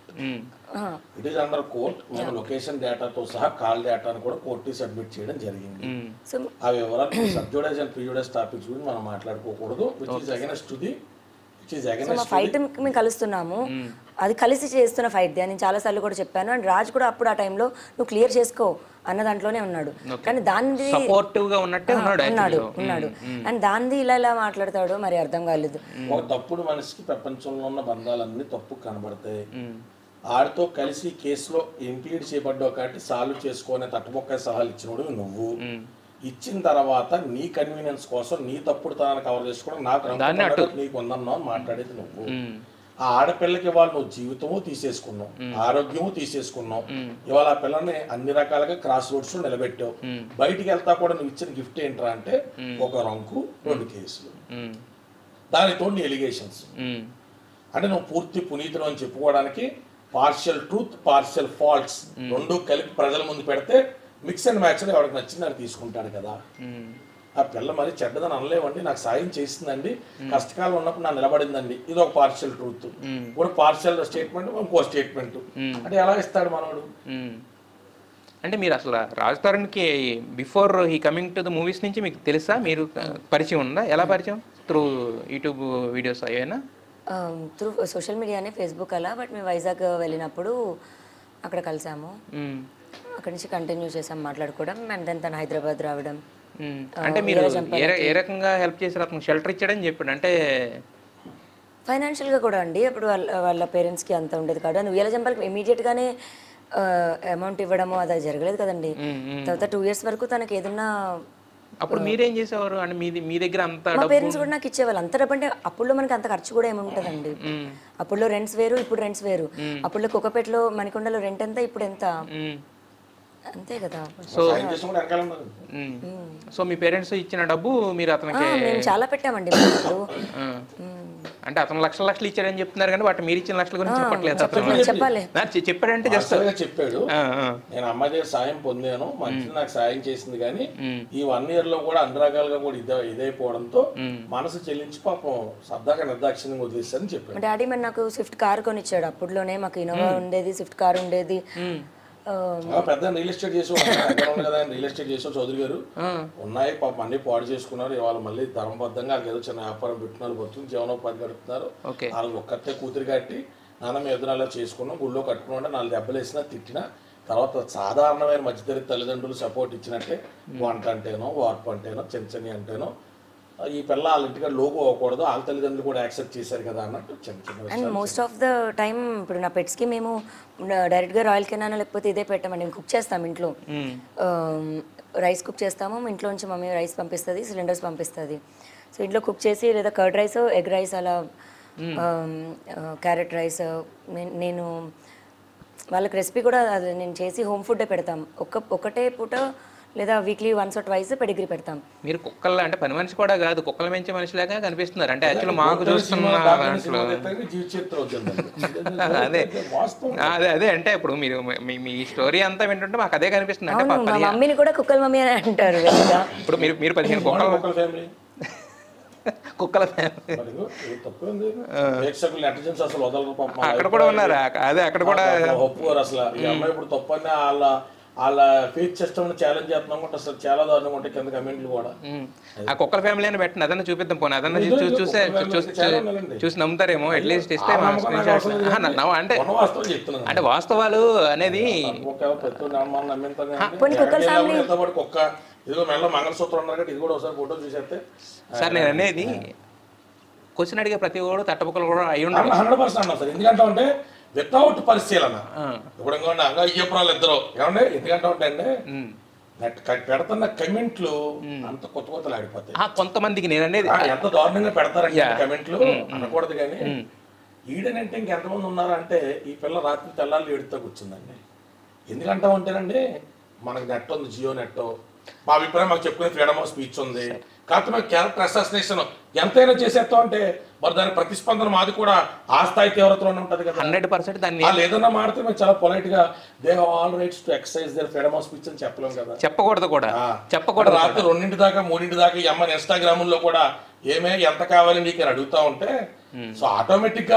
Um, it is under court మేము లొకేషన్ డేటాతో సహా కాల్ డేటాను కూడా కోర్టు సబ్మిట్ చేయడం జరిగింది ఉమ్, సో ఆ వివరాలు సబ్జుడైజ్ అండ్ ప్రిజుడైజ్ టాపిక్స్ గురించి మనం మాట్లాడుకోకూడదు which is against to the which is so మా అగెనెస్ట్ ఫైట్ మేము కలుస్తున్నాము అది కలిసి చేస్తున్న ఫైట్ నేను చాలాసార్లు కూడా చెప్పాను అండ్ రాజ్ కూడా అప్పుడు ఆ టైంలో నువ్వు క్లియర్ చేసుకో అన్న దాంట్లోనే ఉన్నాడు కానీ దాన్ని సపోర్టివ్ గా ఉన్నట్టే ఉన్నాడు ఉన్నాడు actually. ఉన్నాడు అండ్ దాన్ని ఇలా ఇలా మాట్లాడతాడు మరి అర్థం కాలేదు ఒక తప్పుడు మనిషికి ప్రపంచంలో ఉన్న బంధాలన్నీ తప్పు కనబడతాయి ఆడితో కలిసి ఈ కేసులో ఇంక్లూడ్ చేయబడ్డావు కాబట్టి సాల్వ్ చేసుకునే తట్టుబొక్క సలహాలు ఇచ్చినోడు నువ్వు ఇచ్చిన తర్వాత నీ కన్వీనియన్స్ కోసం నీ తప్పుడు తనాన్ని కవర్ చేసుకోవడం నాకు నమ్మకం లేదు, నీకు ఉందన్నావు అని మాట్లాడేది నువ్వు ఉమ్, ఆ ఆడపిల్లకి ఇవాళ నువ్వు జీవితము తీసేసుకున్నావు ఆరోగ్యము తీసేసుకున్నావు ఇవాళ ఆ పిల్లని అన్ని రకాలుగా క్రాస్ రోడ్స్ లో నిలబెట్టావు బయటికి వెళ్తా కూడా నువ్వు ఇచ్చిన గిఫ్ట్ ఏంట్రా అంటే ఒక రంకు రెండు కేసులు ఉమ్, దానితో నీ ఎలిగేషన్స్ ఉమ్, అంటే నువ్వు పూర్తి పునీతుడు అని చెప్పుకోవడానికి పార్షియల్ ట్రూత్ పార్షియల్ ఫాల్ట్స్ రెండు కలిపి ప్రజల ముందు పెడితే మిక్స్ అండ్ మ్యాచ్ ఎవరికి నచ్చింది అని తీసుకుంటాడు కదా ఉమ్, ఆ పిల్ల మరి చెడ్డదని అనలేవండి నాకు సాయం చేసిందండి కష్టకాలం ఉన్నప్పుడు నా నిలబడిందండి ఇది ఒక పార్షియల్ ట్రూత్ కూడా పార్షియల్ స్టేట్మెంట్ ఇంకో స్టేట్మెంట్ అంటే ఎలా ఇస్తాడు మనోడు ఉమ్. అంటే మీరు అసలు రాజ్ తరుణ్కి before he coming to the movies నుంచి మీకు తెలుసా మీరు ఆ, పరిచయం ఉందా ఎలా పరిచయం త్రూ యూట్యూబ్ వీడియోస్ అయ్యానా త్రూ సోషల్ మీడియానే ఫేస్బుక్ అలా బట్ మేము వైజాగ్ వెళ్ళినప్పుడు అక్కడ కలిసాము ఉమ్, అక్కడి నుంచి కంటిన్యూ చేసాం మాట్లాడుకోవడం అండ్ దెన్ తను హైదరాబాద్ రావడం ఉమ్. అంటే మీరు ఏ ర- ఏ రకంగా హెల్ప్ చేశారు అతను షెల్టర్ ఇచ్చాడని చెప్పాడు అంటే ఫైనాన్షియల్గా కూడా అండి అప్పుడు వాళ్ళ వాళ్ళ పేరెంట్స్కి అంత ఉండేది కాదు నువ్వు వేల జంపాలకి ఇమీడియట్గానే అమౌంట్ ఇవ్వడము అది జరగలేదు కదండి తర్వాత టూ ఇయర్స్ వరకు తనకి ఏదన్నా అప్పుడు మీరేం చేసేవారు అంటే మీది మీ దగ్గర అంత మా పేరెంట్స్ కూడా నాకు ఇచ్చేవాళ్ళు అంత డబ్బు అంటే అప్పుడులో మనకి అంత ఖర్చు కూడా ఏమి ఉంటుందండి అప్పుడులో రెంట్స్ వేరు ఇప్పుడు రెంట్స్ వేరు అప్పుడులో కుక్కపేటలో మణికొండలో రెంట్ ఎంత ఇప్పుడు ఎంత ఉమ్, అంతే కదా సాయం చేసిన కూడా వెనకాల ఉన్నారు ఉమ్. సో మీ పేరెంట్స్ ఇచ్చిన డబ్బు మీరు అతనికి ఆ, మేము చాలా పెట్టామండి మేము ఇప్పుడు ఆ. అంటే అతను లక్షల లక్షలు ఇచ్చాడని చెప్తున్నారు కానీ వాటి మీరు ఇచ్చిన లక్షల గురించి చెప్పట్లేదు అతను చెప్పాలి నా చె- చెప్పాడంటే జస్ట్ అసలుగా చెప్పాడు నేను అమ్మాయి దగ్గర సాయం పొందాను మంచి నాకు సాయం చేసింది కానీ ఈ వన్ ఇయర్ లో కూడా అన్ని రకాలుగా కూడా ఇదే ఇదైపోవడంతో మనసు చెల్లించి పాపం సరదాగా నిర్దాక్షిణ్యంగా వదిలేస్తానని చెప్పాడు మా డాడీ మరి నాకు స్విఫ్ట్ కార్ కొనిచ్చాడు అప్పుడులోనే మాకు ఇన్నోవా ఉండేది స్విఫ్ట్ కార్ ఉండేది ఆ, ఆ, పెద్ద రియల్ ఎస్టేట్ చేసి కదా రియల్ ఎస్టేట్ చేసాం చౌదరి గారు ఉన్నాయి పాపం అన్ని పాడు చేసుకున్నారు ఇవాళ మళ్ళీ ధర్మబద్ధంగా వాళ్ళకి ఏదో చిన్న వ్యాపారం పెట్టినారు బతుకు జీవనోపాధి గడుపుతున్నారు ఓకే వాళ్ళు ఒక్కతే కూతురు కట్టి నాన్న మేము ఎదురు చేసుకున్నాం గుళ్ళో కట్టుకున్నా నాలుగు దెబ్బలు వేసినా తిట్టినా తర్వాత సాధారణమైన మధ్యతరగతి తల్లిదండ్రులు సపోర్ట్ ఇచ్చినట్టే వంట అంటేనో వార్పు అంటేనో చిన్న చిన్న అంటేనో ఈ పిల్ల వాళ్ళ ఇంటికి లోపు అవ్వకూడదు వాళ్ళ తల్లిదండ్రులు కూడా యాక్సెప్ట్ చేశారు కదా అన్నట్టు చిన్న చిన్న అండ్ విషయాలు మోస్ట్ ఆఫ్ ద టైం ఇప్పుడు నా పెట్స్కి మేము డైరెక్ట్గా రాయల్ కెనానా లేకపోతే ఇదే పెట్టామండి మేము కుక్ చేస్తాం ఇంట్లో రైస్ కుక్ చేస్తాము ఇంట్లో నుంచి మమ్మీ రైస్ పంపిస్తుంది సిలిండర్స్ పంపిస్తుంది సో ఇంట్లో కుక్ చేసి లేదా కర్డ్ రైస్ ఎగ్ రైస్ అలా క్యారెట్ రైస్ నేను వాళ్ళకి రెసిపీ కూడా అది నేను చేసి హోమ్ ఫుడ్డే పెడతాం ఒక్క ఒకటే పూట లేదా weekly once or twice Pedigree పెడతాం మీరు కుక్కల అంటే పని మనిషి కూడా కాదు కుక్కల పెంచే మనిషిలాగా కనిపిస్తున్నారు అంటే యాక్చువల్ మాకు చూస్తున్న సినిమా దాకా దాంట్లో సినిమా తీస్తానికి జీవిత చరిత్ర వద్దండి అదే. వాస్తవం అదే అదే అంటే ఇప్పుడు మీరు మీ- మీ స్టోరీ అంతా వింటుంటే మాకు అదే కనిపిస్తుంది అంటే అవును మా మమ్మీని కూడా కుక్కల మమ్మీ అని అంటారు వెలుగా ఇప్పుడు మీరు మీరు పదిహేను కుక్కల ఒకళ్ళ ఫ్యామిలీ కుక్కల family. మరి ఇది తప్పేంది ప్రేక్షకులు నెటిజన్స్ అసలు వదలరు పాపం అక్కడ కూడా ఉన్నారు అక్క- అదే అక్కడ కూడా పాపం ఒప్పుకోరు అసలు ఈ అమ్మాయి ఇప్పుడు తప్పని వాళ్ళ వాళ్ళ ఫేస్ సిస్టమ్ ఛాలెంజ్ చేస్తున్నాం అంటే అసలు చాలా దారుణంగా ఉంటాయి కింద కమెంట్లు కూడా ఉమ్. ఆ కుక్కల ఫ్యామిలీ అని పెట్టండి అదన్నా చూపిద్దాం పోనీ అదన్నా చూ- చూ- చూసే కుక్కల చూసి family చాలా ఉన్నాయండి. చూసి నమ్ముతారేమో అట్లీస్ట్ ఇస్తే ఆ మా నమ్మకం screen నాకు shots- అవసరం ఆహా, లేదండి. నవ్వు అంటే ఉన్న వాస్తవం చెప్తున్నాను అంటే వాస్తవాలు అనేది ఒక పెద్ద నమ్మకం నమ్మింతాను పోనీ కుక్కల family- ఎంతపాటు కుక్క ఇదిగో మెల్ల మంగళసూత్రం ఉన్నారు కాబట్టి ఇది కూడా ఒకసారి ఫోటో చూసేస్తే సార్ నేను అనేది క్వశ్చన్ అడిగే ప్రతి ఒక్కడు తట్టబుక్కలు కూడా అయి ఉండాలి హండ్రెడ్ పర్సెంట్ అన్నా సార్ ఎందుకంటే అంటే వితౌట్ పరిశీలన ఇప్పుడు ఇంకోండి అంగా అయ్యపురాలు ఇద్దరు ఏమండి ఎందుకంటే ఉంటే అండి ఉమ్. నెట్ క- పెడుతున్న కమెంట్లు అంత కొత్త కొత్తలు ఆడిపోతాయి ఆ, కొంతమందికి నేను అనేది ఆ, ఎంత దారుణంగా పెడతారంటే కమెంట్లు అనకూడదు కానీ ఈడనంటే ఇంకెంతమంది ఉన్నారంటే ఈ పిల్ల రాత్రి తెల్లారి ఏడుతో కూర్చుందండి ఎందుకంటా ఉంటేనండి మనకి నెట్ ఉంది జియో నెట్ మా అభిప్రాయం మాకు చెప్పుకునే ఫ్రీడమ్ ఆఫ్ స్పీచ్ ఉంది కాకపోతే మేము క్యారెక్టర్ అసాసినేషన్ ఎంతైనా చేసేస్తాం అంటే మరి దాని ప్రతిస్పందన మాది కూడా ఆ స్థాయి తీవ్రతలోనే ఉంటుంది కదా హండ్రెడ్ పర్సెంట్ దాన్ని వాళ్ళు ఏదన్నా మాడితే మేము చాలా పొలైట్ గా they all rights to exercise their freedom of speech అని చెప్పలేం కదా చెప్పకూడదు కూడా ఆ. చెప్పకూడదు రాత్రి రెండింటి దాకా మూడింటి దాకా ఈ అమ్మని ఇన్స్టాగ్రామ్ లో కూడా ఏమే ఎంత కావాలి నీకు అని అడుగుతా ఉంటే సో ఆటోమేటిక్ గా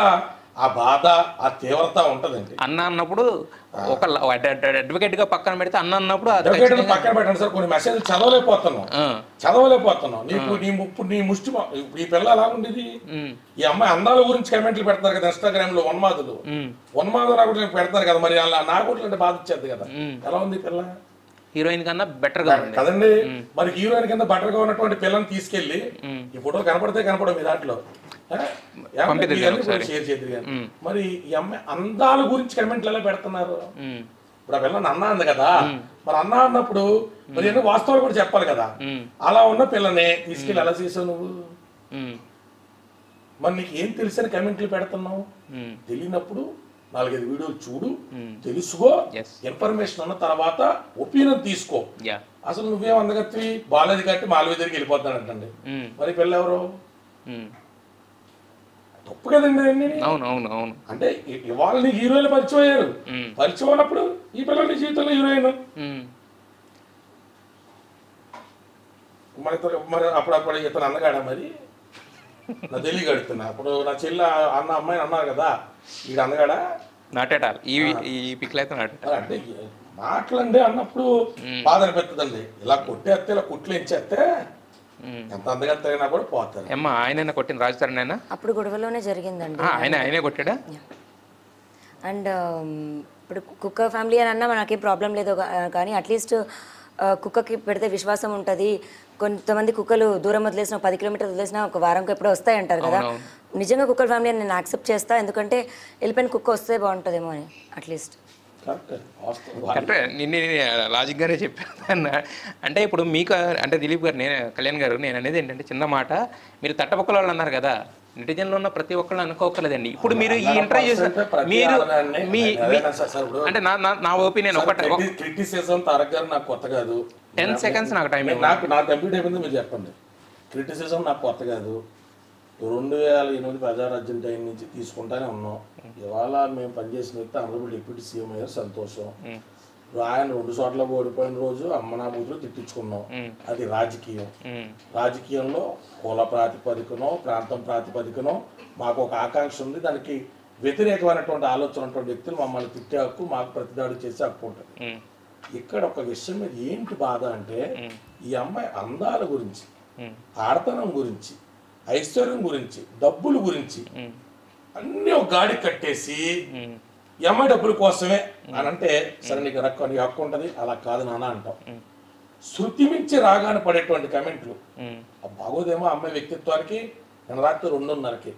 ఆ బాధ ఆ తీవ్రత ఉంటదండి అన్న అన్నప్పుడు ఒక అడ్వకేట్ గా పక్కన పెడితే అన్న అన్నప్పుడు అది అడ్వకేట్ ఖచ్చితంగా- పక్కన పెట్టండి సార్ కొన్ని మెసేజ్ చదవలేకపోతున్నాం ఆ, చదవలేకపోతున్నాం నీకు నీ ఇప్పుడు నీ ముష్టి మా- ఇప్పుడు ఈ పిల్ల ఎలా ఉండేది ఉమ్, ఈ అమ్మాయి అందాల గురించి కమెంట్లు పెడతారు కదా ఇన్స్టాగ్రామ్ లో ఉన్మాదులు ఉమ్, ఉన్మాదులు నాకు పెడతారు కదా మరి అలా నా కూడా అంటే బాధ వచ్చేది కదా ఉమ్. ఎలా ఉంది ఈ పిల్ల హీరోయిన్ కన్నా బెటర్ గా ఉంది కదండి మరి హీరోయిన్ కింద బట్టగా ఉన్నటువంటి పిల్లని తీసుకెళ్లి ఉమ్. ఈ ఫోటో కనపడితే కనపడవు మీ దాంట్లో ఆ? ఏమంటే పంపిద్దాం మీ అన్ని ఒకసారి. కూడా షేర్ చేద్దరు కానీ. ఉమ్. మరి ఈ అమ్మాయి అందాల గురించి కమెంట్లు ఎలా పెడుతున్నారు ఉమ్, ఇప్పుడు ఆ పిల్లని అన్నా అంది కదా మరి అన్నా అన్నప్పుడు మరి ఎన్నో వాస్తవాలు కూడా చెప్పాలి కదా ఉమ్, అలా ఉన్న పిల్లని తీసుకెళ్ళి ఎలా చేసావు నువ్వు ఉమ్, మరి నీకు ఏం తెలిసిన కమెంట్లు పెడుతున్నావు ఉమ్, తెలియనప్పుడు నాలుగైదు వీడియోలు చూడు ఉమ్. తెలుసుకో Yes. ఇన్ఫర్మేషన్ ఉన్న తర్వాత ఒపీనియన్ తీసుకో యా అసలు నువ్వేం అందగత్తి బాలాజీ కట్టి మాలవి దగ్గరికి వెళ్ళిపోతానంటండి ఉమ్, మరి పిల్ల ఎవరు ఉమ్. తప్పు కదండి అన్ని అవును అవును అవును అంటే ఇ- ఇవాళ నీకు హీరోయిన్ పరిచయం అయ్యారు ఉమ్, పరిచయం ఉన్నప్పుడు ఈ పిల్ల నీ జీవితంలో హీరోయిన్ ఉమ్, మరి ఇతను- మరి అప్పుడు అప్పుడు ఇతను అన్నగాడా మరి నా తెలియగడుతున్నా అప్పుడు నా చెల్లి అన్న అమ్మాయిని అన్నారు కదా ఈ అన్నగాడా నాట్ ఎట్ ఆల్ ఈ ఈ పిక్లు అయితే నాట్ మరి అంటే ఏ- మాటలండి అన్నప్పుడు బాధ అనిపిస్తుందండి ఇలా కొట్టేస్తే ఇలా కుట్లు ఎంచేస్తే ఎంత అందగత్తైనా కూడా పోతారు అమ్మ ఆయన కొట్టింది రాజధాని ఆయన అప్పుడు గొడవలోనే జరిగిందండి ఆయన ఆయనే కొట్టాడా అండ్ ఇప్పుడు కుక్క ఫ్యామిలీ అని అన్నా మనకేం ప్రాబ్లం లేదు గా- కానీ అట్లీస్ట్ కుక్కకి పెడితే విశ్వాసం ఉంటుంది కొంతమంది కుక్కలు దూరం వదిలేసిన ఒక పది కిలోమీటర్లు వదిలేసిన ఒక వారంకి ఎప్పుడో వస్తాయి అంటారు కదా నిజంగా కుక్కల ఫ్యామిలీ అని నేను యాక్సెప్ట్ చేస్తా ఎందుకంటే వెళ్ళిపోయిన కుక్క వస్తే బాగుంటుందేమో అని అట్లీస్ట్ కరెక్ట్ వాస్తవం కరెక్ట్ నిన్న లాజిక్ గానే చెప్పాను అన్న అంటే ఇప్పుడు మీకు అంటే దిలీప్ గారు నేను కళ్యాణ్ గారు నేను అనేది ఏంటంటే చిన్న మాట మీరు తట్టపక్కల వాళ్ళు అన్నారు కదా నెటిజన్లో ఉన్న ప్రతి ఒక్కళ్ళు అనుకోకలేదండి ఇప్పుడు మీరు ఈ ఇంటర్వ్యూ చేసిన ప్రతి మీరు ఆడదాన్ని- మీ అదే మీ- నా సార్ సార్ ఇప్పుడు అంటే నా నా- నా ఒపీనియన్ ఒకటి క్రిటిసిజం తారక్ గారు నాకు కొత్త కాదు టెన్ సెకండ్స్ నాకు టైం మీరు నాకు నాకు కంప్లీట్ అయిపోయింది మీరు చెప్పండి క్రిటిసిజం నాకు కొత్త కాదు రెండు వేల ఎనిమిది ప్రజారాజ్యం టైం నుంచి తీసుకుంటానే ఉన్నాం ఇవాళ మేము పనిచేసిన వ్యక్తి ఆంధ్రప్రదేశ్ డిప్యూటీ సీఎం అయ్యారు సంతోషం ఇప్పుడు ఆయన రెండు చోట్ల ఓడిపోయిన రోజు అమ్మనా బూతులు తిట్టించుకున్నాం అది రాజకీయం రాజకీయంలో కుల ప్రాతిపదికనో ప్రాంతం ప్రాతిపదికనో మాకు ఒక ఆకాంక్ష ఉంది దానికి వ్యతిరేకమైనటువంటి ఆలోచన ఉన్నటువంటి వ్యక్తులు మమ్మల్ని తిట్టే హక్కు మాకు ప్రతిదాడి చేసే హక్కు ఉంటుంది ఇక్కడ ఒక విషయం మీద ఏంటి బాధ అంటే ఈ అమ్మాయి అందాల గురించి ఆడతనం గురించి ఐశ్వర్యం గురించి డబ్బుల గురించి అన్ని ఒక గాడి కట్టేసి ఈ అమ్మాయి డబ్బుల కోసమే అని అంటే సరే నీకు హక్కు నీకు హక్కు ఉంటుంది అలా కాదు నాన్న అంటాం శృతి మించి రాగానే పడేటువంటి కమెంట్లు ఆ బాగోదేమో ఆ అమ్మాయి వ్యక్తిత్వానికి నిన్న రాత్రి రెండున్నరకి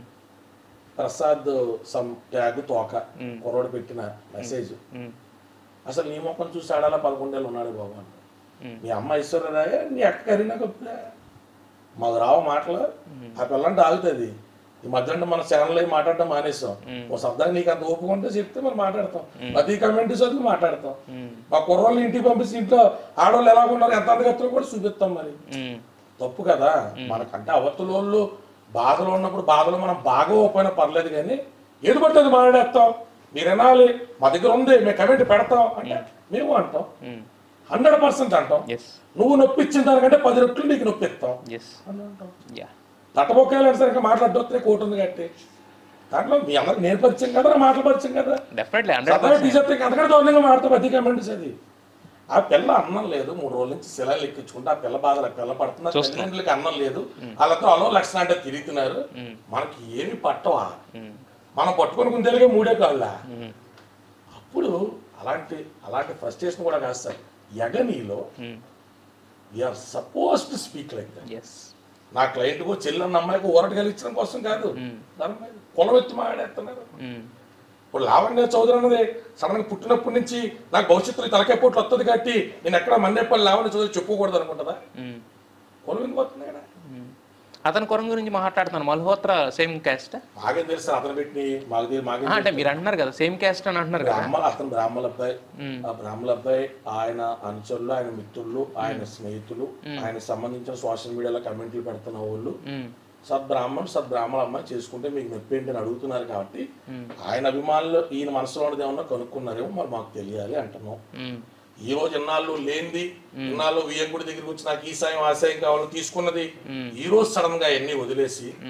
ప్రసాద్ సమ్ ట్యాగ్ తోక కుర్రోడు పెట్టిన మెసేజ్ అసలు నీ ముఖం చూసి ఆడాలా పదకొండేళ్ళు ఉన్నాడు బాబు అంట మీ అమ్మ ఐశ్వర్యరాయ నీ అక్క కరీనా కప్పురా మాకు రావు మాటలు ఆ పిల్లంటే ఆగుతుంది ఈ మధ్యలో మన ఛానల్ అయి మాట్లాడటం మానేసాం ఓ శబ్దానికి నీకు అంత ఓపిక ఉంటే చెప్తే మరి మాట్లాడతాం ప్రతి కమెంట్ చదివి మాట్లాడతాం మా కుర్రోళ్ళని ఇంటికి పంపిస్తే ఇంట్లో ఆడవాళ్ళు ఎలా ఉన్నారు ఎంత అందగత్తులు కూడా చూపిస్తాం మరి తప్పు కదా మనకంటే అవతలోళ్ళు బాధలో ఉన్నప్పుడు బాధలో మనం బాగా పోయినా పర్లేదు కానీ ఏది పడుతుంది మాట్లాడేస్తాం మీరు వినాలి మా దగ్గర ఉంది మేము కమెంట్ పెడతాం అంటే మేము అంటాం హండ్రెడ్ పర్సెంట్ అంటాం ఎస్ నువ్వు నొప్పించిన దానికంటే పది రెట్లు నీకు నొప్పిస్తాం ఎస్ అని అంటాం యా తట్టబొక్కాలంటే సరిగ్గా మాట్లాడొస్తే కోటి ఉంది కట్టి దాంట్లో మీ అందరికి నేను పరిచయం కదా నా మాటలు పరిచయం కదా డెఫినెట్లీ హండ్రెడ్ సదరు టీచర్ అంతకంటే దౌర్యంగా మాడతాం ప్రతి కమెంట్స్ అది ఆ పిల్ల అన్నం లేదు మూడు రోజుల నుంచి శిలాలు ఎక్కించుకుంటే ఆ పిల్ల బాధలు ఆ పిల్ల పడుతున్నా తల్లిదండ్రులకి అన్నం లేదు వాళ్ళతో అలో లక్షణ అంటే తిరుగుతున్నారు మనకి ఏమి పట్టవా మనం పట్టుకొని గుంతలుగా మూడే కాళ్ళ అప్పుడు అలాంటి అలాంటి ఫ్రస్ట్రేషన్ కూడా కాదు సార్ ఎగనీలో we are suppose to speak like that yes నా క్లయింట్కు చెల్లెన్న అమ్మాయికి ఊరట కలిగించడం కోసం కాదు దాని మీద కులం ఎత్తి మాట్లాడేస్తున్నారు ఇప్పుడు లావణ్య చౌదరి అన్నది సడన్ గా పుట్టినప్పటి నుంచి నాకు భవిష్యత్తులో తలకాయ పోట్లు వస్తుంది కాబట్టి నేను ఎక్కడ మందేపల్లి లావణ్య చౌదరి చెప్పుకోకూడదు అనుకుంటుందా కులం ఎందుకు వస్తుంది ఇక్కడ అతని కొరం గురించి మాట్లాడుతున్నాను మల్హోత్రా సేమ్ క్యాస్ట్ మాకేం తెలుసు అతను పెట్టి మాకు తెలియదు మాకేం అంటే మీరు అంటున్నారు కదా సేమ్ క్యాస్ట్ అని అంటున్నారు కదా బ్రాహ్మణ అతను బ్రాహ్మణ అబ్బాయి ఆ బ్రాహ్మణ అబ్బాయి ఆయన అనుచరులు ఆయన మిత్రులు ఆయన స్నేహితులు ఆయనకు సంబంధించిన సోషల్ మీడియాలో కమెంట్లు పెడుతున్న వాళ్ళు మ్మ్. సద్బ్రాహ్మణ్ సద్బ్రాహ్మణ అమ్మాయి చేసుకుంటే మీకు నొప్పి ఏంటి అని అడుగుతున్నారు కాబట్టి ఆయన అభిమానులు ఈయన మనసులో ఉన్నది ఏమన్నా కనుక్కున్నారేమో మరి మాకు తెలియాలి అంటున్నాం మ్మ్. ఈ రోజు ఇన్నాళ్ళు లేనిది ఇన్నాళ్ళు వియ్యంకుడి దగ్గరికి వచ్చి నాకు ఈ సాయం ఆ సాయం కావాలని తీసుకున్నది ఈ రోజు సడన్ గా ఎన్ని వదిలేసి మ్మ్.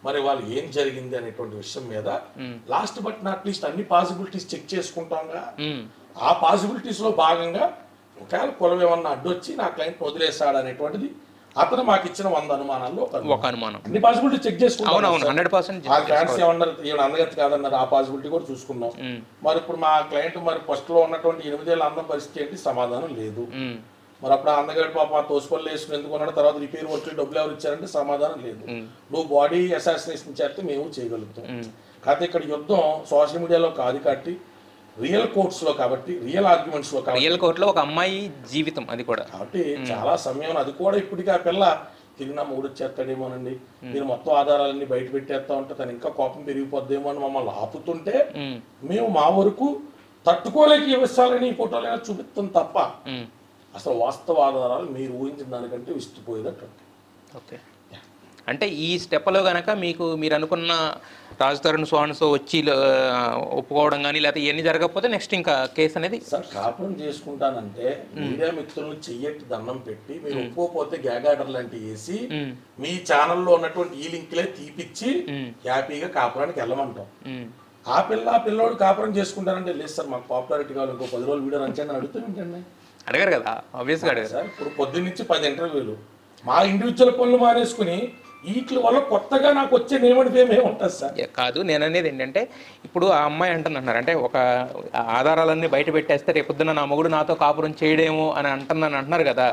మరి వాళ్ళు ఏం జరిగింది అనేటువంటి విషయం మీద లాస్ట్ బట్ నాట్ లీస్ట్ అన్ని పాసిబిలిటీస్ చెక్ చేసుకుంటాంగా మ్మ్. ఆ పాసిబిలిటీస్ లో భాగంగా ఒకవేళ కులం ఏమన్నా అడ్డొచ్చి నా క్లయింట్ వదిలేస్తాడు అనేటువంటిది అతను మాకు ఇచ్చిన వంద అనుమానాల్లో ఒక అనుమానం. ఒక అనుమానం అన్ని పాసిబిలిటీ చెక్ చేసుకుంటాం అవునవును హండ్రెడ్ పర్సెంట్ ఆ క్లయింట్స్ ఏమన్నారు ఈయన అందగతి కాదన్నారు ఆ పాసిబిలిటీ కూడా చూసుకున్నాం మరి ఇప్పుడు మా క్లయింట్ మరి ఫస్ట్ లో ఉన్నటువంటి ఎనిమిదేళ్ళ అందం పరిస్థితి ఏంటి సమాధానం లేదు మరి అప్పుడు ఆ అందగాడి పాప ఆ తోసిపల్లి వేసుకుని ఎందుకు ఉన్నాడు తర్వాత రిపేర్ వర్క్ డబ్బులు ఎవరు ఇచ్చారంటే సమాధానం లేదు నువ్వు బాడీ అసాసినేషన్ చేస్తే మేము చేయగలుగుతాం కాకపోతే ఇక్కడ యుద్ధం సోషల్ మీడియాలో కాదు కాబట్టి రియల్ కోర్ట్స్ లో కాబట్టి రియల్ ఆర్గ్యుమెంట్స్ లో కాబట్టి రియల్ కోర్టులో ఒక అమ్మాయి జీవితం అది కూడా కాబట్టి చాలా సమయం అది కూడా ఇప్పటికీ ఆ పిల్ల తిరిగి నా మూడు వచ్చేస్తాడేమోనండి మీరు మొత్తం ఆధారాలన్నీ బయట పెట్టేస్తా ఉంటే తను ఇంకా కోపం పెరిగిపోద్దేమో అని మమ్మల్ని ఆపుతుంటే మ్మ్. మేము మా వరకు తట్టుకోలేక ఈ విషయాలని ఈ ఫోటోలైనా చూపిస్తాం తప్ప మ్మ్. అసలు వాస్తవ ఆధారాలు మీరు ఊహించిన దానికంటే విస్తుపోయేదట్టు ఓకే అంటే ఈ స్టెప్లో గనక మీకు మీరు అనుకున్న రాజు తరుణ్ సో వచ్చి ఆ, ఒప్పుకోవడం కానీ లేకపోతే ఇవన్నీ జరగకపోతే నెక్స్ట్ ఇంకా కేసు అనేది సార్ కాపురం చేసుకుంటానంటే మీడియా మిత్రులు చెయ్యట్టి దండం పెట్టి మీరు ఒప్పుకోపోతే గ్యాగ్ ఆర్డర్ లాంటివి వేసి మ్మ్. మీ ఛానల్లో ఉన్నటువంటి ఈ లింక్లే తీపిచ్చి హ్యాపీగా కాపురానికి వెళ్ళమంటాం మ్మ్. ఆ పిల్ల ఆ పిల్లోడు కాపురం చేసుకుంటారంటే లేదు సార్ మాకు పాపులారిటీ కావాలి ఇంకో పది రోజులు వీడియో రంచండి అని అడుగుతూ ఏంటండి అడగారు కదా ఆబ్వియస్గా అడగారు సార్ ఇప్పుడు పొద్దున్న నుంచి పది ఇంటర్వ్యూలు మా ఇండివిజువల్ పనులు మానేసుకుని వీటి వల్ల కొత్తగా నాకు వచ్చే నేమడి ఫేమ్ ఏముంటుంది సార్ ఏ, కాదు నేను అనేది ఏంటంటే ఇప్పుడు ఆ అమ్మాయి అంటున్నారు అంటే ఒక ఆధారాలన్నీ బయట పెట్టేస్తే రేపొద్దున నా మొగుడు నాతో కాపురం చేయడేమో అని అంటుందని అంటున్నారు కదా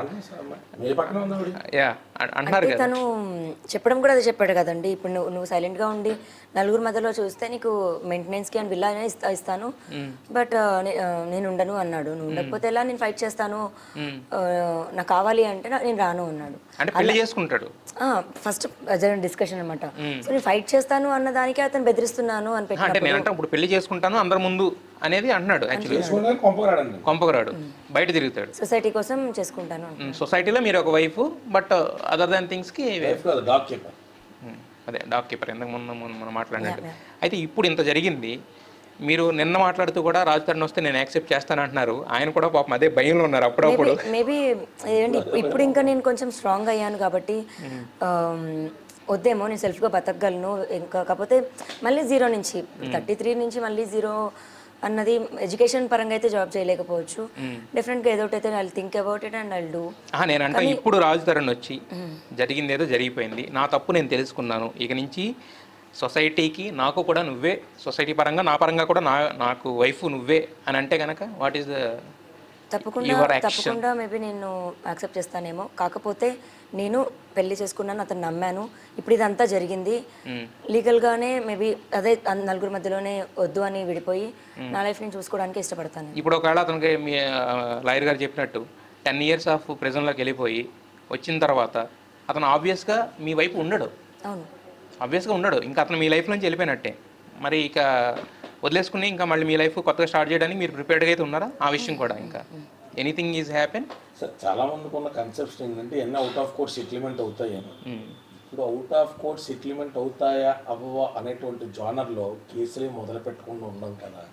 మీ పక్కన ఉంది ఆవిడ. యా అ- అంటున్నారు అంటే కదా తను చెప్పడం కూడా అదే చెప్పాడు కదండి ఇప్పుడు నువ్వు నువ్వు silent గా ఉండి నలుగురు మధ్యలో చూస్తే నీకు maintenance కి అని బిల్లా అయినా ఇస్తా ఇస్తాను బట్ నేను ఉండను అన్నాడు నువ్వు ఉండకపోతే ఎలా నేను ఫైట్ చేస్తాను ఆ, నాకు కావాలి అంటే నా- నేను రాను అన్నాడు అంటే పెళ్లి చేసుకుంటాడు ఫస్ట్ జరిగిన డిస్కషన్ అనమాట సో నేను ఫైట్ చేస్తాను అన్న దానికే అతను బెదిరిస్తున్నాను అని అంటే పెట్టి నేను అంటే ఇప్పుడు పెళ్లి చేసుకుంటాను అందరి ముందు అనేది అంటున్నాడు యాక్చువల్లీ చేసుకోగానే కొంపరాడండి కొంపగరాడు బయట తిరుగుతాడు సొసైటీ కోసం చేసుకుంటాను అన్నాడు. మ్, సొసైటీలో మీరు ఒక వైఫ్ బట్ అదర్ దాన్ థింగ్స్కి లైఫ్ కాదు డాగ్ కీపర్ అదే డాక్ కీపర్ ఎందుకు మొన్న మొన్న మనం మాట్లాడినట్టు అయితే ఇప్పుడు ఇంత జరిగింది మీరు నిన్న మాట్లాడుతూ కూడా రాజధాని వస్తే నేను యాక్సెప్ట్ చేస్తాను అంటున్నారు ఆయన కూడా పాపం అదే భయంలో ఉన్నారు అప్పుడప్పుడు మేబీ ఏంటి ఇప్పుడు ఇంకా నేను కొంచెం స్ట్రాంగ్ అయ్యాను కాబట్టి ఆమ్, వద్దేమో నేను సెల్ఫ్గా బతకగలను ఇంకా కాకపోతే మళ్ళీ జీరో నుంచి థర్టీ త్రీ నుంచి మళ్ళీ జీరో అన్నది ఎడ్యుకేషన్ పరంగా అయితే జాబ్ చేయలేకపోవచ్చు డెఫినెట్గా ఏదో ఒకటి అయితే I think about it and I do ఆహా, నేనంటే ఇప్పుడు రాజు తరుణ్ వచ్చి జరిగింది ఏదో జరిగిపోయింది నా తప్పు నేను తెలుసుకున్నాను ఇక నుంచి సొసైటీకి నాకు కూడా నువ్వే సొసైటీ పరంగా నా పరంగా కూడా నా నాకు వైఫ్ నువ్వే అని అంటే కనుక వాట్ ఈస్ ద తప్పకుండా Your action. తప్పకుండా మేబీ నేను యాక్సెప్ట్ చేస్తానేమో కాకపోతే నేను పెళ్లి చేసుకున్నాను అతను నమ్మాను ఇప్పుడు ఇదంతా జరిగింది లీగల్గానే మేబీ అదే అన్- నలుగురు మధ్యలోనే వద్దు అని విడిపోయి నా లైఫ్ నేను చూసుకోవడానికి ఇష్టపడతాను ఇప్పుడు ఒకవేళ అతనికి మీ లాయర్ గారు చెప్పినట్టు టెన్ ఇయర్స్ ఆఫ్ ప్రెజెంట్లోకి వెళ్ళిపోయి వచ్చిన తర్వాత అతను ఆబ్వియస్గా మీ వైపు ఉండడు అవును ఆబ్వియస్గా ఉండడు ఇంకా అతను మీ లైఫ్ నుంచి వెళ్ళిపోయినట్టే మరి ఇక వదిలేసుకుని ఇంకా మళ్ళీ మీ లైఫ్ కొత్తగా స్టార్ట్ చేయడానికి మీరు ప్రిపేర్డ్గా అయితే ఉన్నారా ఆ విషయం కూడా ఇంకా ఎనీథింగ్ ఈజ్ హ్యాపెన్ సార్ చాలా మందికి ఉన్న కన్సెప్షన్ ఏంటంటే ఎన్ని అవుట్ ఆఫ్ కోర్ట్ సెటిల్మెంట్ అవుతాయని ఇప్పుడు అవుట్ ఆఫ్ కోర్ట్ సెటిల్మెంట్ అవుతాయా అవ్వవా అనేటువంటి జానర్లో కేసులే మొదలు పెట్టకుండా ఉండం కదా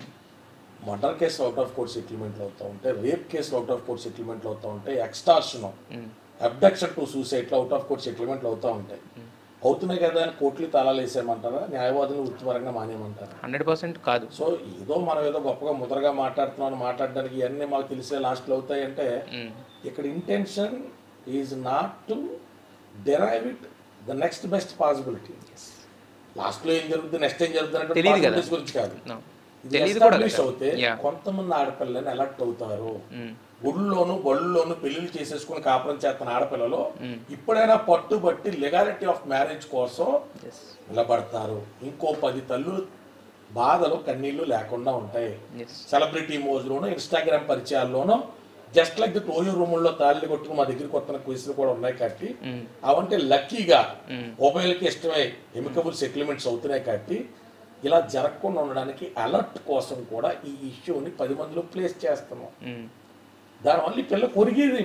మర్డర్ కేసులు అవుట్ ఆఫ్ కోర్ట్ సెటిల్మెంట్లు అవుతూ ఉంటాయి రేప్ కేసులు అవుట్ ఆఫ్ కోర్ట్ సెటిల్మెంట్లు అవుతూ ఉంటాయి ఎక్స్టార్షన్ అబ్డక్షన్ టు సూసైడ్లు అవుట్ ఆఫ్ కోర్ట్ సెటిల్మెంట్లు అవుతూ ఉంటాయి అవుతున్నాయి కదా అని కోర్టులు తాళాలు వేసేయమంటారా న్యాయవాదులు వృత్తిపరంగా మానేయమంటారా హండ్రెడ్ పర్సెంట్ కాదు సో ఏదో మనం ఏదో గొప్పగా ముద్రగా మాట్లాడుతున్నాం మాట్లాడడానికి ఇవన్నీ మాకు తెలిసే లాస్ట్లో అవుతాయంటే ఇక్కడ intention is not to derive it the next best possibility లాస్ట్లో ఏం జరుగుతుంది నెక్స్ట్ ఏం జరుగుతుంది తెలీదు కదా. అంటే గురించి కాదు No. ఇది తెలీదు కూడా establish కదా. అవుతే Yeah. కొంతమంది ఆడపిల్లని అలర్ట్ అవుతారు గుళ్ళలోను బళ్ళులోను పెళ్లిళ్ళు చేసేసుకుని కాపురం చేస్తున్న ఆడపిల్లలు ఇప్పుడైనా పట్టుబట్టి లెగాలిటీ ఆఫ్ మ్యారేజ్ కోసం నిలబడతారు ఇంకో పది తల్లు బాధలు కన్నీళ్లు లేకుండా ఉంటాయి ఎస్ సెలబ్రిటీ మోజులోను ఇన్స్టాగ్రామ్ పరిచయాల్లోనూ జస్ట్ లైక్ ది టోయో రూముల్లో తాళి కొట్టుకుని మా దగ్గరికి వస్తున్న క్విజ్లు కూడా ఉన్నాయి కాబట్టి అవంటే లక్కీగా మొబైల్కి ఇష్టమై ఎమికబుల్ సెటిల్మెంట్స్ అవుతున్నాయి కాబట్టి ఇలా జరగకుండా ఉండడానికి అలర్ట్ కోసం కూడా ఈ ఇష్యూని పది మందిలో ప్లేస్ చేస్తున్నాం దానివల్ల ఈ పిల్ల కొరిగేది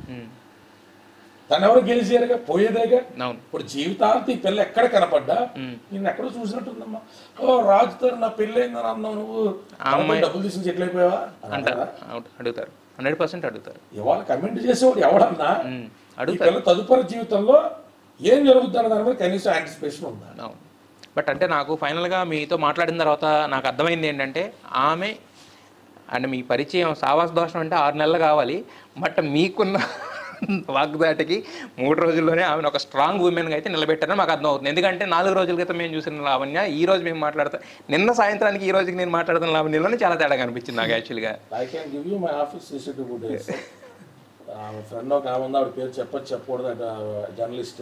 తను ఎవరు గెలిచారుగా పోయేదేగా అవును ఇప్పుడు జీవితాంతం ఈ పిల్ల ఎక్కడ కనపడ్డా నేను ఎక్కడో చూసినట్టుందమ్మా ఓ రాజుతో నా పెళ్ళి అయిందని అన్నావు నువ్వు తనతో డబ్బులు తీసుకుని సెటిల్ అయిపోయావా అని అంటారు అంటారా? అవును, అడుగుతారు హండ్రెడ్ పర్సెంట్ అడుగుతారు ఇవాళ కమెంట్ చేసేవాడు ఎవడన్నా ఉమ్, ఈ పిల్ల తదుపరి జీవితంలో ఏం జరుగుతుంది అనే దాని మీద కనీసం యాంటిసిపేషన్ ఉందా అవును బట్ అంటే నాకు ఫైనల్గా మీతో మాట్లాడిన తర్వాత నాకు అర్థమైంది ఏంటంటే ఆమె అండ్ మీ పరిచయం సావాస దోషం అంటే ఆరు నెలలు కావాలి బట్ మీకున్న వాగ్దాటికి మూడు రోజుల్లోనే ఆమెను ఒక స్ట్రాంగ్ ఉమెన్గా అయితే నిలబెట్టారని మాకు అర్థం అవుతుంది ఎందుకంటే నాలుగు రోజుల క్రితం మేము చూసిన లావణ్య ఈ రోజు మేము మాట్లాడతాం నిన్న సాయంత్రానికి ఈ రోజుకి నేను మాట్లాడుతున్న లావణ్యలోనే చాలా తేడా కనిపించింది నాకు యాక్చువల్గా I can give you my office CCTV footage ఆమె ఫ్రెండ్ ఒక ఆమె ఉంది ఆవిడ పేరు చెప్పచ్చు చెప్పకూడదు అట జర్నలిస్ట్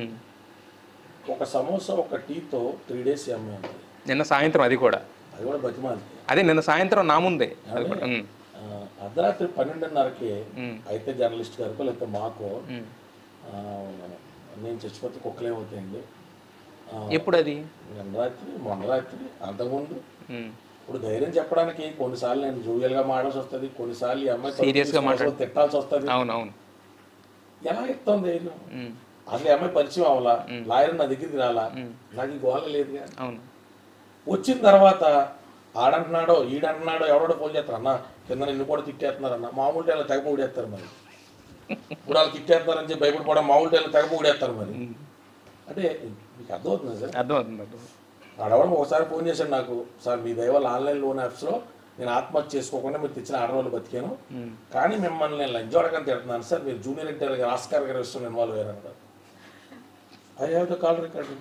ఒక సమోసా ఒక టీతో త్రీ డేస్ అమ్మాయి ఉంది నిన్న సాయంత్రం అది కూడా అది కూడా బతిమాలి అదే నిన్న సాయంత్రం నా ముందే అది కూడా ఉమ్, అర్ధరాత్రి పన్నెండున్నరకి మ్మ్. అయితే జర్నలిస్ట్ గారికో లేకపోతే మాకో ఉమ్. ఆ, నేను చచ్చిపోతే కుక్కలే అవుతాయండి ఆ, ఎప్పుడు అది నిన్న రాత్రి మొన్న రాత్రి అంతకుముందు ఉమ్, ఇప్పుడు ధైర్యం చెప్పడానికి కొన్నిసార్లు నేను జూవియల్ గా మాడాల్సి వస్తుంది కొన్నిసార్లు ఈ అమ్మాయి తప్పు Serious గా తీసుకొని మాట్లాడు- వస్తుంది, తిట్టాల్సి వస్తుంది అవును అవును ఎలా ఇస్తాం ధైర్యం ఉమ్, అసలు ఈ అమ్మాయి పరిచయం అవ్వాలా లాయర్ నా దగ్గరికి రాలా నాకు ఈ గోళ లేదుగా అవును వచ్చిన తర్వాత ఆడంటున్నాడో ఈడంటున్నాడో ఎవడో ఫోన్ చేస్తారు అన్న కింద నిన్ను కూడా తిట్టేస్తున్నారు అన్న మామూలు టైంలో తెగ పొగిడేస్తారు మరి ఇప్పుడు వాళ్ళు తిట్టేస్తున్నారని చెప్పి భయపడిపోవడం మామూలు టైంలో తెగ పొగిడేస్తారు మరి అంటే మీకు అర్థమవుతుంది సార్ అర్థమవుతుంది అర్థం ఆడవడం ఒకసారి ఫోన్ చేశాడు నాకు సార్ మీ దయవల్ల ఆన్లైన్ లోన్ యాప్స్లో నేను ఆత్మహత్య చేసుకోకుండా మీరు తెచ్చిన ఆడవాళ్ళు బతికాను కానీ మిమ్మల్ని నేను లంచ్ అడగని తిడుతున్నాను సార్ మీరు జూనియర్ ఇంటర్ ఆస్కార్ గారు ఇస్తున్న ఇన్వాల్వ్ అయ్యారు I have the call recording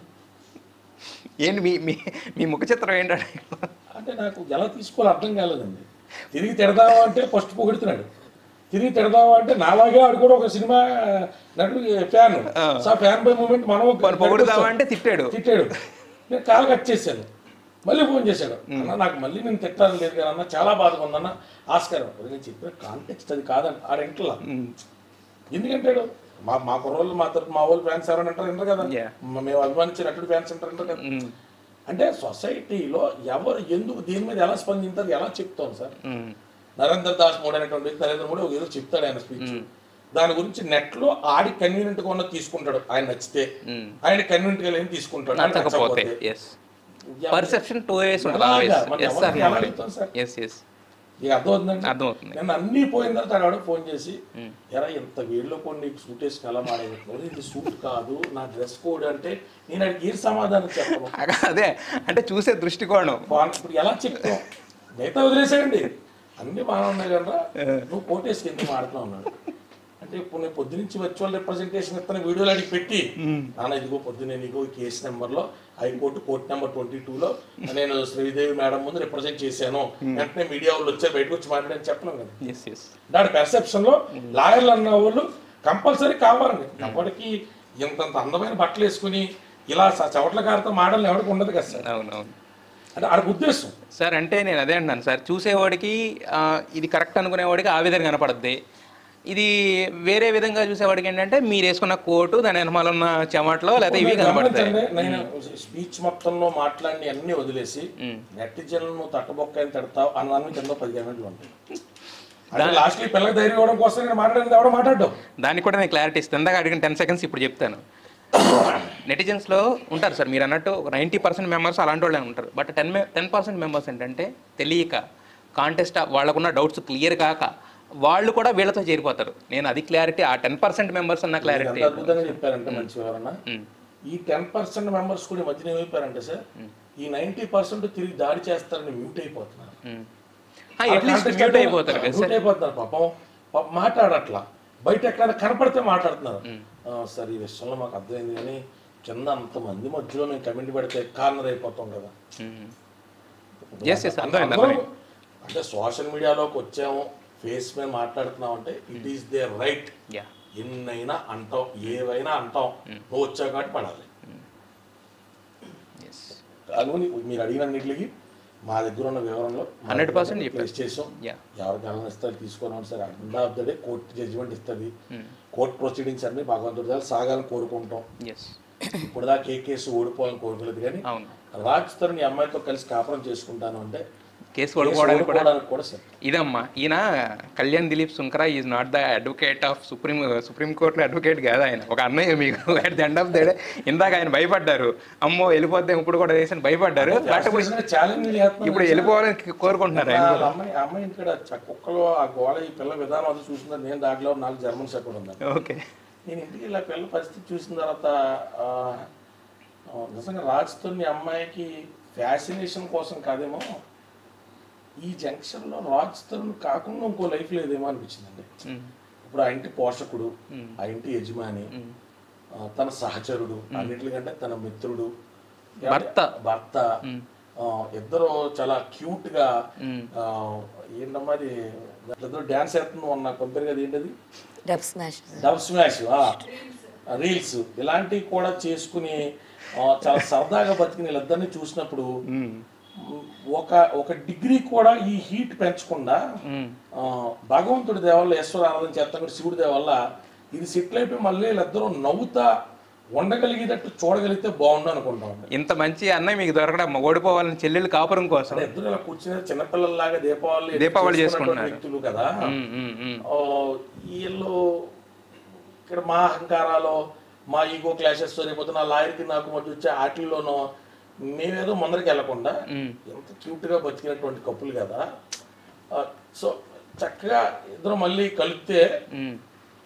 ఏంటి మీ మీ మీ ముఖ చిత్రం ఏంటంటే అంటే నాకు ఎలా తీసుకోవాలో అర్థం కాలేదండి తిరిగి తిడదామా అంటే ఫస్ట్ పొగుడుతున్నాడు తిరిగి తిడదామా అంటే నాలాగే ఆడు కూడా ఒక సినిమా నటుడు fan so fan boy moment మనం మరి పొగుడుదామా అంటే తిట్టాడు తిట్టాడు నేను కాల్ కట్ చేశాను మళ్ళీ ఫోన్ చేశాడు అన్న నాకు మళ్ళీ నేను తిట్టాలని లేదు కదా అన్న చాలా బాధగా ఉందన్న ఆస్కారం ఒరేయ్, నేను చెప్పిన కాంటెక్స్ట్ అది కాదంట ఆడ ఇంట్లో ఉమ్, ఎందుకంటాడు మా మా కుర్రోళ్ళు మా తరపు మా వాళ్ళు ఫ్యాన్స్ ఎవరైనా అంటారు వింటారు కదా Yeah. మ- మేము అభిమానించే నటుడు ఫ్యాన్స్ అంటారు వింటారు కదా ఉమ్, అంటే సొసైటీలో ఎవరు ఎందుకు దీని మీద ఎలా స్పందించారు ఎలా చెప్తాం సార్ ఉమ్, నరేంద్ర దాస్ మోడీ అనేటువంటి వ్యక్తి నరేంద్ర మోడీ ఒక ఏదో చెప్తాడు ఆయన స్పీచ్ దాని గురించి నెట్ లో ఆడి కన్వీనియంట్ గా ఉన్న తీసుకుంటాడు ఆయన నచ్చితే ఉమ్. ఆయన కన్వీనియంట్ గా లేని తీసుకుంటాడు ఆయన నచ్చకపోతే నచ్చకపోతే. ఎస్ పర్సెప్షన్ టూ వేస్ ఉంటుంది ఎలాగా? ఆల్వేస్ మరి ఎస్ ఎవరికి సార్ ఎలా చెప్తాం సార్? ఎస్ ఎస్ ఇక అర్థమవుతుందండి అర్థమవుతుంది నేను అన్ని పోయిన తర్వాత ఆడ ఫోన్ చేసి ఎరా ఇంత వేడిలో కొన్ని నీకు సూట్ వేసుకుని ఎలా మాడేది ఇది సూట్ కాదు నా డ్రెస్ కోడ్ అంటే నేను అడిగి ఏ సమాధానం చెప్పను అదే అంటే చూసే దృష్టికోణం ఫోన్ ఇప్పుడు ఎలా చెప్తాం మిగతా వదిలేసేయండి అన్ని బాగా ఉన్నాయి కదా నువ్వు కోటేసి ఎందుకు మాడుతున్నావు అన్నాడు అంటే ఇప్పుడు నేను పొద్దునుంచి వర్చువల్ రిప్రజెంటేషన్ ఇస్తాను వీడియోలు అడిగి పెట్టి నాన్న ఇదిగో పొద్దునే నీకు ఈ కేసు నెంబర్లో హైకోర్టు కోర్టు నెంబర్ ట్వంటీ టూలో నేను శ్రీదేవి మేడం ముందు రిప్రజెంట్ చేశాను వెంటనే మీడియా వాళ్ళు వచ్చారు బయటకు వచ్చి మాట్లాడని చెప్పలేం కదా ఎస్ ఎస్ దాని పెర్సెప్షన్ లో లాయర్లు అన్న వాళ్ళు కంపల్సరీ కావాలండి ఎవరికి ఇంతంత అందమైన బట్టలు వేసుకుని ఇలా స- చవట్ల కారుతో మాడలు ఎవరికి ఉండదు కదా సార్ అవునవును అంటే ఆడికి ఉద్దేశం సార్ అంటే నేను అదే అంటున్నాను సార్ చూసేవాడికి ఆ, ఇది కరెక్ట్ అనుకునేవాడికి ఆ విధంగా కనపడద్ది ఇది వేరే విధంగా చూసేవాడికి ఏంటంటే మీరు వేసుకున్న కోటు దాని వెనకాల ఉన్న చెమట్లో లేకపోతే ఇవి కనపడతాయి గమనించండి, నేను స్పీచ్ మొత్తంలో మాట్లాడి అన్ని వదిలేసి నెటిజన్లను తట్టబొక్క అని తిడతావు అన్న కింద పదిహేను గంటలు ఉంటాయి అంటే లాస్ట్ ఈ పిల్లకి ధైర్యం ఇవ్వడం కోసం నేను మాట్లాడేది ఎవడో మాట్లాడడం దానికి కూడా నేను క్లారిటీ ఇస్తాను ఇందాక అడిగిన టెన్ సెకండ్స్ ఇప్పుడు చెప్తాను నెటిజన్స్లో ఉంటారు సార్ మీరు అన్నట్టు నైంటీ పర్సెంట్ మెంబర్స్ అలాంటి వాళ్ళే ఉంటారు but ten ten percent members ఏంటంటే తెలియక కాంటెస్ట్ వాళ్ళకున్న డౌట్స్ క్లియర్ కాక వాళ్ళు కూడా వీళ్ళతో చేరిపోతారు నేను అది క్లారిటీ ఆ టెన్ పర్సెంట్ మెంబర్స్ అన్న క్లారిటీ ఎంత అద్భుతంగా చెప్పారంటే మంచి వివరణ ఈ టెన్ పర్సెంట్ మెంబర్స్ కూడా ఈ మధ్యన ఏమైపోయారంటే సార్ ఈ నైన్టీ పర్సెంట్ తిరిగి దాడి చేస్తారని మ్యూట్ అయిపోతున్నారు అట్లీస్ట్ మ్యూట్ అయిపోతారు కదా మ్యూట్ అయిపోతున్నారు పాపం పాపం మాట్లాడట్లా బయట ఎక్కడైనా కనపడితే మాట్లాడుతున్నారు ఆ, సార్ ఈ విషయంలో మాకు అర్థమైంది కానీ కింద అంతమంది మధ్యలో మేము కమెంట్ పెడితే కార్నర్ అయిపోతాం కదా ఎస్ ఎస్ అర్థమైంది అందరూ అర్థమైంది అంటే సోషల్ మీడియాలోకి వచ్చాము ఫేస్ మీద మాట్లాడుతున్నాం అంటే it is their right yeah ఎన్నైనా అంటాం ఏవైనా అంటాం నువ్వు వచ్చావు కాబట్టి పడాలి ఎస్ అనుకుని మీరు అడిగినన్నిటికి మా దగ్గర ఉన్న వివరంలో 100% చెప్పారు. ప్లేస్ చేసాం యా ఎవరికి ఎలా ఇస్తారు తీసుకున్నాం sir end of the day court judgement ఇస్తుంది కోర్ట్ ప్రొసీడింగ్స్ అన్ని భగవంతుడి దగ్గర సాగాలని కోరుకుంటాం ఎస్ ఇప్పుడు దాకా ఏ కేసు ఓడిపోవాలని కోరుకోలేదు కానీ అవును రాజ్ తరుణ్ ఈ అమ్మాయితో కలిసి కాపురం చేసుకుంటాను అంటే కేసు కేసు ఓడిపోవడానికి కూడా ఓడిపోవడానికి కూడా సార్ ఇదమ్మా ఈయన Kalyan Dilip Sunkara is not the advocate of supreme supreme కోర్టులో అడ్వకేట్ కాదు ఆయన ఒక అన్నయ్య మీకు at the end of the day ఇందాక ఆయన భయపడ్డారు అమ్మో వెళ్ళిపోతే ఇప్పుడు కూడా వేసి భయపడ్డారు బట్ ఇప్పుడు ఛాలెంజ్ ఇప్పుడు వెళ్ళిపోవాలని కోరుకుంటున్నారు ఆయన ఆ అమ్మాయి ఆ అమ్మాయి ఇక్కడ చ- కుక్కలో ఆ గోడ ఈ పిల్ల విధానం అది చూసిందా నేను దాంట్లో నాకు జర్మన్ సెకండ్ ఉందండి ఓకే నేను ఇంటికి ఇలా పిల్ల పరిస్థితి చూసిన తర్వాత ఆ, ఆ, నిజంగా రాజుతో మీ అమ్మాయికి ఫ్యాసినేషన్ కోసం కాదేమో ఈ జంక్షన్లో రాజుతో కాకుండా ఇంకో లైఫ్ లేదేమో అనిపించిందండి ఉమ్, ఇప్పుడు ఆ ఇంటి పోషకుడు ఆ ఇంటి యజమాని ఆ, తన సహచరుడు అన్నిటికంటే తన మిత్రుడు భర్త. భర్త ఆ, ఇద్దరు చాలా క్యూట్ గా ఉమ్. ఆ, ఏంటమ్మా అది ఇద్దరు డాన్స్ వేస్తుంది మొన్న పంపారు కదా ఏంటది dub smash dub smash reels ఇలాంటివి కూడా చేసుకుని ఆ, చాలా సరదాగా బతికిన వీళ్ళిద్దరిని చూసినప్పుడు ఉమ్, ఒక ఒక డిగ్రీ కూడా ఈ హీట్ పెంచకుండా ఉమ్. ఆ, భగవంతుడి దేవల్ల ఈశ్వర ఆరాధన చేస్తాం కూడా శివుడి దేవల్ల ఇది సెటిల్ అయిపోయి మళ్ళీ వీళ్ళిద్దరూ నవ్వుతా ఉండగలిగేటట్టు చూడగలిగితే బాగుండు అనుకుంటాం ఇంత మంచి అన్నయ్య మీకు దొరకడం ఓడిపోవాలని చెల్లెలు కాపురం కోసం అంటే ఇద్దరు ఇలా కూర్చుని చిన్నపిల్లల్లాగా దీపావళి దీపావళి చేసుకున్నటువంటి వ్యక్తులు కదా ఉమ్, ఉమ్, ఉమ్. ఆ, వీళ్ళు ఇక్కడ మా అహంకారాలు మా ఈగో క్లాషెస్ రేపు నా లాయర్కి నాకు మధ్య వచ్చే ఆటల్లోనో మేమేదో ముందరికి వెళ్లకుండా ఉమ్. ఎంత క్యూట్ గా బతికినటువంటి కప్పులు కదా ఆ, సో చక్కగా ఇద్దరు మళ్ళీ కలిపితే ఉమ్.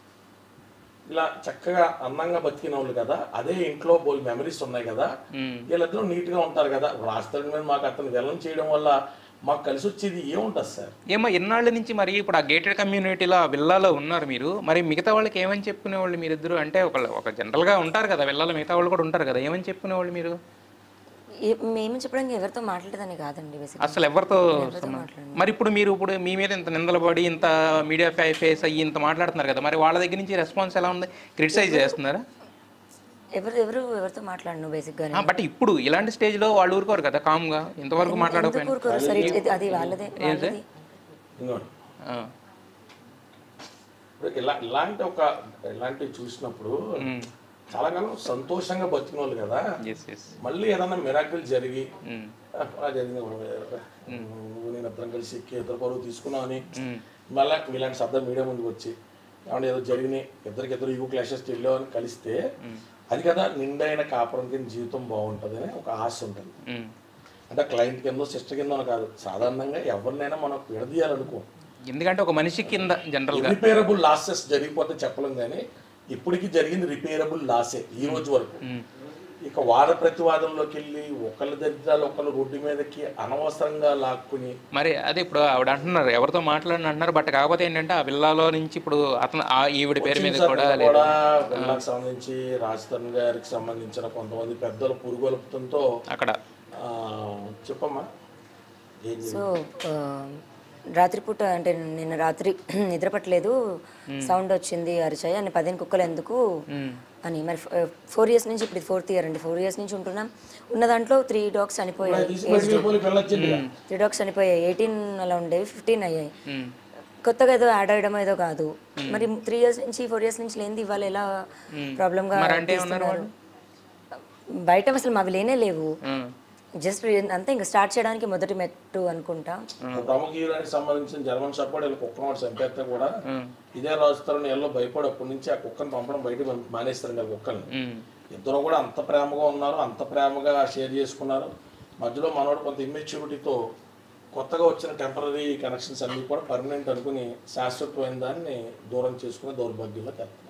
ఇలా చక్కగా అందంగా బతికిన వాళ్ళు కదా అదే ఇంట్లో బోల్ మెమరీస్ ఉన్నాయి కదా ఉమ్. వీళ్ళిద్దరూ నీట్ గా ఉంటారు కదా రాష్ట్రం మీద మాకు అతను వెళ్ళం చేయడం వల్ల మాకు కలిసి వచ్చేది ఏముంటుంది సార్ ఏమో ఎన్నాళ్ళ నుంచి మరి ఇప్పుడు ఆ గేటెడ్ కమ్యూనిటీలో ఆ విల్లాలో ఉన్నారు మీరు మరి మిగతా వాళ్ళకి ఏమని చెప్పుకునేవాళ్ళు మీరిద్దరు అంటే ఒక ఒక జనరల్గా ఉంటారు కదా విల్లాలో మిగతా వాళ్ళు కూడా ఉంటారు కదా ఏమని చెప్పుకునేవాళ్ళు మీరు ఏ- మేము చెప్పడానికి ఎవరితో మాట్లాడేదని కాదండి బేసిక్ అసలు ఎవరితో సంబంధం- మరి ఇప్పుడు మీరు ఇప్పుడు మీ మీద ఇంత నిందలు పడి ఇంత మీడియా ఫేస్ అయ్యి ఇంత మాట్లాడుతున్నారు కదా మరి వాళ్ళ దగ్గర నుంచి రెస్పాన్స్ ఎలా ఉంది క్రిటిసైజ్ చేస్తున్నారా ఎవరు ఎవరు ఎవరితో మాట్లాడను బేసిక్ గానే ఆ, బట్ ఇప్పుడు ఇలాంటి స్టేజ్లో వాళ్ళు ఊరుకోరు కదా కామ్గా ఇంతవరకు ఎందుకు మాట్లాడకపోయినా ఊరుకోరు సరే ఇది- అది వాళ్ళదే వాళ్ళది ఇంకోటి ఆ, ఇప్పుడు ఇలా ఇలాంటి ఒక ఇలాంటివి చూసినప్పుడు ఉమ్, చాలా కాలం సంతోషంగా బతికిన వాళ్ళు కదా ఎస్ ఎస్ మళ్ళీ ఏదైనా మిరాకిల్ జరిగి ఉమ్, "ఆ, అలా జరిగింది నువ్వు నేను ఇద్దరం కలిసి ఎక్కి ఇద్దరు పరువు తీసుకున్నావు అని ఉమ్, మళ్ళీ మీలాంటి శబ్దం మీడియా ముందుకు వచ్చి ఏమన్నా ఏదో జరిగినాయి ఇద్దరికి ఇద్దరు ఈగో క్లాషెస్ వెళ్ళామని కలిస్తే అది కదా నిండైన కాపురం కింద జీవితం బాగుంటుంది అని ఒక ఆశ ఉంటుంది ఉమ్. అంటే క్లయింట్ కింద సిస్టర్ కింద కాదు సాధారణంగా ఎవరినైనా మనం విడదీయాలనుకో ఎందుకంటే ఒక మనిషి కింద జనరల్గా రిపేరబుల్ లాసెస్ జరిగిపోతే చెప్పలేం కానీ ఇప్పటికి జరిగింది రిపేరబుల్ లాసే ఈ రోజు వరకు ఇక వాద ప్రతివాదంలోకి వెళ్ళి ఒకళ్ళ దరిద్రాలు ఒకళ్ళు రోడ్డు మీదకి అనవసరంగా లాక్కుని మరి అదే ఇప్పుడు ఆవిడ అంటున్నారు ఎవరితో మాట్లాడిన అంటున్నారు బట్ కాకపోతే ఏంటంటే ఆ విల్లాలో నుంచి ఇప్పుడు అతను ఆ ఈవిడ పేరు మీద కూడా లేదు కూడా వీళ్ళకి సంబంధించి రాజధాని గారికి సంబంధించిన కొంతమంది పెద్దలు పురుగొలుపుతంతో అక్కడ ఆ, చెప్పమ్మా ఏం జరిగింది? సో ఆ, రాత్రిపూట అంటే నిన్న రాత్రి నిద్ర పట్టలేదు సౌండ్ వచ్చింది అరిచాయి అని పదిహేను కుక్కలు ఎందుకు ఉమ్, అని మరి ఫోర్ ఇయర్స్ నుంచి ఇప్పుడు ఫోర్త్ ఇయర్ అండి ఫోర్ ఇయర్స్ నుంచి ఉంటున్నాం ఉన్న దాంట్లో త్రీ డాగ్స్ చనిపోయాయి తీసి బయటికి వెళ్ళిపోయి పిల్లొచ్చింది కదా. త్రీ డాగ్స్ చనిపోయాయి ఎయిటీన్ అలా ఉండేవి ఫిఫ్టీన్ అయ్యాయి ఉమ్, కొత్తగా ఏదో యాడ్ అయ్యడం ఏదో కాదు మరి త్రీ ఇయర్స్ నుంచి ఫోర్ ఇయర్స్ నుంచి లేనిది ఇవాళ ఎలా ప్రాబ్లమ్ గా మరి అంటే ఏమన్నారు తీస్తున్నారు? బయట అసలు మావి లేనే లేవు ఉమ్, జస్ట్ అంతే ఇంకా స్టార్ట్ చేయడానికి మొదటి మెట్టు అనుకుంటా ఒక ప్రముఖ హీరోయిన్కి సంబంధించిన జర్మన్ సపోర్ట్ వీళ్ళు కుక్కను వాడు చంపేస్తే కూడా ఉమ్, ఇదే రాజుతారని ఎల్లో భయపడి అప్పటి నుంచి ఆ కుక్కను పంపడం బయటకు పంపి- మానేస్తారండి ఆ కుక్కల్ని ఉమ్, ఇద్దరు కూడా అంత ప్రేమగా ఉన్నారు అంత ప్రేమగా షేర్ చేసుకున్నారు మధ్యలో మనోడు కొంత ఇమ్మెచ్యూరిటీతో కొత్తగా వచ్చిన టెంపరీ కనెక్షన్స్ అన్ని కూడా పర్మనెంట్ అనుకుని శాశ్వతమైన దాన్ని దూరం చేసుకుని దౌర్భాగ్యంలోకి వెళ్తున్నారు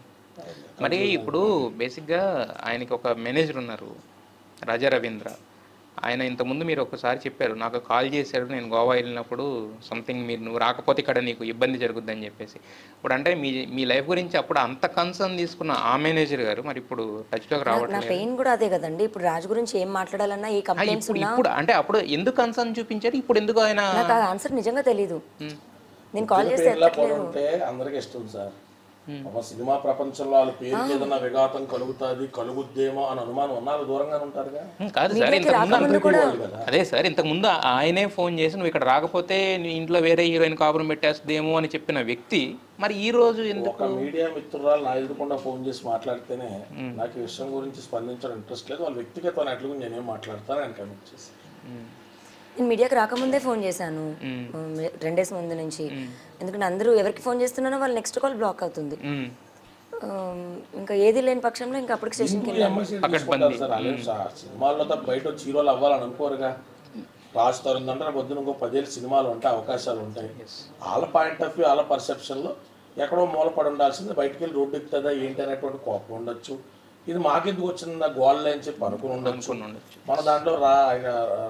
మరి ఇప్పుడు బేసిక్గా ఆయనకి ఒక మేనేజర్ ఉన్నారు రాజా రవీంద్ర ఆయన ఇంతకుముందు మీరు ఒకసారి చెప్పారు నాకు కాల్ చేశారు నేను గోవా వెళ్ళినప్పుడు సంథింగ్ మీరు నువ్వు రాకపోతే ఇక్కడ నీకు ఇబ్బంది జరుగుద్దని చెప్పేసి ఇప్పుడు అంటే మీ మీ లైఫ్ గురించి అప్పుడు అంత కన్సర్న్ తీసుకున్న ఆ మేనేజర్ గారు మరి ఇప్పుడు టచ్లోకి నా రావట్లేదు పెయిన్ కూడా అదే కదండి ఇప్పుడు రాజు గురించి ఏం మాట్లాడాలన్నా ఏ ఆ, కంప్లైంట్స్ ఇప్పుడు ఉన్నా ఇప్పుడు అంటే అప్పుడు ఎందుకు కన్సర్న్ చూపించారు ఇప్పుడు ఎందుకు ఆయన నాకు ఆ ఆన్సర్ నిజంగా తెలీదు ఉమ్, నేను కాల్ చేస్తే పేర్ల పొలం ఉంటే అందరికి ఇష్టం సార్ ఒక సినిమా ప్రపంచంలో వాళ్ళ పేరుకి ఏదైనా విఘాతం కలుగుతుంది కలుగుద్దేమో అని అనుమానం ఉన్నారు దూరంగానే ఉంటారుగా ఉమ్, కాదు సార్ మీడియాకి ఇంతకుముందు రాకముందు కూడా అదే సార్ ఇంతకుముందు ఆయనే ఫోన్ చేసి నువ్వు ఇక్కడ రాకపోతే నీ ఇంట్లో వేరే హీరోయిన్ కాపురం పెట్టేస్తుందేమో అని చెప్పిన వ్యక్తి మరి ఈ రోజు ఎందుకు ఒక మీడియా మిత్రురాలు నా ఎదురుకుండా ఫోన్ చేసి మాట్లాడితేనే నాకు ఈ విషయం గురించి స్పందించడం ఇంట్రెస్ట్ లేదు వాళ్ళ వ్యక్తిగతమైన అట్ల గురించి నేనేం మాట్లాడతాను అని కమిట్ చేసి నేను మీడియాకి రాకముందే ఫోన్ చేశాను ఉమ్, రెండు డేస్ ముందు నుంచి ఎందుకంటే అందరూ ఎవరికి ఫోన్ చేస్తున్నానో వాళ్ళు నెక్స్ట్ కాల్ బ్లాక్ అవుతుంది ఉమ్, ఉమ్, ఇంకా ఏది లేని పక్షంలో ఇంకా అప్పటికి స్టేషన్కి ఈ అమ్మాయి సీట్ తీసుకుంటారు సార్ అలాగే సా- సినిమాల్లో తప్ప బయట వచ్చి హీరోలు అవ్వాలని అనుకోరుగా రాజు తరుణ్ అంటే పొద్దున ఇంకో పదేళ్ళు సినిమాలు ఉంటాయి అవకాశాలు ఉంటాయి వాళ్ళ పాయింట్ ఆఫ్ వ్యూ వాళ్ళ పర్సెప్షన్లో ఎక్కడో మూలపడి ఉండాల్సింది బయటికి వెళ్ళి రోడ్డు ఎక్కుతుందా ఏంటి అనేటువంటి కోపం ఉండొచ్చు ఇది మాకెందుకు వచ్చింది గోళ్ళే అని చెప్పి అనుకుని ఉండొచ్చు అనుకుని ఉండొచ్చు మన దాంట్లో రా ఆయన ఆ,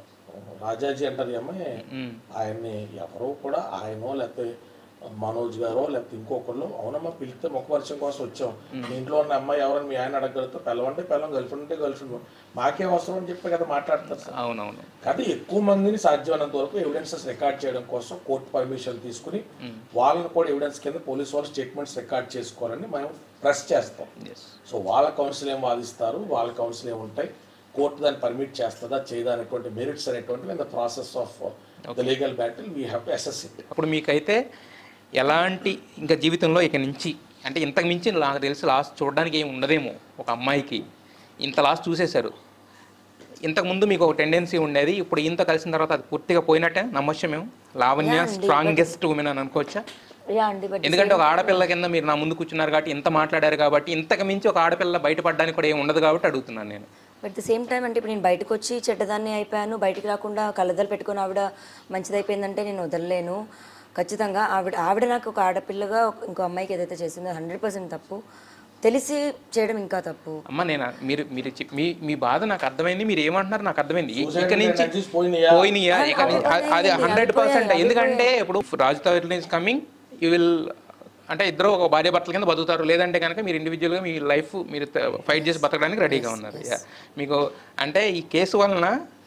రాజాజీ అంటారు అమ్మాయి ఉమ్, ఆయన్ని ఎవరో కూడా ఆయనో లేకపోతే మనోజ్ గారో లేకపోతే ఇంకొకళ్ళు అవునమ్మా పిలిస్తే ముఖ పరిచయం కోసం వచ్చాం మీ ఇంట్లో ఉన్న అమ్మాయి ఎవరైనా మీ ఆయన అడగలుగుతా పిల్లవంటే పిల్లం గర్ల్ ఫ్రెండ్ అంటే గర్ల్ ఫ్రెండ్ మాకేం అవసరం అని చెప్పి కదా మాట్లాడతారు సార్ అవునవును కానీ ఎక్కువ మందిని సాధ్యమైనంత వరకు ఎవిడెన్సెస్ రికార్డ్ చేయడం కోసం కోర్టు పర్మిషన్ తీసుకుని వాళ్ళని కూడా ఎవిడెన్స్ కింద పోలీస్ వాళ్ళు స్టేట్మెంట్స్ రికార్డ్ చేసుకోవాలని మేము ప్రెస్ చేస్తాం ఎస్ సో వాళ్ళ కౌన్సిల్ ఏం వాదిస్తారు వాళ్ళ కౌన్సిల్ ఏం ఉంటాయి కోర్టు దాన్ని పర్మిట్ చేస్తుందా చేయదా అనేటువంటి మెరిట్స్ అనేటువంటి in the process of the legal battle we have to assess it అప్పుడు మీకైతే ఎలాంటి ఇంకా జీవితంలో ఇక నుంచి అంటే ఇంతకు మించి నాకు తెలిసి లాస్ట్ చూడడానికి ఏమి ఉండదేమో ఒక అమ్మాయికి ఇంత లాస్ట్ చూసేశారు ఇంతకుముందు మీకు ఒక టెండెన్సీ ఉండేది ఇప్పుడు ఇంత కలిసిన తర్వాత అది పూర్తిగా పోయినట్టే నమ్మొచ్చా మేము లావణ్య స్ట్రాంగెస్ట్ ఉమెన్ అని అనుకోవచ్చా యా అండి బట్ ఎందుకంటే ఒక ఆడపిల్ల కింద మీరు నా ముందు కూర్చున్నారు కాబట్టి ఇంత మాట్లాడారు కాబట్టి ఇంతకు మించి ఒక ఆడపిల్ల బయటపడడానికి కూడా ఏమి ఉండదు కాబట్టి అడుగుతున్నాను నేను బట్ ద సేమ్ టైం అంటే ఇప్పుడు నేను బయటకు వచ్చి చెడ్డదాన్ని అయిపోయాను బయటికి రాకుండా కళ్ళద్దలు పెట్టుకొని ఆవిడ మంచిదైపోయిందంటే నేను వదలలేను ఖచ్చితంగా ఆవిడ ఆవిడ నాకు ఒక ఆడపిల్లగా ఒక- ఇంకో అమ్మాయికి ఏదైతే చేసిందో హండ్రెడ్ పర్సెంట్ తప్పు తెలిసి చేయడం ఇంకా తప్పు అమ్మ నేను మీరు మీరు చెప్- మీ మీ బాధ నాకు అర్థమైంది మీరు ఏమంటున్నారు నాకు అర్థమైంది ఇ- ఇక నుంచి energies పోయినాయా? పోయినాయా ఇక నుంచి- అది- అది హండ్రెడ్ పర్సెంట్ ఎందుకంటే ఇప్పుడు Raju Tarun is coming you will అంటే ఇద్దరు ఒక భార్య భర్తల కింద బతుకుతారు లేదంటే కనుక మీరు ఇండివిజువల్గా మీ లైఫ్ మీరు ఫైట్ చేసి బతకడానికి రెడీగా ఉన్నారు Yeah. మీకు అంటే ఈ కేసు వలన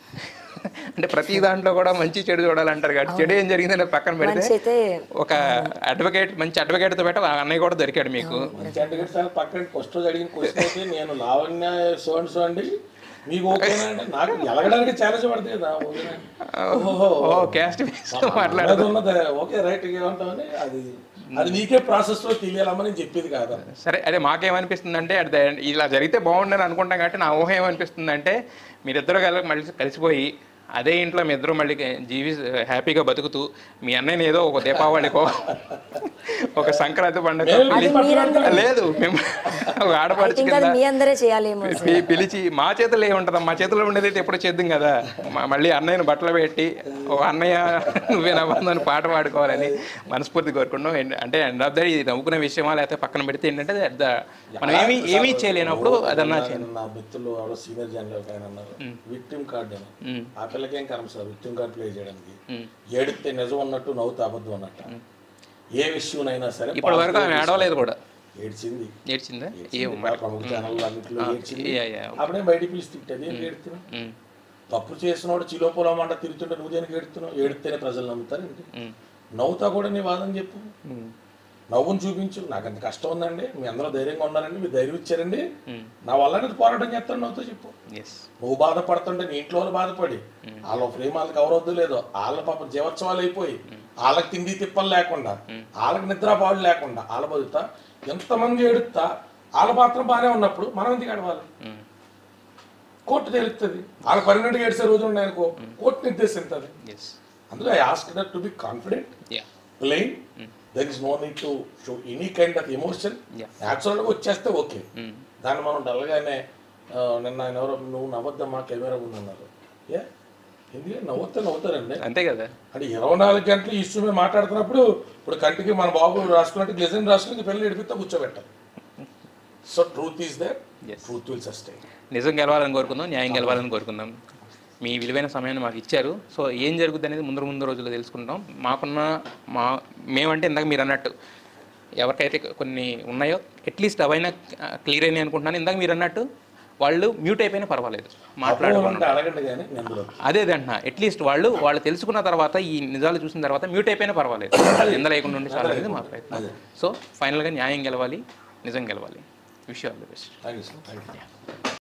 అంటే ప్రతి దాంట్లో కూడా మంచి చెడు చూడాలంటారు కాబట్టి చెడు ఏం జరిగిందని పక్కన పెడితే మనిషి అయితే ఒక అడ్వకేట్ మంచి అడ్వకేట్తో పెట్టి ఒక అన్నయ్య కూడా దొరికాడు మీకు మంచి అడ్వకేట్ సార్ పక్కన ఫస్ట్ రోజు అడిగిన క్వశ్చన్ అయితే నేను లావణ్య సో అండ్ సో అండి మీకు ఓకేనా అంటే నాకు ఎలగడానికి ఛాలెంజ్ పడుతుంది కదా వదిన. ఓహో ఓ క్యాస్ట్ మాట్లాడు అది ఉన్నది ఓకే రైట్ ఏమంటామని అది అది నీకే ప్రాసెస్ లో తెలియాలమ్మని నేను చెప్పేది కాదా సరే అదే మాకేమనిపిస్తుంది అంటే అట్ ద end ఇలా జరిగితే బాగుండని అనుకుంటాం కాబట్టి నా ఊహ ఏమనిపిస్తుంది అంటే మీరిద్దరు కలిసి మళ్ళీ కలిసిపోయి అదే ఇంట్లో మీ ఇద్దరు మళ్ళీ జీవి హ్యాపీగా బతుకుతూ మీ అన్నయ్యని ఏదో ఒక దీపావళికో ఒక సంక్రాంతి పండుగ లేదు మేము ఒక ఆడపడిచి ఇంకా అది మీ అందరే చేయాలేమో పి- పిలిచి మా చేతిలో ఏముంటుందా మా చేతిలో ఉండేది అయితే ఎప్పుడు చేద్దాం కదా మ- మళ్ళీ అన్నయ్యని బట్టలు పెట్టి ఓ అన్నయ్య నువ్వే నా బంధు అని పాట పాడుకోవాలని మనస్ఫూర్తి కోరుకున్నాం ఎండ్- అంటే ఎండ్ ఆఫ్ ద ఇది నవ్వుకునే విషయమా లేకపోతే పక్కన పెడితే ఏంటంటే at the- మనం ఏమీ ఏమీ చేయలేనప్పుడు అదన్నా చేయాలి నా మిత్రులు ఎవరో సీనియర్ జనరల్ ఆయన అన్నారు విక్టిమ్ కార్డ్ అని ఉమ్, ఆ పిల్లకి ఏం కరం సార్ విక్టిమ్ కార్డ్ ప్లే చేయడానికి ఉమ్. ఏడితే నిజం ఉన్నట్టు నవ్వుతే అబద్ధం అన్నట్టు ఏ విషయంనైనా సరే ఇప్పటి వరకు ఆమె ఆడవలేదు కూడా ఏడ్చింది ఏడ్చిందా ఏమో ఏడ్చింది. మరి ప్రముఖ ఛానల్ అన్నింటిలో ఏడ్చింది యా, యా. అప్పుడే బయటికి పిలిచి తిట్టేది ఏం ఏడుతున్నావు ఉమ్, తప్పు చేసినోడు చిలో పొలం అంట తిరుగుతుంటే నువ్వు దేనికి ఏడుతున్నావు ఏడితేనే ప్రజలు నమ్ముతారు ఏంటి ఉమ్, నవ్వుతా కూడా నీ వాదన చెప్పు ఉమ్, నవ్వుని చూపించు నాకు అంత కష్టం ఉందండి మీ అందరూ ధైర్యంగా ఉన్నారండి మీరు ధైర్యం ఇచ్చారండి ఉమ్. నా వల్ల నేను పోరాటం చేస్తాను నవ్వుతో చెప్పు ఎస్ నువ్వు బాధపడుతుంటే నీ ఇంట్లో వాళ్ళు బాధపడి వాళ్ళ ప్రేమ వాళ్ళకి ఎవరొద్దు లేదో వాళ్ళ పాప జీవోత్సవాలు అయిపోయి వాళ్ళకి తిండి తిప్పలు లేకుండా వాళ్ళకి నిద్రపాడు లేకుండా వాళ్ళ బతుకుతా ఎంతమంది ఏడుస్తా వాళ్ళ పాత్ర బాగానే ఉన్నప్పుడు మనం ఎందుకు అడవాలి ఉమ్, కోర్టు తెలుస్తుంది వాళ్ళ పర్మనెంట్గా ఏడ్చే రోజులు ఉన్నాయనుకో కోర్టు నిర్దేశిస్తుంది ఎస్ అందులో I ask that to be confident ya plain there is no need to show any kind of emotion Yeah. న్యాచురల్గా వచ్చేస్తే ఓకే ఉమ్, దాన్ని మనం డల్గానే ఆ, నిన్న ఆయన ఎవరో నువ్వు నవ్వద్దమ్మా కెమెరా ఉందన్నారు ఏ ఎందుకంటే నవ్వుతే నవ్వుతారండి అంతే కదా అంటే ఇరవై నాలుగు గంటలు ఇష్యూ మీద మాట్లాడుతున్నప్పుడు ఇప్పుడు కంటికి మన బాబు రాసుకున్నట్టు గ్లెజన్ రాసుకుని పిల్లలు ఎడిపిస్తే కూర్చోబెట్టాలి so truth is there Yes. Truth will sustain నిజం గెలవాలని కోరుకుందాం న్యాయం గెలవాలని కోరుకుందాం మీ విలువైన సమయాన్ని మాకు ఇచ్చారు సో ఏం జరుగుద్ది అనేది ముందు ముందు రోజుల్లో తెలుసుకుంటాం మాకున్న మా మేమంటే ఇందాక మీరు అన్నట్టు ఎవరికైతే కొన్ని ఉన్నాయో అట్లీస్ట్ అవైనా క్లియర్ అయినాయి అనుకుంటున్నాను ఇందాక మీరు అన్నట్టు వాళ్ళు మ్యూట్ అయిపోయినా పర్వాలేదు మాట్లాడుకోవాలి అంటే అడగండి కానీ నేను అందులో అదే అంటున్నా అట్లీస్ట్ వాళ్ళు వాళ్ళు తెలుసుకున్న తర్వాత ఈ నిజాలు చూసిన తర్వాత మ్యూట్ అయిపోయినా పర్వాలేదు నింద లేకుండా ఉండి చాలా అనేది మా ప్రయత్నం సో ఫైనల్గా న్యాయం గెలవాలి నిజం గెలవాలి wish all the best thank you sir thank you